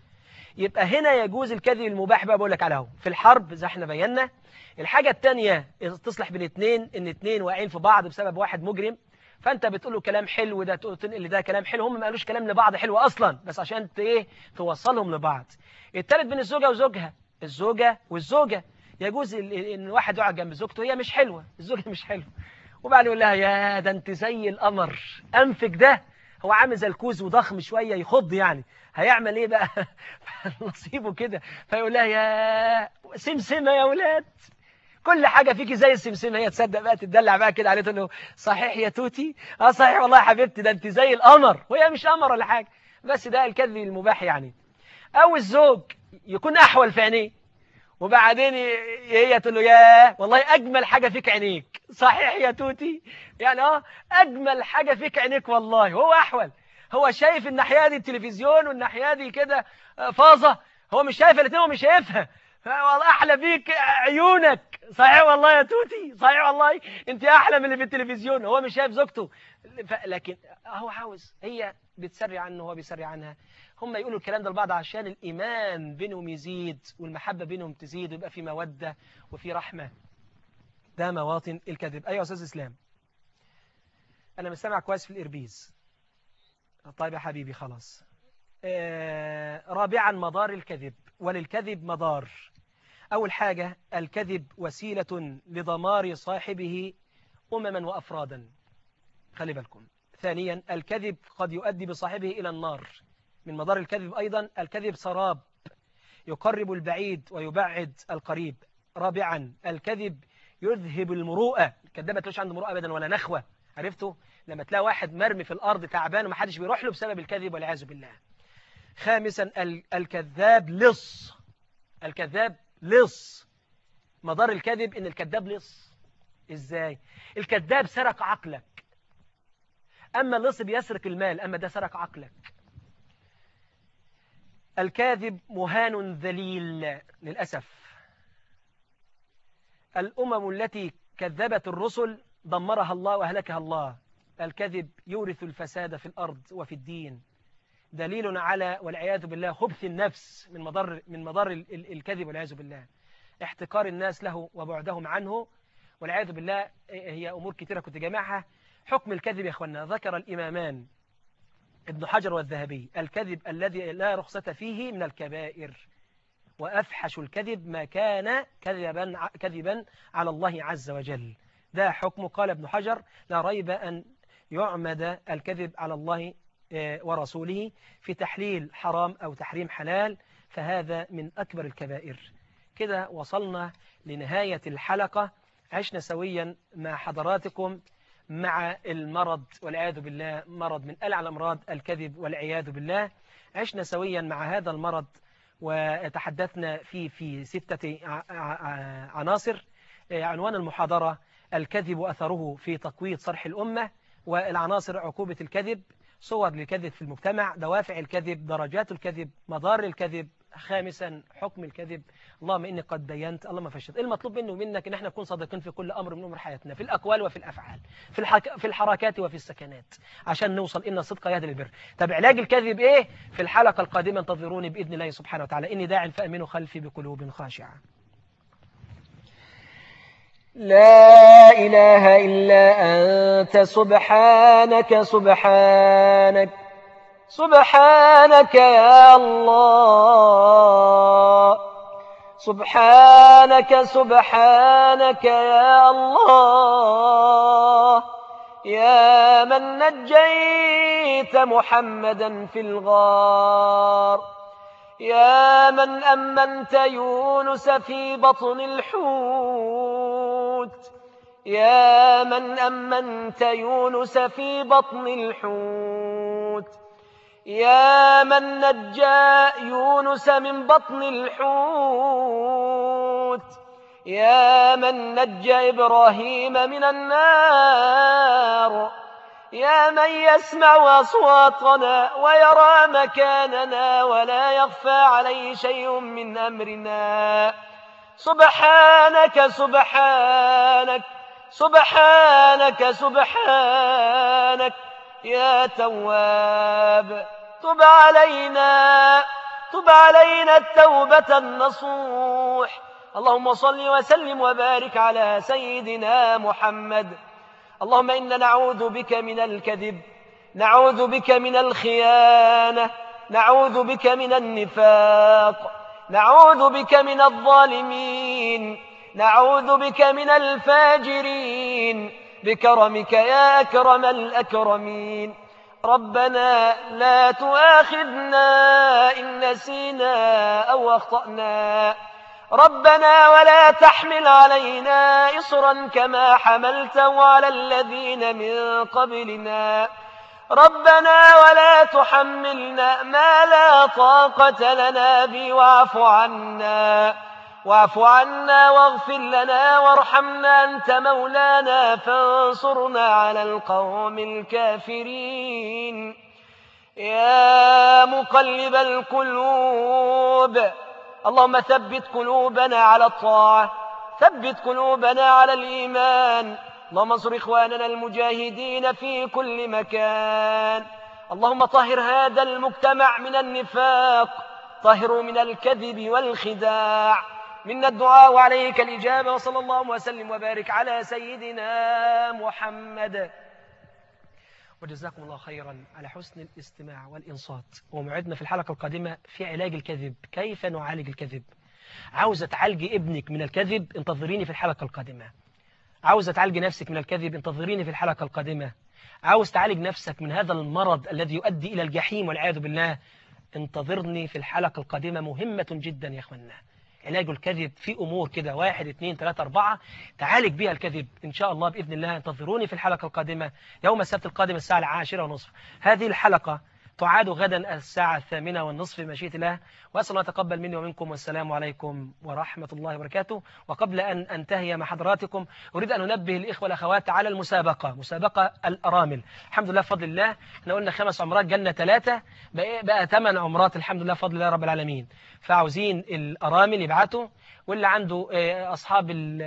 يبقى هنا يجوز الكذب المباح بقى بقول لك على اهو في الحرب زي احنا بينا الحاجة التانية تصلح بين اتنين ان اتنين واقعين في بعض بسبب واحد مجرم فانت بتقول له كلام حلو ده تنقل ده كلام حلو هم ما قالوش كلام لبعض حلو اصلا بس عشان ايه توصلهم لبعض التالت بين الزوجة وزوجها الزوجة والزوجة يجوز ان واحد يقعد جنب زوجته هي مش حلوة الزوجة مش حلوة وبعد يقول لها يا ده انت زي القمر انفك ده هو عامل زي الكوز وضخم شوية يخض يعني هيعمل ايه بقى نصيبه كده فيقول لها يا سمسمة يا ولاد كل حاجة فيكي زي السمسمة هي تصدق بقى تدلع بقى كده عليه تقول له صحيح يا توتي اه صحيح والله يا حبيبتي ده انت زي القمر وهي مش قمر ولا حاجة بس ده الكذب المباح يعني او الزوج يكون احول في عينيه وبعدين هي تقول له يا والله اجمل حاجة فيك عينيك صحيح يا توتي يعني اه اجمل حاجة فيك عينيك والله هو احول هو شايف الناحية دي التلفزيون والناحية دي كده فاظة هو مش شايف الاثنين هو مش شايفها والله احلى فيك عيونك صحيح والله يا توتي صحيح والله انت احلى من اللي في التلفزيون هو مش شايف زوجته لكن هو عاوز هي بتسري عنه وهو بيسري عنها هم يقولوا الكلام ده لبعض عشان الإيمان بينهم يزيد والمحبة بينهم تزيد ويبقى في مودة وفي رحمة ده مواطن الكذب أيها أستاذ إسلام أنا مستمع كويس في الإربيز طيب يا حبيبي خلاص آه رابعا مدار الكذب وللكذب مدار أول حاجة الكذب وسيلة لضمار صاحبه أمما وأفرادا خلي بالكم ثانيا الكذب قد يؤدي بصاحبه إلى النار من مدار الكذب أيضا الكذب سراب يقرب البعيد ويبعد القريب رابعا الكذب يذهب المروءة الكذاب ما تلاقوش عنده مروءة أبدا ولا نخوة عرفتوا لما تلاقي واحد مرمي في الأرض تعبان ومحدش بيروح له بسبب الكذب والعياذ بالله خامسا الكذاب لص الكذاب لص مدار الكذب ان الكذاب لص ازاي الكذاب سرق عقلك اما اللص بيسرق المال اما ده سرق عقلك الكاذب مهان ذليل للأسف الأمم التي كذبت الرسل دمرها الله وأهلكها الله الكذب يورث الفساد في الأرض وفي الدين دليل على والعياذ بالله خبث النفس من مضر من مضر الكذب والعياذ بالله احتقار الناس له وبعدهم عنه والعياذ بالله هي أمور كثيرة كنت جامعها حكم الكذب يا أخوانا ذكر الإمامان ابن حجر والذهبي الكذب الذي لا رخصة فيه من الكبائر وأفحش الكذب ما كان كذبا, كذبا على الله عز وجل ده حكم قال ابن حجر لا ريب أن يعمد الكذب على الله ورسوله في تحليل حرام أو تحريم حلال فهذا من أكبر الكبائر كده وصلنا لنهاية الحلقة عشنا سويا مع حضراتكم مع المرض والعياذ بالله مرض من ألع الأمراض الكذب والعياذ بالله عشنا سويا مع هذا المرض وتحدثنا فيه في ستة عناصر عنوان المحاضرة الكذب وأثره في تقويض صرح الأمة والعناصر عقوبة الكذب صور للكذب في المجتمع دوافع الكذب درجات الكذب مضار الكذب خامسا حكم الكذب اللهم إني قد بينت اللهم فشد المطلوب منه منك إن احنا نكون صادقين في كل أمر من أمور حياتنا في الأقوال وفي الأفعال في, الحك... في الحركات وفي السكنات عشان نوصل إن الصدق يهدي للبر طب علاج الكذب إيه في الحلقة القادمة انتظروني بإذن الله سبحانه وتعالى إني داع فأمنوا خلفي بقلوب خاشعة لا إله إلا أنت سبحانك سبحانك سبحانك يا الله سبحانك سبحانك يا الله يا من نجيت محمدا في الغار يا من أمنت يونس في بطن الحوت يا من أمنت يونس في بطن الحوت يا من نجى يونس من بطن الحوت يا من نجى إبراهيم من النار يا من يسمع أصواتنا ويرى مكاننا ولا يخفى عليه شيء من أمرنا سبحانك سبحانك سبحانك سبحانك يا تواب تب علينا تب علينا التوبة النصوح اللهم صل وسلم وبارك على سيدنا محمد اللهم إنا نعوذ بك من الكذب نعوذ بك من الخيانة نعوذ بك من النفاق نعوذ بك من الظالمين نعوذ بك من الفاجرين بكرمك يا أكرم الأكرمين ربنا لا تؤاخذنا إن نسينا أو أخطأنا ربنا ولا تحمل علينا إصرا كما حملته على الذين من قبلنا ربنا ولا تحملنا ما لا طاقة لنا به واعف عنا واعف عنا واغفر لنا وارحمنا أنت مولانا فانصرنا على القوم الكافرين يا مقلب القلوب اللهم ثبت قلوبنا على الطاعة ثبت قلوبنا على الإيمان اللهم انصر إخواننا المجاهدين في كل مكان اللهم طهر هذا المجتمع من النفاق طهروا من الكذب والخداع منا الدعاء وعليك الإجابة وصلى الله وسلم وبارك على سيدنا محمد وجزاكم الله خيرا على حسن الاستماع والإنصات وموعدنا في الحلقة القادمة في علاج الكذب كيف نعالج الكذب عاوزة تعالجي ابنك من الكذب انتظريني في الحلقة القادمة عاوزة تعالجي نفسك من الكذب انتظريني في الحلقة القادمة عاوز تعالج نفسك من هذا المرض الذي يؤدي إلى الجحيم والعياذ بالله انتظرني في الحلقة القادمة مهمة جدا يا أخوانا علاج الكذب في أمور كده واحد اثنين ثلاثة أربعة تعالج بها الكذب إن شاء الله بإذن الله انتظروني في الحلقة القادمة يوم السبت القادم الساعة العاشرة ونصف هذه الحلقة تعاد غدا الساعة الثامنة والنصف بمشيئة الله وأسأل الله يتقبل مني ومنكم والسلام عليكم ورحمة الله وبركاته وقبل أن أنتهي مع حضراتكم أريد أن أنبه الإخوة والأخوات على المسابقة مسابقة الأرامل الحمد لله بفضل الله احنا قلنا خمس عمرات جنة ثلاثة بقى, بقى ثمان عمرات الحمد لله بفضل الله رب العالمين فعاوزين الأرامل يبعتوا واللي عنده أصحاب ال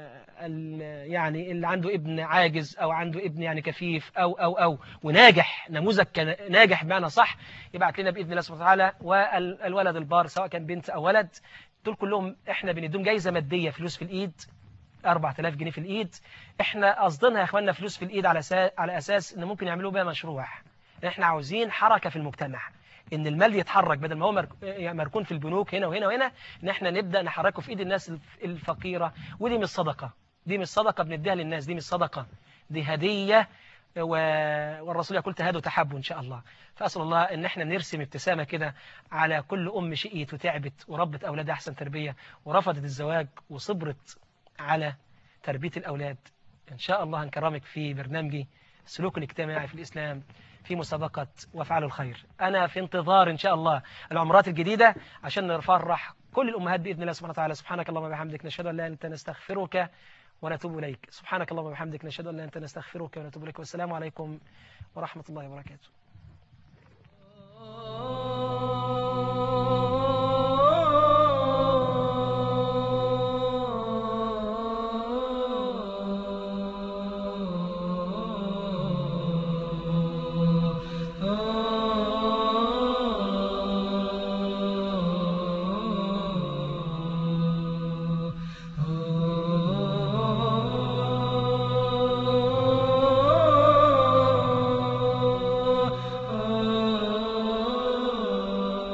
ال يعني اللي عنده ابن عاجز أو عنده ابن يعني كفيف أو أو أو وناجح نموذج ناجح بمعنى صح يبعت لنا بإذن الله سبحانه وتعالى والولد البار سواء كان بنت أو ولد دول كلهم احنا بنديهم جايزة مادية فلوس في الإيد 4000 جنيه في الإيد احنا قصدنا يا اخواننا فلوس في الإيد على أساس, على أساس ان ممكن يعملوا بها مشروع احنا عاوزين حركة في المجتمع ان المال يتحرك بدل ما هو مركون في البنوك هنا وهنا وهنا ان احنا نبدأ نحركه في ايد الناس الفقيرة ودي مش صدقة دي مش صدقة بنديها للناس دي مش صدقة دي هدية و... والرسول يقول تهادوا تحبوا إن شاء الله فأسأل الله أن احنا نرسم ابتسامة كده على كل أم شقيت وتعبت وربت أولادها أحسن تربية ورفضت الزواج وصبرت على تربية الأولاد إن شاء الله هنكرمك في برنامجي السلوك الاجتماعي في الإسلام في مسابقة وافعال الخير أنا في انتظار إن شاء الله العمرات الجديدة عشان نفرح كل الأمهات بإذن الله سبحانه وتعالى سبحانك اللهم وبحمدك نشهد أن لا إله إلا أنت نستغفرك ونتوب إليك سبحانك اللهم وبحمدك نشهد أن لا إله إلا أنت نستغفرك ونتوب إليك والسلام عليكم ورحمة الله وبركاته